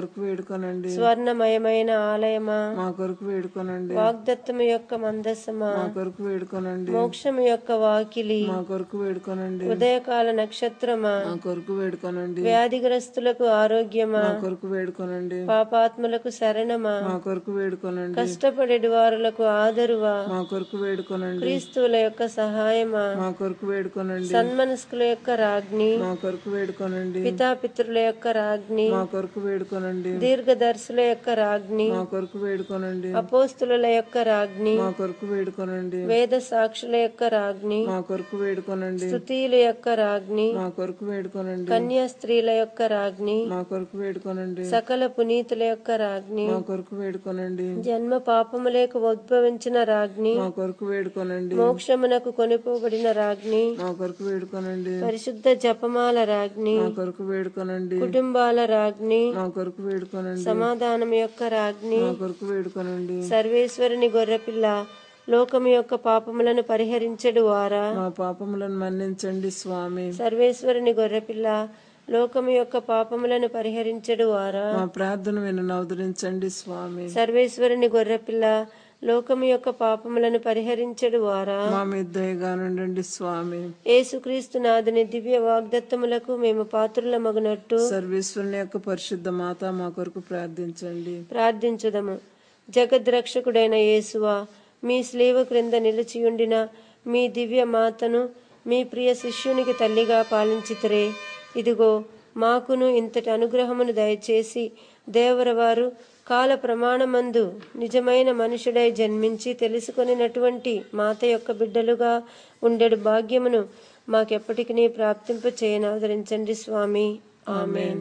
వేడుకొనండి స్వర్ణమయమైన ఆలయమా మా కొరకు వేడుకొనండి వాగ్దత్తము యొక్క మందస్సమా మా కొరకు వేడుకొనండి మోక్షము యొక్క వాకిలి మా కొరకు వేడుకొనండి ఉదయకాల నక్షత్రమా మా కొరకు వేడుకొనండి వ్యాధిగ్రస్తులకు ఆరోగ్యమా మా కొరకు వేడుకొనండి పాపాత్ములకు శరణమా మా కొరకు వేడుకొనండి కష్టపడేడు వారులకు ఆదరువా మా కొరకు వేడుకొనండి క్రీస్తువుల యొక్క సహాయమా మా కొరకు వేడుకొనండి సన్మనస్కుల యొక్క రాజ్ఞి మా కొరకు వేడుకొనండి పితాపితృల యొక్క రాజ్ఞి మా కొరకు వేడుకొనండి దీర్ఘదర్శుల యొక్క రాజ్ఞి మా కొరకు వేడుకొనండి అపోస్తుల యొక్క రాజ్ఞి మా కొరకు వేడుకొనండి వేద సాక్షుల యొక్క రాజ్ఞి మా కొరకు వేడుకొనండి స్తుతియుల యొక్క రాజ్ఞి మా కొరకు వేడుకొనండి కన్యా స్త్రీల యొక్క రాజ్ఞి మా కొరకు వేడుకొనండి సకల పునీతుల యొక్క రాజ్ఞి మా కొరకు వేడుకొనండి జన్మ పాపములేక ఉద్భవించిన రాజ్ఞి మా కొరకు వేడుకొనండి మోక్షమునకు కొనిపోబడిన రాజ్ఞి మా కొరకు వేడుకొనండి పరిశుద్ధ జపమాల రాజ్ఞి మా కొరకు వేడుకొనండి కుటుంబాల రాజ్ఞి మా కొరకు వేడుకొనండి సమాధానం యొక్క రాజ్ఞి మా కొరకు వేడుకొనండి సర్వేశ్వరుని గొర్రెపిల్ల లోకము యొక్క పాపములను పరిహరించడు వారా మా పాపములను మన్నించండి స్వామి సర్వేశ్వరుని గొర్రెపిల్ల లోకము యొక్క పాపములను పరిహరించడు వారా మా ప్రార్థన విను అవతరించండి స్వామి సర్వేశ్వరుని గొర్రెపిల్ల లోకము యొక్క పాపములను పరిహరించడు వారా మా మీద దయగానుండండి స్వామి యేసుక్రీస్తు నాదుని దివ్య వాగ్దత్తములకు మేము పాత్రుల మగునట్టు సర్వేశ్వరుని యొక్క పరిశుద్ధ మాత మా కొరకు ప్రార్థించండి ప్రార్థించుదము జగద్రక్షకుడైన యేసువా మీ స్లీవ క్రింద నిలిచియుండిన మీ దివ్య మాతను మీ ప్రియ శిష్యునికి తల్లిగా పాలించితిరే ఇదిగో మాకును ఇంతటి అనుగ్రహమును దయచేసి దేవరవారు కాల ప్రమాణమందు నిజమైన మనుషుడై జన్మించి తెలుసుకొనినటువంటి మాత యొక్క బిడ్డలుగా ఉండేడు భాగ్యమును మాకెప్పటికీ ప్రాప్తింప చేయనాదరించండి స్వామి ఆమెన్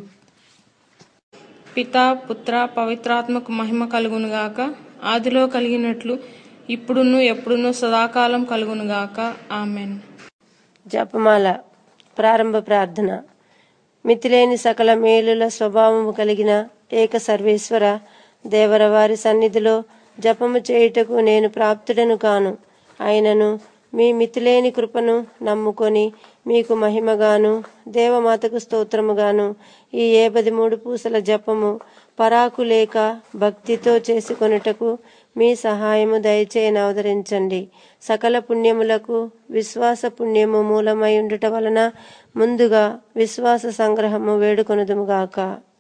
పిత పుత్ర పవిత్రాత్మకు మహిమ కలుగునుగాక ఆదిలో కలిగినట్లు ఇప్పుడును ఎప్పుడును సదాకాలం కలుగునుగాక ఆమెన్ జపమాల ప్రారంభ ప్రార్థన మితిలేని సకల మేలుల స్వభావము కలిగిన ఏక సర్వేశ్వర దేవరవారి సన్నిధిలో జపము చేయుటకు నేను ప్రాప్తుడను కాను అయినను మీ మితిలేని కృపను నమ్ముకొని మీకు మహిమగాను దేవమాతకు స్తోత్రముగాను ఈ ఏబది మూడు పూసల జపము పరాకు లేక భక్తితో చేసుకొనుటకు మీ సహాయము దయచేయని అవతరించండి సకల పుణ్యములకు విశ్వాస పుణ్యము మూలమై ఉండుట వలన ముందుగా విశ్వాస సంగ్రహము వేడుకొనుదుముగాక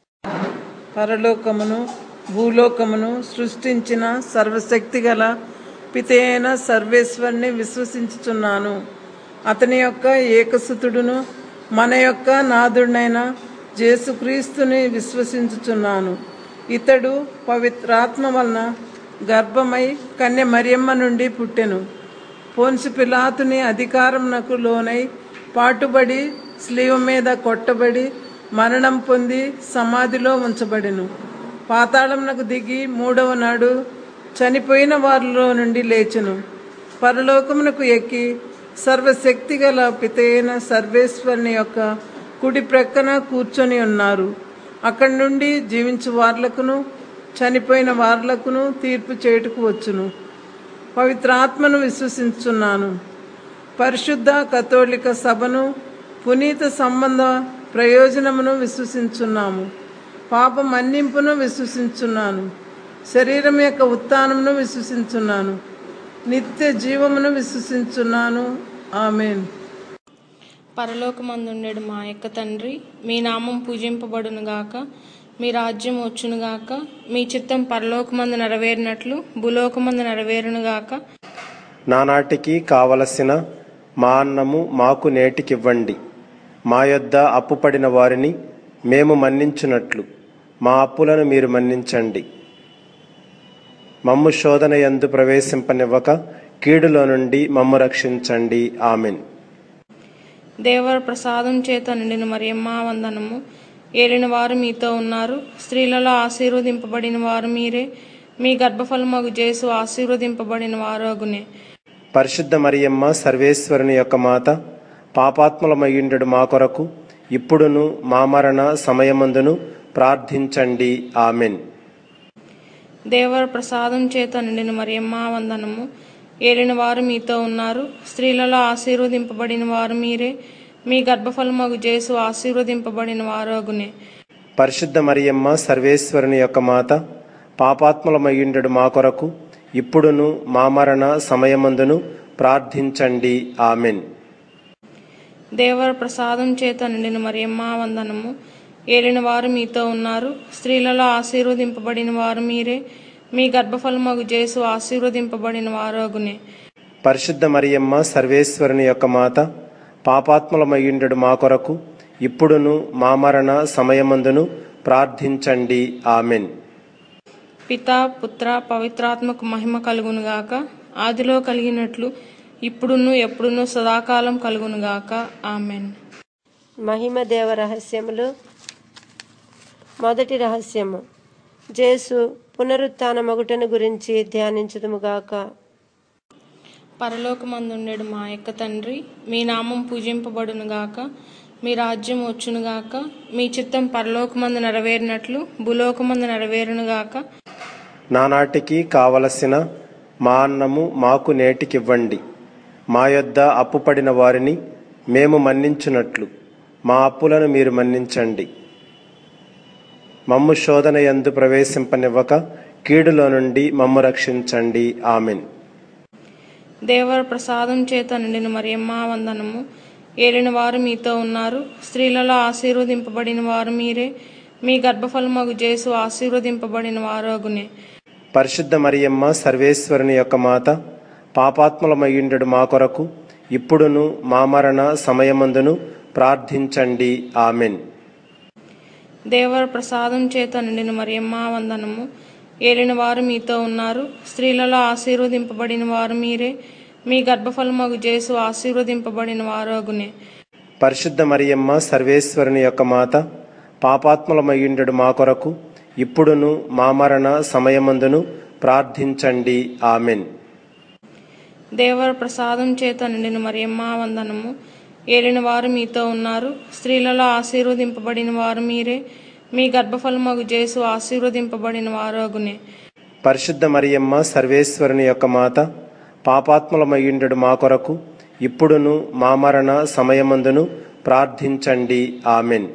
పరలోకమును భూలోకమును సృష్టించిన సర్వశక్తి గల పితైన సర్వేశ్వరుని విశ్వసించుచున్నాను అతని యొక్క ఏకసుతుడును మన యొక్క నాదుడైన జేసుక్రీస్తుని విశ్వసించుచున్నాను ఇతడు పవిత్రాత్మ వలన గర్భమై కన్య మరియమ్మ నుండి పుట్టెను పోన్సు పిలాతుని అధికారంనకు లోనై పాటుబడి స్లీవ మీద కొట్టబడి మరణం పొంది సమాధిలో ఉంచబడెను పాతాళంనకు దిగి మూడవ నాడు చనిపోయిన వారిలో నుండి లేచెను పరలోకమునకు ఎక్కి సర్వశక్తి గల పితైన సర్వేశ్వరుని యొక్క కుడి ప్రక్కన కూర్చొని ఉన్నారు అక్కడి నుండి జీవించు వార్లకును చనిపోయిన వార్లకును తీర్పు చేయుటకు వచ్చును పవిత్రాత్మను విశ్వసించున్నాను పరిశుద్ధ కథోలిక సభను పునీత సంబంధ ప్రయోజనమును విశ్వసించున్నాము పాప మన్నింపును విశ్వసించున్నాను శరీరం యొక్క ఉత్థానమును విశ్వసించున్నాను నిత్య జీవమును విశ్వసించున్నాను ఆమెన్ పరలోకమందుండెడు మా యొక్క తండ్రి మీ నామం పూజింపబడునుగాక మీ రాజ్యం వచ్చునుగాక మీ చిత్తం పరలోకమందు నెరవేరినట్లు భూలోకమందు నెరవేరునుగాక నానాటికి కావలసిన మా అన్నము మాకు నేటికివ్వండి మా యొద్ద అప్పుపడిన వారిని మేము మన్నించున్నట్లు మా అప్పులను మీరు మన్నించండి మమ్ము శోధన యందు ప్రవేశింపనివ్వక కీడులో నుండి మమ్ము రక్షించండి ఆమెన్ దేవర ప్రసాదం చేత నిండిన మరియమ్మ వందనము ఏలిన వారు మీతో ఉన్నారు స్త్రీలలో ఆశీర్వదింపబడిన వారు మీరే మీ గర్భఫలమగు జేసు ఆశీర్వదింపబడిన వారు అగునే పరిశుద్ధ మరియమ్మ సర్వేశ్వరుని యొక్క మాత పాపాత్మలమయ్యుండెడు మా కొరకు ఇప్పుడును మా మరణ సమయమందును ప్రార్థించండి ఆమెన్ దేవర ప్రసాదం చేత నిండిన మరియమ్మ వందనము ఏలిన వారు మీతో ఉన్నారు స్త్రీలలో ఆశీర్వదింపబడిన వారు మీరే మీ గర్భఫలమగు జేసు ఆశీర్వదింపబడిన వారు అగునే పరిశుద్ధ మరియమ్మ సర్వేశ్వరుని యొక్క మాత పాపాత్ములమయ్యుండెడు మా కొరకు ఇప్పుడును మా మరణ సమయమందును ప్రార్థించండి ఆమెన్ దేవర ప్రసాదం చేత నిండిన మరియమ్మ వందనము ఏలిన వారు మీతో ఉన్నారు స్త్రీలలో ఆశీర్వదింపబడిన వారు మీరే మీ గర్భఫలమగు జేసు ఆశీర్వదింపబడిన వారోగునే పరిశుద్ధ మరియమ్మ సర్వేశ్వరుని యొక్క మాత పాపాత్ములమయ్యుండెడు మా కొరకు ఇప్పుడును మా మరణ సమయమందును ప్రార్థించండి ఆమెన్ పితా పుత్ర పవిత్రాత్మకు మహిమ కలుగునుగాక ఆదిలో కలిగినట్లు ఇప్పుడును ఎప్పుడును సదాకాలం కలుగునుగాక ఆమెన్ మహిమ దేవ రహస్యములు మొదటి రహస్యము జేసు పునరుత్థాన మగుటను గురించి ధ్యానించుదుముగాక పరలోకమందుండెడు మా యొక్క తండ్రి మీ నామం పూజింపబడునుగాక మీ రాజ్యం వచ్చునుగాక మీ చిత్తం పరలోకమందు నెరవేరినట్లు భూలోకమందు నెరవేరునుగాక నానాటికి కావలసిన మా అన్నము మాకు నేటికివ్వండి మా యొద్ద అప్పుపడిన వారిని మేము మన్నించున్నట్లు మా అప్పులను మీరు మన్నించండి మమ్ము శోధన యందు ప్రవేశింపనివ్వక కీడులో నుండి మమ్ము రక్షించండి ఆమెన్ దేవర ప్రసాదం చేత నిండిన మరియమ్మ వందనము ఏలిన వారు మీతో ఉన్నారు స్త్రీలలో ఆశీర్వదింపబడిన వారు మీరే మీ గర్భఫలమగు జేసు ఆశీర్వదింపబడిన వారోగునే పరిశుద్ధ మరియమ్మ సర్వేశ్వరుని యొక్క మాత పాపాత్ములమయ్యుండెడు మా కొరకు ఇప్పుడును మా మరణ సమయమందును ప్రార్థించండి ఆమెన్ దేవర ప్రసాదం చేత నిండిన మరియమ్మ వందనము ఏలిన వారు మీతో ఉన్నారు స్త్రీలలో ఆశీర్వదింపబడిన వారు మీరే మీ గర్భఫలమగు జేసు ఆశీర్వదింపబడిన వారోగునే పరిశుద్ధ మరియమ్మ సర్వేశ్వరుని యొక్క మాత పాపాత్ములమయ్యుండెడు మా కొరకు ఇప్పుడును మా మరణ సమయమందును ప్రార్థించండి ఆమెన్ దేవర ప్రసాదం చేత నిండిన మరియమ్మ వందనము ఏలిన వారు మీతో ఉన్నారు స్త్రీలలో ఆశీర్వదింపబడిన వారు మీరే మీ గర్భఫలమగు జేసు ఆశీర్వదింపబడిన వారోగునే పరిశుద్ధ మరియమ్మ సర్వేశ్వరుని యొక్క మాత పాపాత్ములమయ్యుండెడు మా కొరకు ఇప్పుడును మా మరణ సమయమందును ప్రార్థించండి ఆమెన్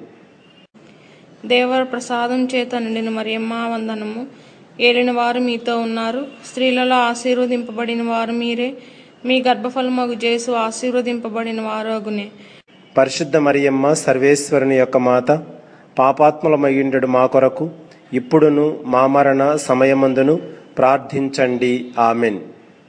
దేవర ప్రసాదం చేత నిండిన మరియమ్మ వందనము ఏలిన వారు మీతో ఉన్నారు స్త్రీలలో ఆశీర్వదింపబడిన వారు మీరే మీ గర్భఫలమగు జేసు ఆశీర్వదింపబడిన వారోగునే పరిశుద్ధ మరియమ్మ సర్వేశ్వరుని యొక్క మాత పాపాత్ములమయ్యుండెడు మా కొరకు ఇప్పుడును మా మరణ సమయమందును ప్రార్థించండి ఆమెన్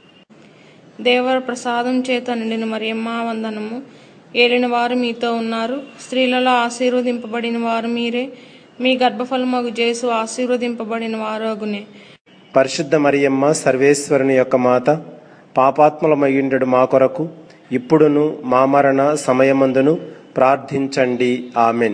దేవర ప్రసాదం చేత నిండిన మరియమ్మ వందనము ఏలిన వారు మీతో ఉన్నారు స్త్రీలలో ఆశీర్వదింపబడిన వారు మీరే మీ గర్భఫలమగు జేసు ఆశీర్వదింపబడిన వారోగునే పరిశుద్ధ మరియమ్మ సర్వేశ్వరుని యొక్క మాత పాపాత్ములమయ్యుండెడు మా కొరకు ఇప్పుడును మా మరణ సమయమందును ప్రార్థించండి ఆమెన్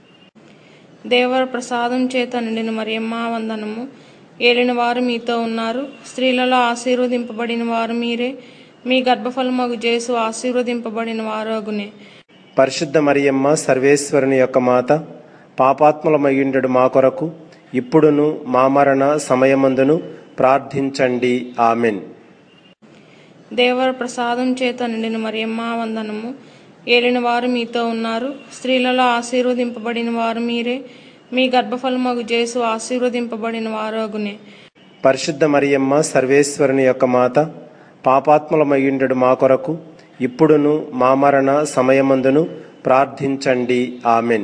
దేవర ప్రసాదం చేత నిండిన మరియమ్మ వందనము ఏలిన వారు మీతో ఉన్నారు స్త్రీలలో ఆశీర్వదింపబడిన వారు మీరే మీ గర్భఫలమగు జేసు ఆశీర్వదింపబడిన వారోగునే పరిశుద్ధ మరియమ్మ సర్వేశ్వరుని యొక్క మాత పాపాత్ములమయ్యుండెడు మా కొరకు ఇప్పుడును మా మరణ సమయమందును ప్రార్థించండి ఆమెన్ దేవర ప్రసాదం చేత నిండిన మరియమ్మ వందనము ఏలిన వారు మీతో ఉన్నారు స్త్రీలలో ఆశీర్వదింపబడిన వారు మీరే మీ గర్భఫలమగు జేసు ఆశీర్వదింపబడిన వారోగునే పరిశుద్ధ మరియమ్మ సర్వేశ్వరుని యొక్క మాత పాపాత్ములమయ్యుండెడు మా కొరకు ఇప్పుడును మా మరణ సమయమందును ప్రార్థించండి ఆమెన్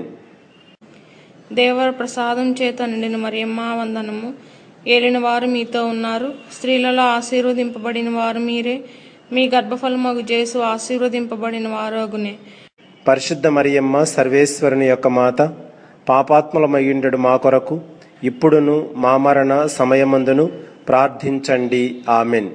దేవర ప్రసాదం చేత నిండిన మరియమ్మ వందనము ఏలిన వారు మీతో ఉన్నారు స్త్రీలలో ఆశీర్వదింపబడిన వారు మీరే మీ గర్భఫలమగు జేసు ఆశీర్వదింపబడిన వారోగునే పరిశుద్ధ మరియమ్మ సర్వేశ్వరుని యొక్క మాత పాపాత్ములమయ్యుండెడు మా కొరకు ఇప్పుడును మా మరణ సమయమందును ప్రార్థించండి ఆమెన్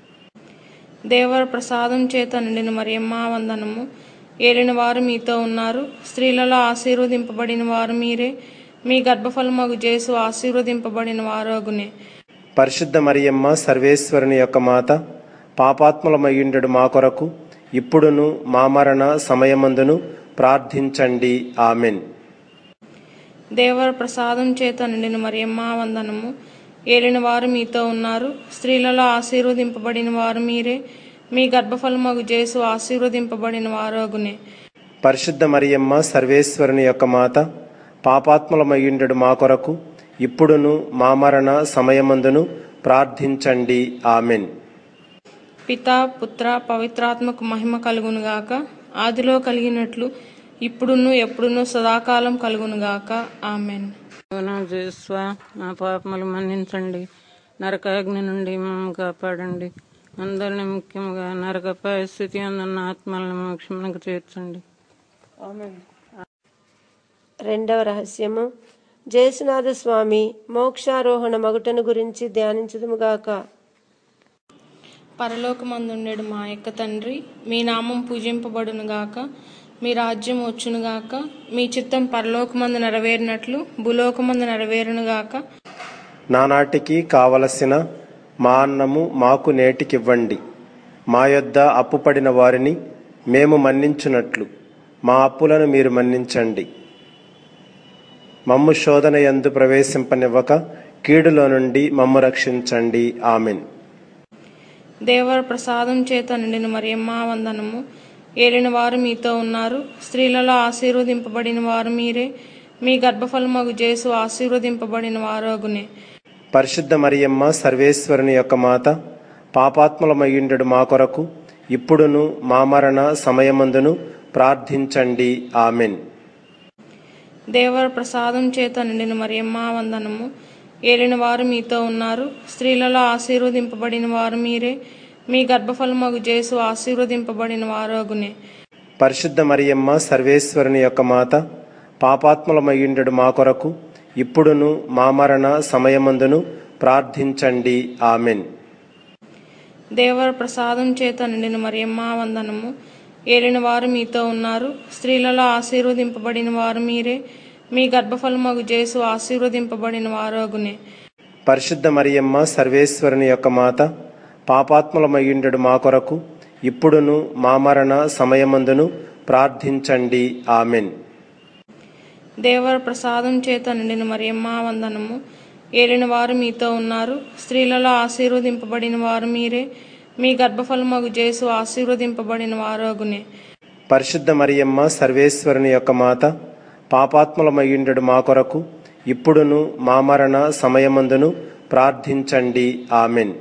దేవర ప్రసాదం చేత నిండిన మరియమ్మ వందనము ఏలిన వారు మీతో ఉన్నారు స్త్రీలలో ఆశీర్వదింపబడిన వారు మీరే మీ గర్భఫలమగు జేసు ఆశీర్వదింపబడిన వారోగునే పరిశుద్ధ మరియమ్మ సర్వేశ్వరుని యొక్క మాత పాపాత్ములమయ్యుండెడు మా కొరకు ఇప్పుడును మా మరణ సమయమందును ప్రార్థించండి ఆమెన్ దేవర ప్రసాదం చేత నిండిన మరియమ్మ వందనము ఏలిన వారు మీతో ఉన్నారు స్త్రీలలో ఆశీర్వదింపబడిన వారు మీరే మీ గర్భఫలమగు జేసు ఆశీర్వదింపబడిన వారోగునే పరిశుద్ధ మరియమ్మ సర్వేశ్వరుని యొక్క మాత పాపాత్ములమయ్యుండెడు మా కొరకు ఇప్పుడును మా మరణ సమయమందును ప్రార్థించండి ఆమెన్ పితా పుత్ర పవిత్రాత్మకు మహిమ కలుగునుగాక ఆదిలో కలిగినట్లు ఇప్పుడును ఎప్పుడును సదాకాలం కలుగునుగాక ఆమెన్ నా జేస్వ నా పాపములు మన్నించండి నరకాగ్ని నుండి మమ్మల్ని కాపాడండి అందరిని ముఖ్యంగా నరక పరిస్థితి అందున్న ఆత్మలను మోక్షమునకు చేర్చండి రెండవ రహస్యము జయసునాథ స్వామి మోక్షారోహణ మగుటను గురించి ధ్యానించదుముగాక పరలోకమందుండెడు మా యొక్క తండ్రి మీ నామం పూజింపబడునుగాక మీ రాజ్యం వచ్చునుగాక మీ చిత్తం పరలోకమందు నెరవేరినట్లు భూలోకమందు నెరవేరునుగాక నానాటికి కావలసిన మా అన్నము మాకు నేటికివ్వండి మా యొద్ద అప్పుపడిన వారిని మేము మన్నించున్నట్లు మా అప్పులను మీరు మన్నించండి మమ్ము శోధన యందు ప్రవేశింపనివ్వక కీడులో నుండి మమ్ము రక్షించండి ఆమెన్ దేవర ప్రసాదం చేత నిండిన మరియమ్మ వందనము ఏలిన వారు మీతో ఉన్నారు స్త్రీలలో ఆశీర్వదింపబడిన వారు మీరే మీ గర్భఫలమగు జేసు ఆశీర్వదింపబడిన వారోగునే పరిశుద్ధ మరియమ్మ సర్వేశ్వరుని యొక్క మాత పాపాత్ములమయ్యుండెడు మా కొరకు ఇప్పుడును మా మరణ సమయమందును ప్రార్థించండి ఆమెన్ దేవర ప్రసాదం చేత నిండిన మరియమ్మ వందనము ఏలిన వారు మీతో ఉన్నారు స్త్రీలలో ఆశీర్వదింపబడిన వారు మీరే మీ గర్భఫలమగు జేసు ఆశీర్వదింపబడిన వారోగునే పరిశుద్ధ మరియమ్మ సర్వేశ్వరుని యొక్క మాత పాపాత్ములమయ్యుండెడు మా కొరకు ఇప్పుడును మా మరణ సమయమందును ప్రార్థించండి ఆమెన్ దేవర ప్రసాదం చేత నిండిన మరియమ్మ వందనము ఏలిన వారు మీతో ఉన్నారు స్త్రీలలో ఆశీర్వదింపబడిన వారు మీరే మీ గర్భఫలమగు జేసు ఆశీర్వదింపబడిన వారోగునే పరిశుద్ధ మరియమ్మ సర్వేశ్వరుని యొక్క మాత పాపాత్ములమయ్యుండెడు మా కొరకు ఇప్పుడును మా మరణ సమయమందును ప్రార్థించండి ఆమెన్ దేవర ప్రసాదం చేత నిండిన మరియమ్మ వందనము ఏలిన వారు మీతో ఉన్నారు స్త్రీలలో ఆశీర్వదింపబడిన వారు మీరే మీ గర్భఫలమగు జేసు ఆశీర్వదింపబడిన వారోగునే పరిశుద్ధ మరియమ్మ సర్వేశ్వరుని యొక్క మాత పాపాత్ములమయ్యుండెడు మా కొరకు ఇప్పుడును మా మరణ సమయమందును ప్రార్థించండి ఆమెన్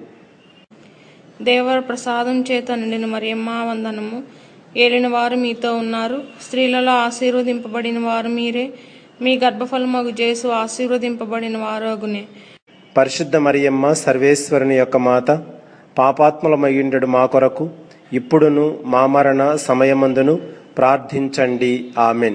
దేవర ప్రసాదం చేత నిండిన మరియమ్మ వందనము ఏలిన వారు మీతో ఉన్నారు స్త్రీలలో ఆశీర్వదింపబడిన వారు మీరే మీ గర్భఫలమగు జేసు ఆశీర్వదింపబడిన వారోగునే పరిశుద్ధ మరియమ్మ సర్వేశ్వరుని యొక్క మాత పాపాత్ములమయ్యుండెడు మా కొరకు ఇప్పుడును మా మరణ సమయమందును ప్రార్థించండి ఆమెన్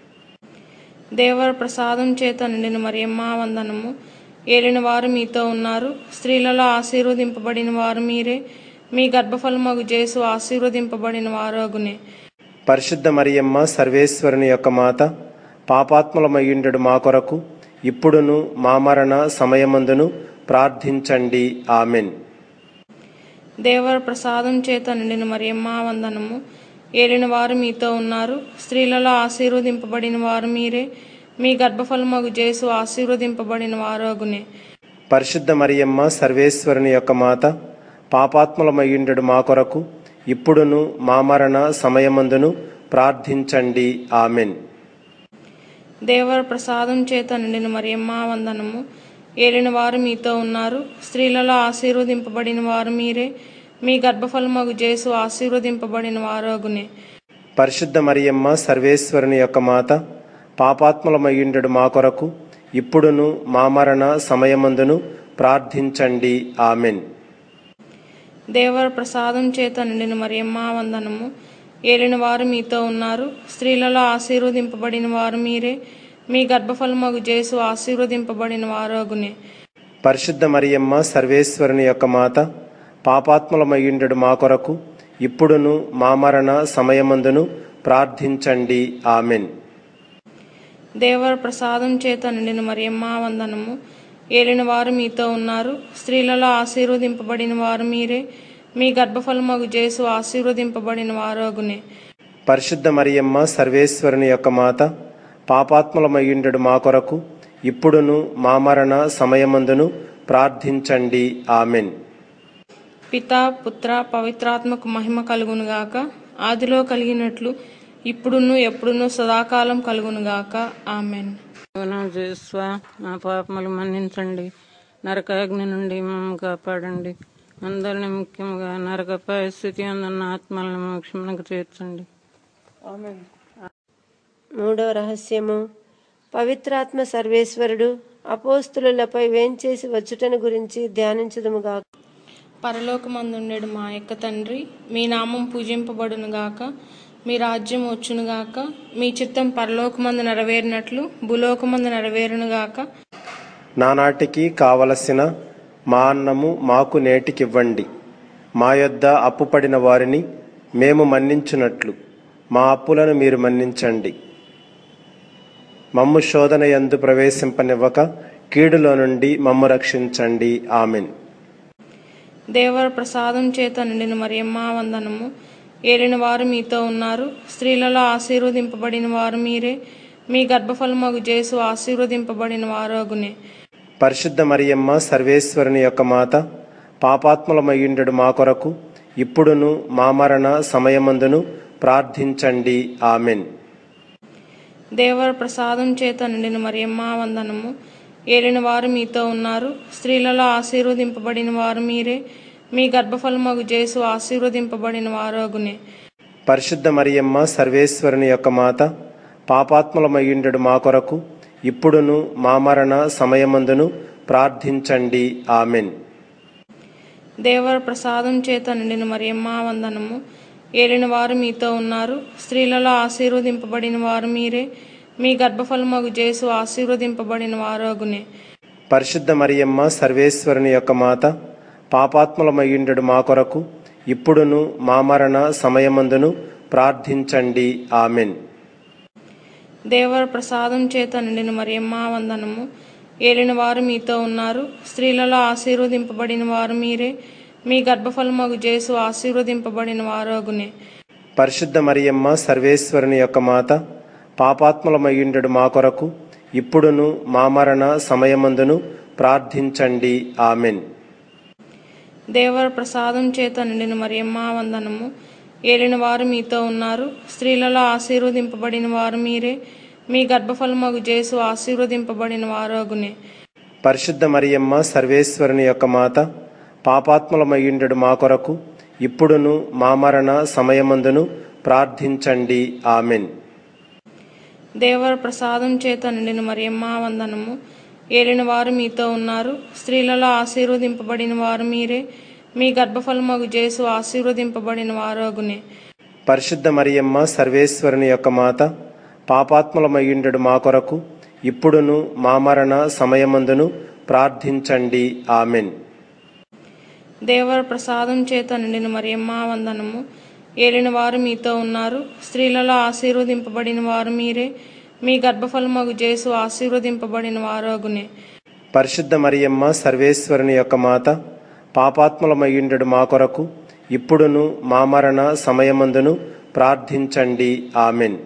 దేవర ప్రసాదం చేత నిండిన మరియమ్మ వందనము ఏలిన వారు మీతో ఉన్నారు స్త్రీలలో ఆశీర్వదింపబడిన వారు మీరే మీ గర్భఫలమగు జేసు ఆశీర్వదింపబడిన వారోగునే పరిశుద్ధ మరియమ్మ సర్వేశ్వరుని యొక్క మాత పాపాత్ములమయ్యుండెడు మా కొరకు ఇప్పుడును మా మరణ సమయమందును ప్రార్థించండి ఆమెన్ దేవర ప్రసాదం చేత నిండిన మరియమ్మ వందనము ఏలిన వారు మీతో ఉన్నారు స్త్రీలలో ఆశీర్వదింపబడిన వారు మీరే మీ గర్భఫలమగు జేసు ఆశీర్వదింపబడిన వారోగునే పరిశుద్ధ మరియమ్మ సర్వేశ్వరుని యొక్క మాత పాపాత్ములమయ్యుండెడు మా కొరకు ఇప్పుడును మా మరణ సమయమందును ప్రార్థించండి ఆమెన్ దేవర ప్రసాదం చేత నిండిన మరియమ్మ వందనము ఏలిన వారు మీతో ఉన్నారు స్త్రీలలో ఆశీర్వదింపబడిన వారు మీరే మీ గర్భఫలమగు జేసు ఆశీర్వదింపబడిన వారోగునే పరిశుద్ధ మరియమ్మ సర్వేశ్వరుని యొక్క మాత పాపాత్ములమయ్యుండెడు మా కొరకు ఇప్పుడును మా మరణ సమయమందును ప్రార్థించండి ఆమెన్ దేవర ప్రసాదం చేత నిండిన మరియమ్మ వందనము ఏలిన వారు మీతో ఉన్నారు స్త్రీలలో ఆశీర్వదింపబడిన వారు మీరే మీ గర్భఫలమగు జేసు ఆశీర్వదింపబడిన వారోగునే పరిశుద్ధ మరియమ్మ సర్వేశ్వరుని యొక్క మాత పాపాత్ములమయ్యుండెడు మా కొరకు ఇప్పుడును మా మరణ సమయమందును ప్రార్థించండి ఆమెన్ దేవర ప్రసాదం చేత నిండిన మరియమ్మ వందనము ఏలిన వారు మీతో ఉన్నారు స్త్రీలలో ఆశీర్వదింపబడిన వారు మీరే మీ గర్భఫలమగు జేసు ఆశీర్వదింపబడిన వారోగునే పరిశుద్ధ మరియమ్మ సర్వేశ్వరుని యొక్క మాత పాపాత్ములమయ్యుండెడు మా కొరకు ఇప్పుడును మా మరణ సమయమందును ప్రార్థించండి ఆమెన్ పితా పుత్ర పవిత్రాత్మకు మహిమ కలుగునుగాక ఆదిలో కలిగినట్లు ఇప్పుడును ఎప్పుడును సదాకాలం కలుగునుగాక ఆమెన్ చేస్వ మా పాపములు మన్నించండి నరకాగ్ని నుండి మమ్మల్ని కాపాడండి అందరిని ముఖ్యంగా నరక పరిస్థితి అందున్న ఆత్మలను మోక్షమునకు చేర్చండి మూడవ రహస్యము పవిత్రాత్మ సర్వేశ్వరుడు అపోస్తులపై వేంచేసి వచ్చుటను గురించి ధ్యానించదుముగా పరలోకమందుండెడు మా యొక్క తండ్రి మీ నామం పూజింపబడునుగాక మీ రాజ్యం వచ్చునుగాక మీ చిత్తం పరలోకమందు నెరవేరినట్లు భూలోకమందు నెరవేరునుగాక నానాటికి కావలసిన మా అన్నము మాకు నేటికివ్వండి మా యొద్ద అప్పుపడిన వారిని మేము మన్నించున్నట్లు మా అప్పులను మీరు మన్నించండి మమ్ము శోధన యందు ప్రవేశింపనివ్వక కీడులో నుండి మమ్ము రక్షించండి ఆమెన్ దేవర ప్రసాదం చేత నిండిన మరియమ్మ వందనము ఏలిన వారు మీతో ఉన్నారు స్త్రీలలో ఆశీర్వదింపబడిన వారు మీరే మీ గర్భఫలమగు జేసు ఆశీర్వదింపబడిన వారోగునే పరిశుద్ధ మరియమ్మ సర్వేశ్వరుని యొక్క మాత పాపాత్ములమయ్యుండెడు మా కొరకు ఇప్పుడును మా మరణ సమయమందును ప్రార్థించండి ఆమెన్ దేవర ప్రసాదం చేత నిండిన మరియమ్మ వందనము ఏలిన వారు మీతో ఉన్నారు స్త్రీలలో ఆశీర్వదింపబడిన వారు మీరే మీ గర్భఫలమగు జేసు ఆశీర్వదింపబడిన వారోగునే పరిశుద్ధ మరియమ్మ సర్వేశ్వరుని యొక్క మాత పాపాత్ములమయ్యుండెడు మా కొరకు ఇప్పుడును మా మరణ సమయమందును ప్రార్థించండి ఆమెన్ దేవర ప్రసాదం చేత నిండిన మరియమ్మ వందనము ఏలిన వారు మీతో ఉన్నారు స్త్రీలలో ఆశీర్వదింపబడిన వారు మీరే మీ గర్భఫలమగు జేసు ఆశీర్వదింపబడిన వారోగునే పరిశుద్ధ మరియమ్మ సర్వేశ్వరుని యొక్క మాత పాపాత్ములమయ్యుండెడు మా కొరకు ఇప్పుడును మా మరణ సమయమందును ప్రార్థించండి ఆమెన్ దేవర ప్రసాదం చేత నిండిన మరియమ్మ వందనము ఏలిన వారు మీతో ఉన్నారు స్త్రీలలో ఆశీర్వదింపబడిన వారు మీరే మీ గర్భఫలమగు జేసు ఆశీర్వదింపబడిన వారోగునే పరిశుద్ధ మరియమ్మ సర్వేశ్వరుని యొక్క మాత పాపాత్ములమయ్యుండెడు మా కొరకు ఇప్పుడును మా మరణ సమయమందును ప్రార్థించండి ఆమెన్ దేవర ప్రసాదం చేత నిండిన మరియమ్మ వందనము ఏలిన వారు మీతో ఉన్నారు స్త్రీలలో ఆశీర్వదింపబడిన వారు మీరే మీ గర్భఫలమగు జేసు ఆశీర్వదింపబడిన వారోగునే పరిశుద్ధ మరియమ్మ సర్వేశ్వరుని యొక్క మాత పాపాత్ములమయ్యుండెడు మా కొరకు ఇప్పుడును మా మరణ సమయమందును ప్రార్థించండి ఆమెన్ దేవర ప్రసాదం చేత నిండిన మరియమ్మ వందనము ఏలిన వారు మీతో ఉన్నారు స్త్రీలలో ఆశీర్వదింపబడిన వారు మీరే మీ గర్భఫలమగు జేసు ఆశీర్వదింపబడిన వారోగునే పరిశుద్ధ మరియమ్మ సర్వేశ్వరుని యొక్క మాత పాపాత్ములమయ్యుండెడు మా కొరకు ఇప్పుడును మా మరణ సమయమందును ప్రార్థించండి ఆమెన్ దేవర ప్రసాదం చేత నిండిన మరియమ్మ వందనము ఏలిన వారు మీతో ఉన్నారు స్త్రీలలో ఆశీర్వదింపబడిన వారు మీరే మీ గర్భఫలమగు జేసు ఆశీర్వదింపబడిన వారోగునే పరిశుద్ధ మరియమ్మ సర్వేశ్వరుని యొక్క మాత పాపాత్ములమయ్యుండెడు మా కొరకు ఇప్పుడును మా మరణ సమయమందును ప్రార్థించండి ఆమెన్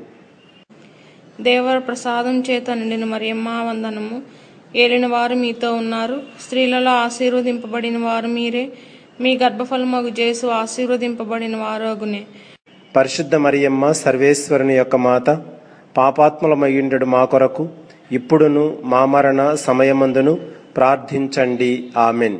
దేవర ప్రసాదం చేత నిండిన మరియమ్మ వందనము ఏలిన వారు మీతో ఉన్నారు స్త్రీలలో ఆశీర్వదింపబడిన వారు మీరే మీ గర్భఫలమగు జేసు ఆశీర్వదింపబడిన వారోగునే పరిశుద్ధ మరియమ్మ సర్వేశ్వరుని యొక్క మాత పాపాత్ములమయ్యుండెడు మా కొరకు ఇప్పుడును మా మరణ సమయమందును ప్రార్థించండి ఆమెన్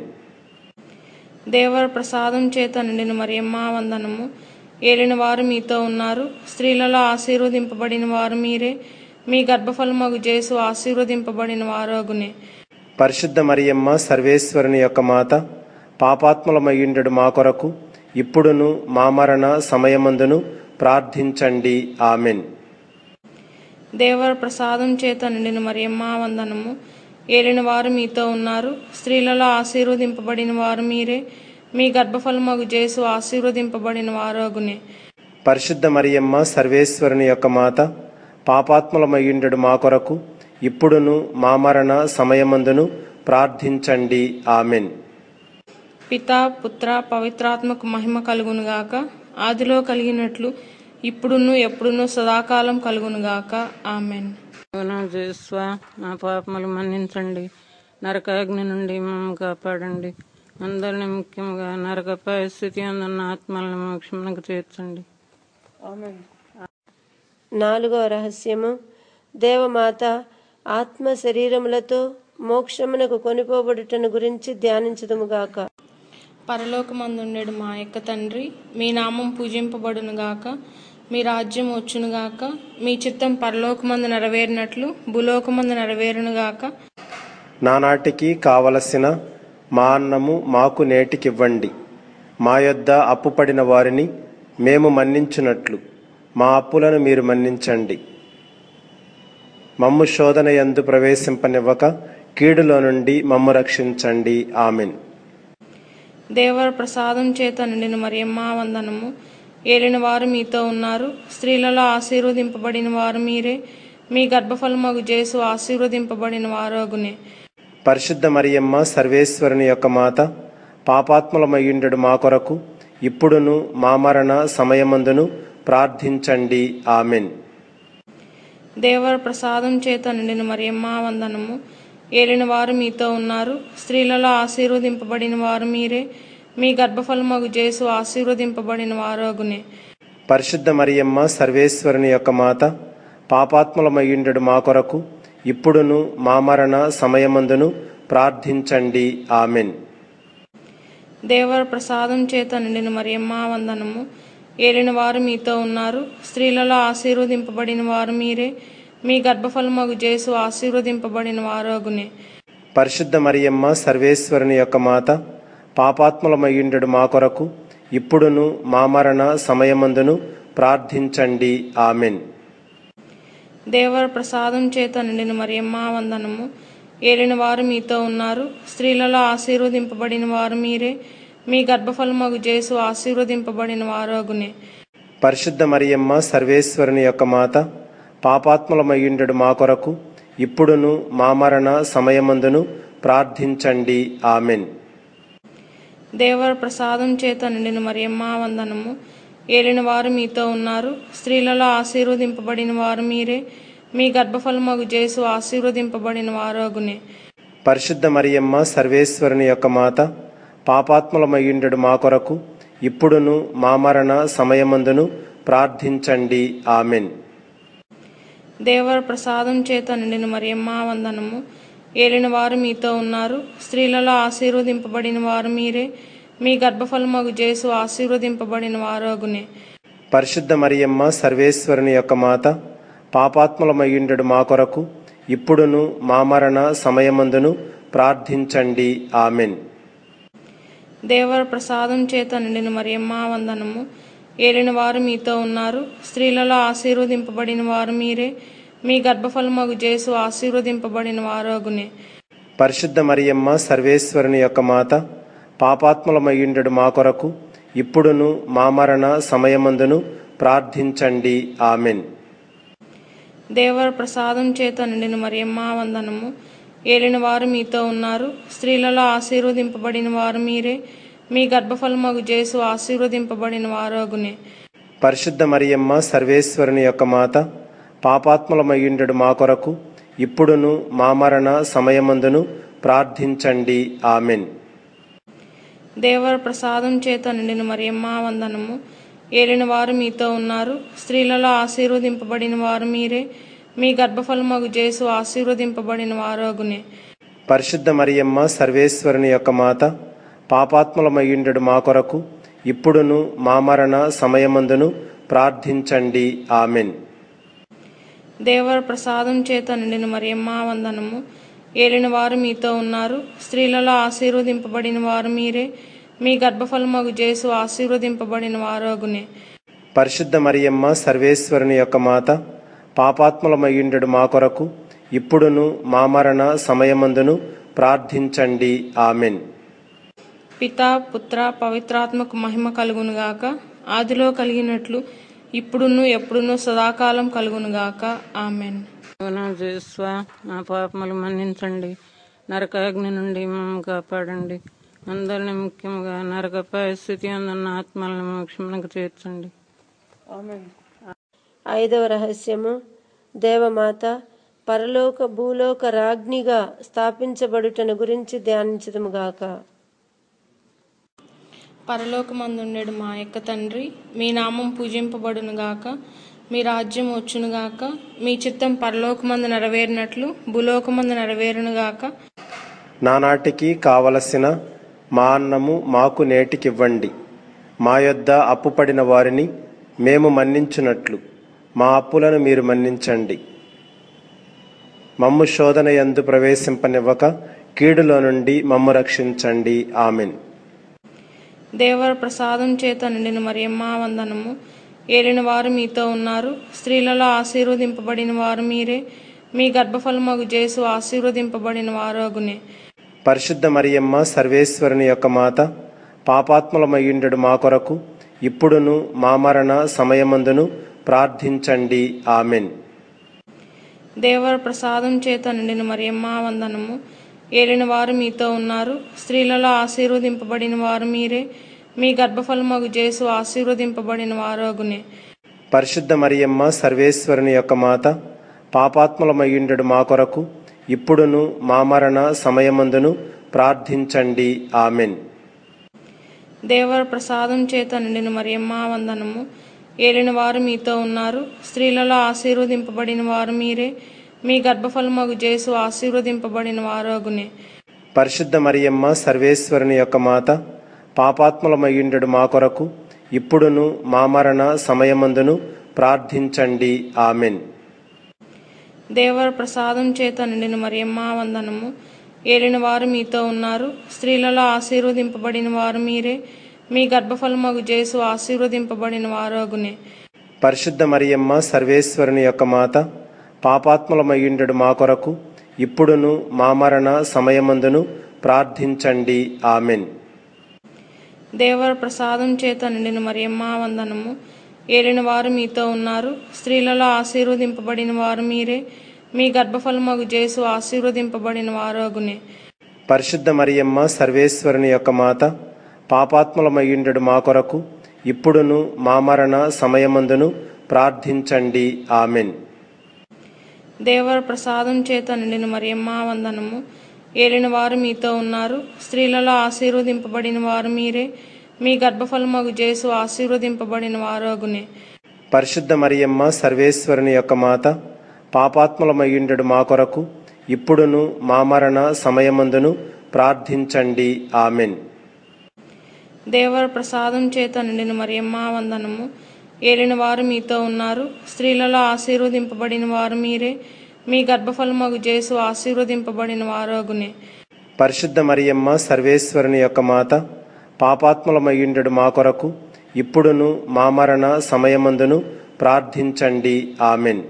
దేవర ప్రసాదం చేత నిండిన మరియమ్మ వందనము ఏలిన వారు మీతో ఉన్నారు స్త్రీలలో ఆశీర్వదింపబడిన వారు మీరే మీ గర్భఫలమగు జేసు ఆశీర్వదింపబడిన వారోగునే పరిశుద్ధ మరియమ్మ సర్వేశ్వరుని యొక్క మాత పాపాత్ములమయ్యుండెడు మా కొరకు ఇప్పుడును మా మరణ సమయమందును ప్రార్థించండి ఆమెన్ దేవర ప్రసాదం చేత నిండిన మరియమ్మ వందనము ఏలిన వారు మీతో ఉన్నారు స్త్రీలలో ఆశీర్వదింపబడిన వారు మీరే మీ గర్భఫలమగు జేసు ఆశీర్వదింపబడిన వారోగునే పరిశుద్ధ మరియమ్మ సర్వేశ్వరుని యొక్క మాత పాపాత్ములమయ్యుండెడు మా కొరకు ఇప్పుడును మా మరణ సమయమందును ప్రార్థించండి ఆమెన్ పిత పుత్ర పవిత్రాత్మకు మహిమ కలుగునుగాక ఆదిలో కలిగినట్లు ఇప్పుడును ఎప్పుడును సదాకాలం కలుగునుగాక ఆమెన్ చేస్వ మా పాపములు మన్నించండి నరకాగ్ని నుండి మమ్మల్ని కాపాడండి అందరిని ముఖ్యంగా నరక పరిస్థితి అందున్న ఆత్మలను మోక్షమునకు చేర్చండి నాలుగవ రహస్యము దేవమాత ఆత్మ శరీరములతో మోక్షమునకు కొనిపోబడుటను గురించి ధ్యానించదుముగాక పరలోకమందుండెడు మా యొక్క తండ్రి మీ నామం పూజింపబడునుగాక మీ రాజ్యం వచ్చునుగాక మీ చిత్తం పరలోకమందు నెరవేరినట్లు భూలోకమందు నెరవేరునుగాక నానాటికి కావలసిన మా అన్నము మాకు నేటికివ్వండి మా యొద్ద అప్పుపడిన వారిని మేము మన్నించున్నట్లు మా అప్పులను మీరు మన్నించండి మమ్ము శోధన యందు ప్రవేశింపనివ్వక కీడులో నుండి మమ్ము రక్షించండి ఆమెన్ దేవర ప్రసాదం చేత నిండిన మరియమ్మ వందనము ఏలిన వారు మీతో ఉన్నారు స్త్రీలలో ఆశీర్వదింపబడిన వారు మీరే మీ గర్భఫలమగు జేసు ఆశీర్వదింపబడిన వారోగునే పరిశుద్ధ మరియమ్మ సర్వేశ్వరుని యొక్క మాత పాపాత్ములమయ్యుండెడు మా కొరకు ఇప్పుడును మా మరణ సమయమందును ప్రార్థించండి ఆమెన్ దేవర ప్రసాదం చేత నిండిన మరియమ్మ వందనము ఏలిన వారు మీతో ఉన్నారు స్త్రీలలో ఆశీర్వదింపబడిన వారు మీరే మీ గర్భఫలమగు జేసు ఆశీర్వదింపబడిన వారోగునే పరిశుద్ధ మరియమ్మ సర్వేశ్వరుని యొక్క మాత పాపాత్ములమయ్యుండెడు మా కొరకు ఇప్పుడును మా మరణ సమయమందును ప్రార్థించండి ఆమెన్ దేవర ప్రసాదం చేత నిండిన మరియమ్మ వందనము ఏలిన వారు మీతో ఉన్నారు స్త్రీలలో ఆశీర్వదింపబడిన వారు మీరే మీ గర్భఫలమగు జేసు ఆశీర్వదింపబడిన వారోగునే పరిశుద్ధ మరియమ్మ సర్వేశ్వరుని యొక్క మాత పాపాత్ములమయ్యుండెడు మా కొరకు ఇప్పుడును మా మరణ సమయమందును ప్రార్థించండి ఆమెన్ దేవర ప్రసాదం చేత నిండిన మరియమ్మ వందనము ఏలిన వారు మీతో ఉన్నారు స్త్రీలలో ఆశీర్వదింపబడిన వారు మీరే మీ గర్భఫలమగు జేసు ఆశీర్వదింపబడిన వారోగునే పరిశుద్ధ మరియమ్మ సర్వేశ్వరుని యొక్క మాత పాపాత్ములమయ్యుండెడు మా కొరకు ఇప్పుడును మా మరణ సమయమందును ప్రార్థించండి ఆమెన్ దేవర ప్రసాదం చేత నిండిన మరియమ్మ వందనము ఏలిన వారు మీతో ఉన్నారు స్త్రీలలో ఆశీర్వదింపబడిన వారు మీరే మీ గర్భఫలమగు జేసు ఆశీర్వదింపబడిన వారోగునే పరిశుద్ధ మరియమ్మ సర్వేశ్వరుని యొక్క మాత పాపాత్ములమయ్యుండెడు మా కొరకు ఇప్పుడును మా మరణ సమయమందును ప్రార్థించండి ఆమెన్ దేవర ప్రసాదం చేత నిండిన మరియమ్మ వందనము ఏలిన వారు మీతో ఉన్నారు స్త్రీలలో ఆశీర్వదింపబడిన వారు మీరే మీ గర్భఫలమగు జేసు ఆశీర్వదింపబడిన వారోగునే పరిశుద్ధ మరియమ్మ సర్వేశ్వరుని యొక్క మాత పాపాత్ములమయ్యుండెడు మా కొరకు ఇప్పుడును మా మరణ సమయమందును ప్రార్థించండి ఆమెన్ దేవర ప్రసాదం చేత నిండిన మరియమ్మ వందనము ఏలిన వారు మీతో ఉన్నారు స్త్రీలలో ఆశీర్వదింపబడిన వారు మీరే మీ గర్భఫలమగు జేసు ఆశీర్వదింపబడిన వారోగునే పరిశుద్ధ మరియమ్మ సర్వేశ్వరుని యొక్క మాత పాపాత్ములమయ్యుండెడు మా కొరకు ఇప్పుడును మా మరణ సమయమందును ప్రార్థించండి ఆమెన్ దేవర ప్రసాదం చేత నిండిన మరియమ్మ వందనము ఏలిన వారు మీతో ఉన్నారు స్త్రీలలో ఆశీర్వదింపబడిన వారు మీరే మీ గర్భఫలమగు జేసు ఆశీర్వదింపబడిన వారోగునే పరిశుద్ధ మరియమ్మ సర్వేశ్వరుని యొక్క మాత పాపాత్ములమయ్యుండెడు మా కొరకు ఇప్పుడును మా మరణ సమయమందును ప్రార్థించండి ఆమెన్ దేవర ప్రసాదం చేత నిండిన మరియమ్మ వందనము ఏలిన వారు మీతో ఉన్నారు స్త్రీలలో ఆశీర్వదింపబడిన వారు మీరే మీ గర్భఫలమగు జేసు ఆశీర్వదింపబడిన వారోగునే పరిశుద్ధ మరియమ్మ సర్వేశ్వరుని యొక్క మాత పాపాత్ములమయ్యుండెడు మా కొరకు ఇప్పుడును మా మరణ సమయమందును ప్రార్థించండి ఆమెన్ దేవర ప్రసాదం చేత నిండిన మరియమ్మ వందనము ఏలిన వారు మీతో ఉన్నారు స్త్రీలలో ఆశీర్వదింపబడిన వారు మీరే మీ గర్భఫలమగు జేసు ఆశీర్వదింపబడిన వారోగునే పరిశుద్ధ మరియమ్మ సర్వేశ్వరుని యొక్క మాత పాపాత్ములమయ్యుండెడు మా కొరకు ఇప్పుడును మా మరణ సమయమందును ప్రార్థించండి ఆమెన్ పిత పుత్ర పవిత్రాత్మకు మహిమ కలుగునుగాక ఆదిలో కలిగినట్లు ఇప్పుడును ఎప్పుడును సదాకాలం కలుగునుగాక ఆమెన్ నా జేస్వ నా పాపములు మన్నించండి నరకాగ్ని నుండి మమ్మల్ని కాపాడండి అందరిని ముఖ్యంగా నరక పరిస్థితి అందున్న ఆత్మలను మోక్షమునకు చేర్చండి ఐదవ రహస్యము దేవమాత పరలోక భూలోక రాజ్ఞిగా స్థాపించబడుటను గురించి ధ్యానించదుముగాక పరలోకమందుండెడు మా యొక్క తండ్రి మీ నామం పూజింపబడునుగాక మీ రాజ్యం వచ్చునుగాక మీ చిత్తం పరలోకమందు నెరవేరినట్లు భూలోకమందు నెరవేరునుగాక నానాటికి కావలసిన మా అన్నము మాకు నేటికివ్వండి మా యొద్ద అప్పుపడిన వారిని మేము మన్నించున్నట్లు మా అప్పులను మీరు మన్నించండి మమ్ము శోధన యందు ప్రవేశింపనివ్వక కీడులో నుండి మమ్ము రక్షించండి ఆమెన్ దేవర ప్రసాదం చేత నిండిన మరియమ్మ వందనము ఏలిన వారు మీతో ఉన్నారు స్త్రీలలో ఆశీర్వదింపబడిన వారు మీరే మీ గర్భఫలమగు జేసు ఆశీర్వదింపబడిన వారోగునే పరిశుద్ధ మరియమ్మ సర్వేశ్వరుని యొక్క మాత పాపాత్ములమయ్యుండెడు మా కొరకు ఇప్పుడును మా మరణ సమయమందును ప్రార్థించండి ఆమెన్ దేవర ప్రసాదం చేత నిండిన మరియమ్మ వందనము ఏలిన వారు మీతో ఉన్నారు స్త్రీలలో ఆశీర్వదింపబడిన వారు మీరే మీ గర్భఫలమగు జేసు ఆశీర్వదింపబడిన వారోగునే పరిశుద్ధ మరియమ్మ సర్వేశ్వరుని యొక్క మాత పాపాత్ములమయ్యుండెడు మా కొరకు ఇప్పుడును మా మరణ సమయమందును ప్రార్థించండి ఆమెన్ దేవర ప్రసాదం చేత నిండిన మరియమ్మ వందనము ఏలిన వారు మీతో ఉన్నారు స్త్రీలలో ఆశీర్వదింపబడిన వారు మీరే మీ గర్భఫలమగు జేసు ఆశీర్వదింపబడిన వారోగునే పరిశుద్ధ మరియమ్మ సర్వేశ్వరుని యొక్క మాత పాపాత్ములమయ్యుండెడు మా కొరకు ఇప్పుడును మా మరణ సమయమందును ప్రార్థించండి ఆమెన్ దేవర ప్రసాదం చేత నిండిన మరియమ్మ వందనము ఏలిన వారు మీతో ఉన్నారు స్త్రీలలో ఆశీర్వదింపబడిన వారు మీరే మీ గర్భఫలమగు జేసు ఆశీర్వదింపబడిన వారోగునే పరిశుద్ధ మరియమ్మ సర్వేశ్వరుని యొక్క మాత పాపాత్ములమయ్యుండెడు మా కొరకు ఇప్పుడును మా మరణ సమయమందును ప్రార్థించండి ఆమెన్ దేవర ప్రసాదం చేత నిండిన మరియమ్మ వందనము ఏలిన వారు మీతో ఉన్నారు స్త్రీలలో ఆశీర్వదింపబడిన వారు మీరే మీ గర్భఫలమగు జేసు ఆశీర్వదింపబడిన వారోగునే పరిశుద్ధ మరియమ్మ సర్వేశ్వరుని యొక్క మాత పాపాత్ములమయ్యుండెడు మా కొరకు ఇప్పుడును మా మరణ సమయమందును ప్రార్థించండి ఆమెన్ దేవర ప్రసాదం చేత నిండిన మరియమ్మ వందనము ఏలిన వారు మీతో ఉన్నారు స్త్రీలలో ఆశీర్వదింపబడిన వారు మీరే మీ గర్భఫలమగు జేసు ఆశీర్వదింపబడిన వారోగునే పరిశుద్ధ మరియమ్మ సర్వేశ్వరుని యొక్క మాత పాపాత్ములమయ్యుండెడు మా కొరకు ఇప్పుడును మా మరణ సమయమందును ప్రార్థించండి ఆమెన్ దేవర ప్రసాదం చేత నిండిన మరియమ్మ వందనము ఏలిన వారు మీతో ఉన్నారు స్త్రీలలో ఆశీర్వదింపబడిన వారు మీరే మీ గర్భఫలమగు జేసు ఆశీర్వదింపబడిన వారోగునే పరిశుద్ధ మరియమ్మ సర్వేశ్వరుని యొక్క మాత పాపాత్ములమయ్యుండెడు మా కొరకు ఇప్పుడును మా మరణ సమయమందును ప్రార్థించండి ఆమెన్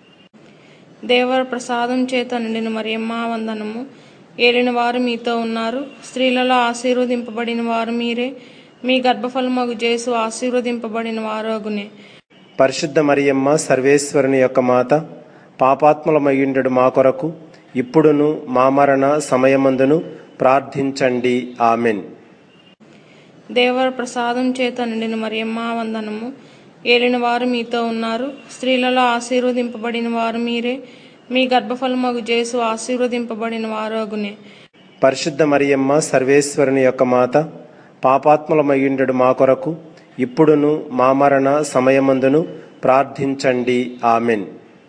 దేవర ప్రసాదం చేత నిండిన మరియమ్మ వందనము ఏలిన వారు మీతో ఉన్నారు స్త్రీలలో ఆశీర్వదింపబడిన వారు మీరే మీ గర్భఫలమగు జేసు ఆశీర్వదింపబడిన వారోగునే పరిశుద్ధ మరియమ్మ సర్వేశ్వరుని యొక్క మాత పాపాత్ములమయ్యుండెడు మా కొరకు ఇప్పుడును మా మరణ సమయమందును ప్రార్థించండి ఆమెన్ దేవర ప్రసాదం చేత నిండిన మరియమ్మ వందనము ఏలిన వారు మీతో ఉన్నారు స్త్రీలలో ఆశీర్వదింపబడిన వారు మీరే మీ గర్భఫలమగు జేసు ఆశీర్వదింపబడిన వారోగునే పరిశుద్ధ మరియమ్మ సర్వేశ్వరుని యొక్క మాత పాపాత్ములమయ్యుండెడు మా కొరకు ఇప్పుడును మా మరణ సమయమందును ప్రార్థించండి ఆమెన్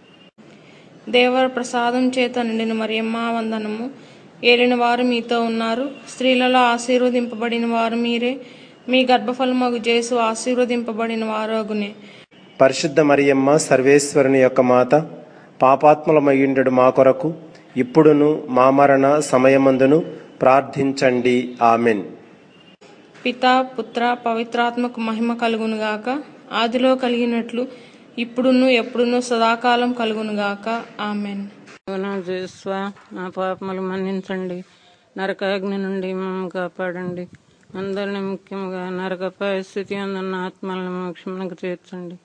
దేవర ప్రసాదం చేత నిండిన మరియమ్మ వందనము ఏలిన వారు మీతో ఉన్నారు స్త్రీలలో ఆశీర్వదింపబడిన వారు మీరే మీ గర్భఫలమగు జేసు ఆశీర్వదింపబడిన వారోగునే పరిశుద్ధ మరియమ్మ సర్వేశ్వరుని యొక్క మాత పాపాత్ములమయ్యుండెడు మా కొరకు ఇప్పుడును మా మరణ సమయమందును ప్రార్థించండి ఆమెన్ పిత పుత్ర పవిత్రాత్మకు మహిమ కలుగునుగాక ఆదిలో కలిగినట్లు ఇప్పుడును ఎప్పుడును సదాకాలం కలుగునుగాక ఆమెన్ నా జేస్వ నా పాపములు మన్నించండి నరకాగ్ని నుండి మమ్మల్ని కాపాడండి అందరిని ముఖ్యంగా నరక పరిస్థితి అందున్న ఆత్మలను మోక్షమునకు చేర్చండి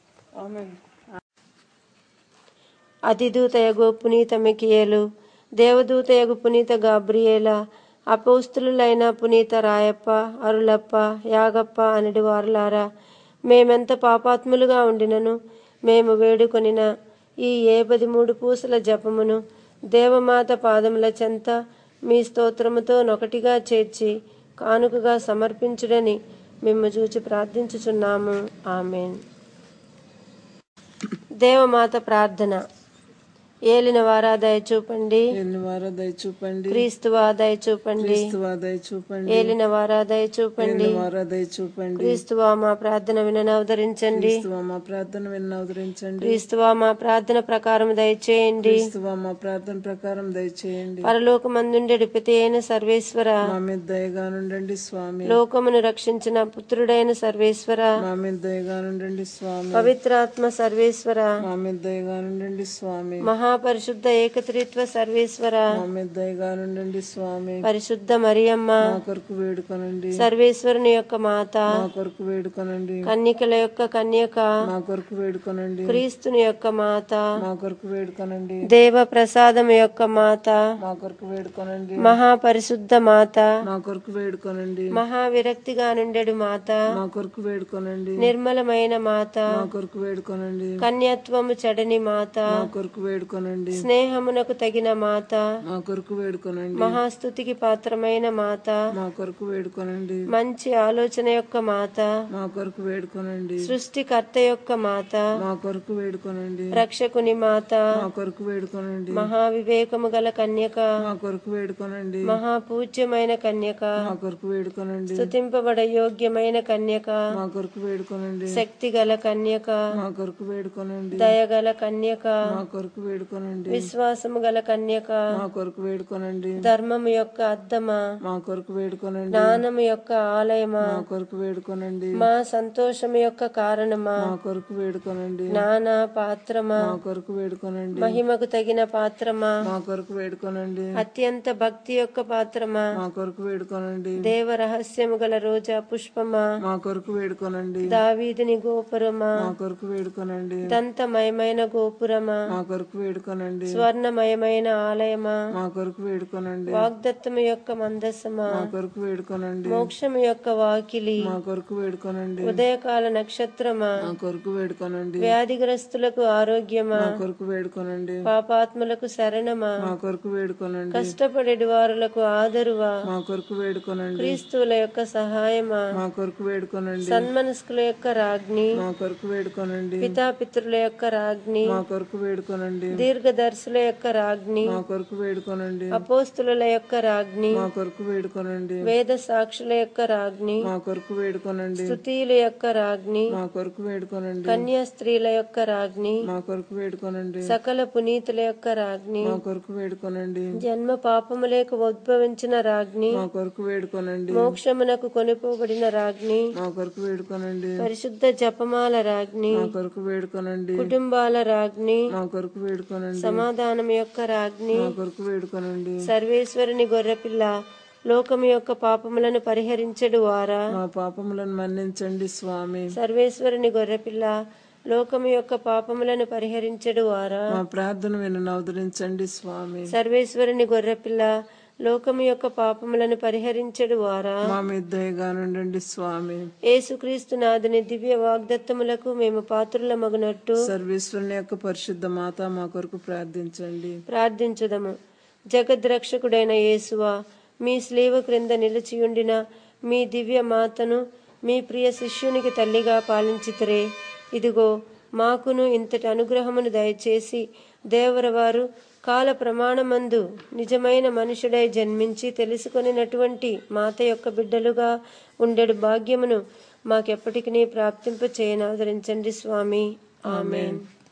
అతిదూతయగు పునీత మికియేలు దేవదూతయగు పునీత గాబ్రియేల అపౌస్తులైన పునీత రాయప్ప అరులప్ప యాగప్ప అనడి వారులారా మేమెంత పాపాత్ములుగా ఉండినను మేము వేడుకొనిన ఈ ఏ మూడు పూసల జపమును దేవమాత పాదముల చెంత మీ స్తోత్రముతో నొకటిగా చేర్చి కానుకగా సమర్పించుడని మేము చూచి ప్రార్థించుచున్నాము ఆమెన్ దేవమాత ప్రార్థన ఏలిన వారా దయచూపండి ఎన్ని వారా దయచూపండి క్రీస్తువా దయచూపండి క్రీస్తువా దయచూపండి ఏలిన వారా దయచూపండి ఎన్ని వారా దయచూపండి క్రీస్తువా మా ప్రార్థన వినని అవతరించండి క్రీస్తువా మా ప్రార్థన విన్న అవతరించండి క్రీస్తువా మా ప్రార్థన ప్రకారం దయచేయండి క్రీస్తువా మా ప్రార్థన ప్రకారం దయచేయండి పరలోకమందుండెడు పితి అయిన సర్వేశ్వర మా మీద దయగా నుండండి స్వామి లోకమును రక్షించిన పుత్రుడైన సర్వేశ్వర మా మీద దయగా నుండండి స్వామి పవిత్రాత్మ సర్వేశ్వర మా మీద దయగా నుండండి స్వామి మహాపరిశుద్ధ ఏకత్రిత్వ సర్వేశ్వర మా మీద దయగా నుండండి స్వామి పరిశుద్ధ మరియమ్మ మా కొరకు వేడుకొనండి సర్వేశ్వరుని యొక్క మాత మా కొరకు వేడుకొనండి కన్యకల యొక్క కన్యక మా కొరకు వేడుకొనండి క్రీస్తుని యొక్క మాత మా కొరకు వేడుకొనండి దేవ ప్రసాదం యొక్క మాత మా కొరకు వేడుకొనండి మహాపరిశుద్ధ మాత మా కొరకు వేడుకొనండి మహావిరక్తిగా నుండెడు మాత మా కొరకు వేడుకొనండి నిర్మలమైన మాత మా కొరకు వేడుకొనండి కన్యత్వము చెడని మాత మా కొరకు వేడుకొనండి స్నేహమునకు తగిన మాత మా కొరకు వేడుకొనండి మహాస్తుతికి పాత్రమైన మాత మా కొరకు వేడుకొనండి మంచి ఆలోచన యొక్క మాత మా కొరకు వేడుకొనండి సృష్టికర్త యొక్క మాత మా కొరకు వేడుకొనండి రక్షకుని మాత మా కొరకు వేడుకొనండి మహావివేకము గల కన్యక మా కొరకు వేడుకొనండి మహాపూజ్యమైన కన్యక మా కొరకు వేడుకొనండి స్తుతింపబడ యోగ్యమైన కన్యక మా కొరకు వేడుకొనండి శక్తి గల కన్యక మా కొరకు వేడుకొనండి దయగల కన్యక మా కొరకు వేడుకొనండి విశ్వాసము గల కన్యక మా కొరకు వేడుకొనండి ధర్మము యొక్క అద్దమా మా కొరకు వేడుకొనండి జ్ఞానము యొక్క ఆలయమా మా కొరకు వేడుకొనండి మా సంతోషము యొక్క కారణమా మా కొరకు వేడుకొనండి జ్ఞాన పాత్రమా మా కొరకు వేడుకొనండి మహిమకు తగిన పాత్రమా మా కొరకు వేడుకొనండి అత్యంత భక్తి యొక్క పాత్రమా మా కొరకు వేడుకొనండి దేవ రహస్యము గల రోజా పుష్పమా మా కొరకు వేడుకొనండి దావీదుని గోపురమా మా కొరకు వేడుకొనండి దంతమయమైన గోపురమా మా కొరకు వేడుకొనండి స్వర్ణమయమైన ఆలయమా మా కొరకు వేడుకొనండి వాగ్దత్తము యొక్క మందసమా మా కొరకు వేడుకొనండి మోక్షము యొక్క వాకిలి మా కొరకు వేడుకొనండి ఉదయకాల నక్షత్రమా మా కొరకు వేడుకొనండి వ్యాధిగ్రస్తులకు ఆరోగ్యమా మా కొరకు వేడుకొనండి పాపాత్ములకు శరణమా మా కొరకు వేడుకొనండి కష్టపడేటి వారులకు ఆదరువా మా కొరకు వేడుకొనండి క్రీస్తువుల యొక్క సహాయమా మా కొరకు వేడుకొనండి సన్మనస్కుల యొక్క రాజ్ఞి మా కొరకు వేడుకొనండి పితాపితృల యొక్క రాజ్ఞి మా కొరకు వేడుకొనండి దీర్ఘదర్శుల యొక్క రాజ్ఞి మా కొరకు వేడుకొనండి అపోస్తుల యొక్క రాజ్ఞి మా కొరకు వేడుకొనండి వేద సాక్షుల యొక్క రాజ్ఞి మా కొరకు వేడుకొనండి స్తుతీయుల యొక్క రాజ్ఞి మా కొరకు వేడుకొనండి కన్యా స్త్రీల యొక్క రాజ్ఞి మా కొరకు వేడుకొనండి సకల పునీతుల యొక్క రాజ్ఞి మా కొరకు వేడుకొనండి జన్మ పాపములేక ఉద్భవించిన రాజ్ఞి మా కొరకు వేడుకొనండి మోక్షమునకు కొనిపోబడిన రాజ్ఞి మా కొరకు వేడుకొనండి పరిశుద్ధ జపమాల రాజ్ఞి మా కొరకు వేడుకొనండి కుటుంబాల రాజ్ఞి మా కొరకు వేడుకొనండి సమాధానం యొక్క రాజ్ఞి మా కొరకు వేడుకొనండి సర్వేశ్వరుని గొర్రెపిల్ల లోకము యొక్క పాపములను పరిహరించడు వారా మా పాపములను మన్నించండి స్వామి సర్వేశ్వరుని గొర్రెపిల్ల లోకము యొక్క పాపములను పరిహరించడు వారా మా ప్రార్థన వినను అవతరించండి స్వామి సర్వేశ్వరుని గొర్రెపిల్ల లోకము యొక్క పాపములను పరిహరించడు వారా మా మీద దయగా నుండండి స్వామి యేసుక్రీస్తు నాథుని దివ్య వాగ్దత్తములకు మేము పాత్రుల మగునట్టు సర్వేశ్వరుని యొక్క పరిశుద్ధ మాత మా కొరకు ప్రార్థించండి ప్రార్థించుదము జగద్రక్షకుడైన యేసువా మీ స్లీవ క్రింద నిలిచియుండిన మీ దివ్య మాతను మీ ప్రియ శిష్యునికి తల్లిగా పాలించితరే ఇదిగో మాకును ఇంతటి అనుగ్రహమును దయచేసి దేవరవారు కాల ప్రమాణమందు నిజమైన మనుషుడై జన్మించి తెలుసుకొనినటువంటి మాత యొక్క బిడ్డలుగా ఉండెడు భాగ్యమును మాకెప్పటికీ ప్రాప్తింప చేయనాదరించండి స్వామి ఆమెన్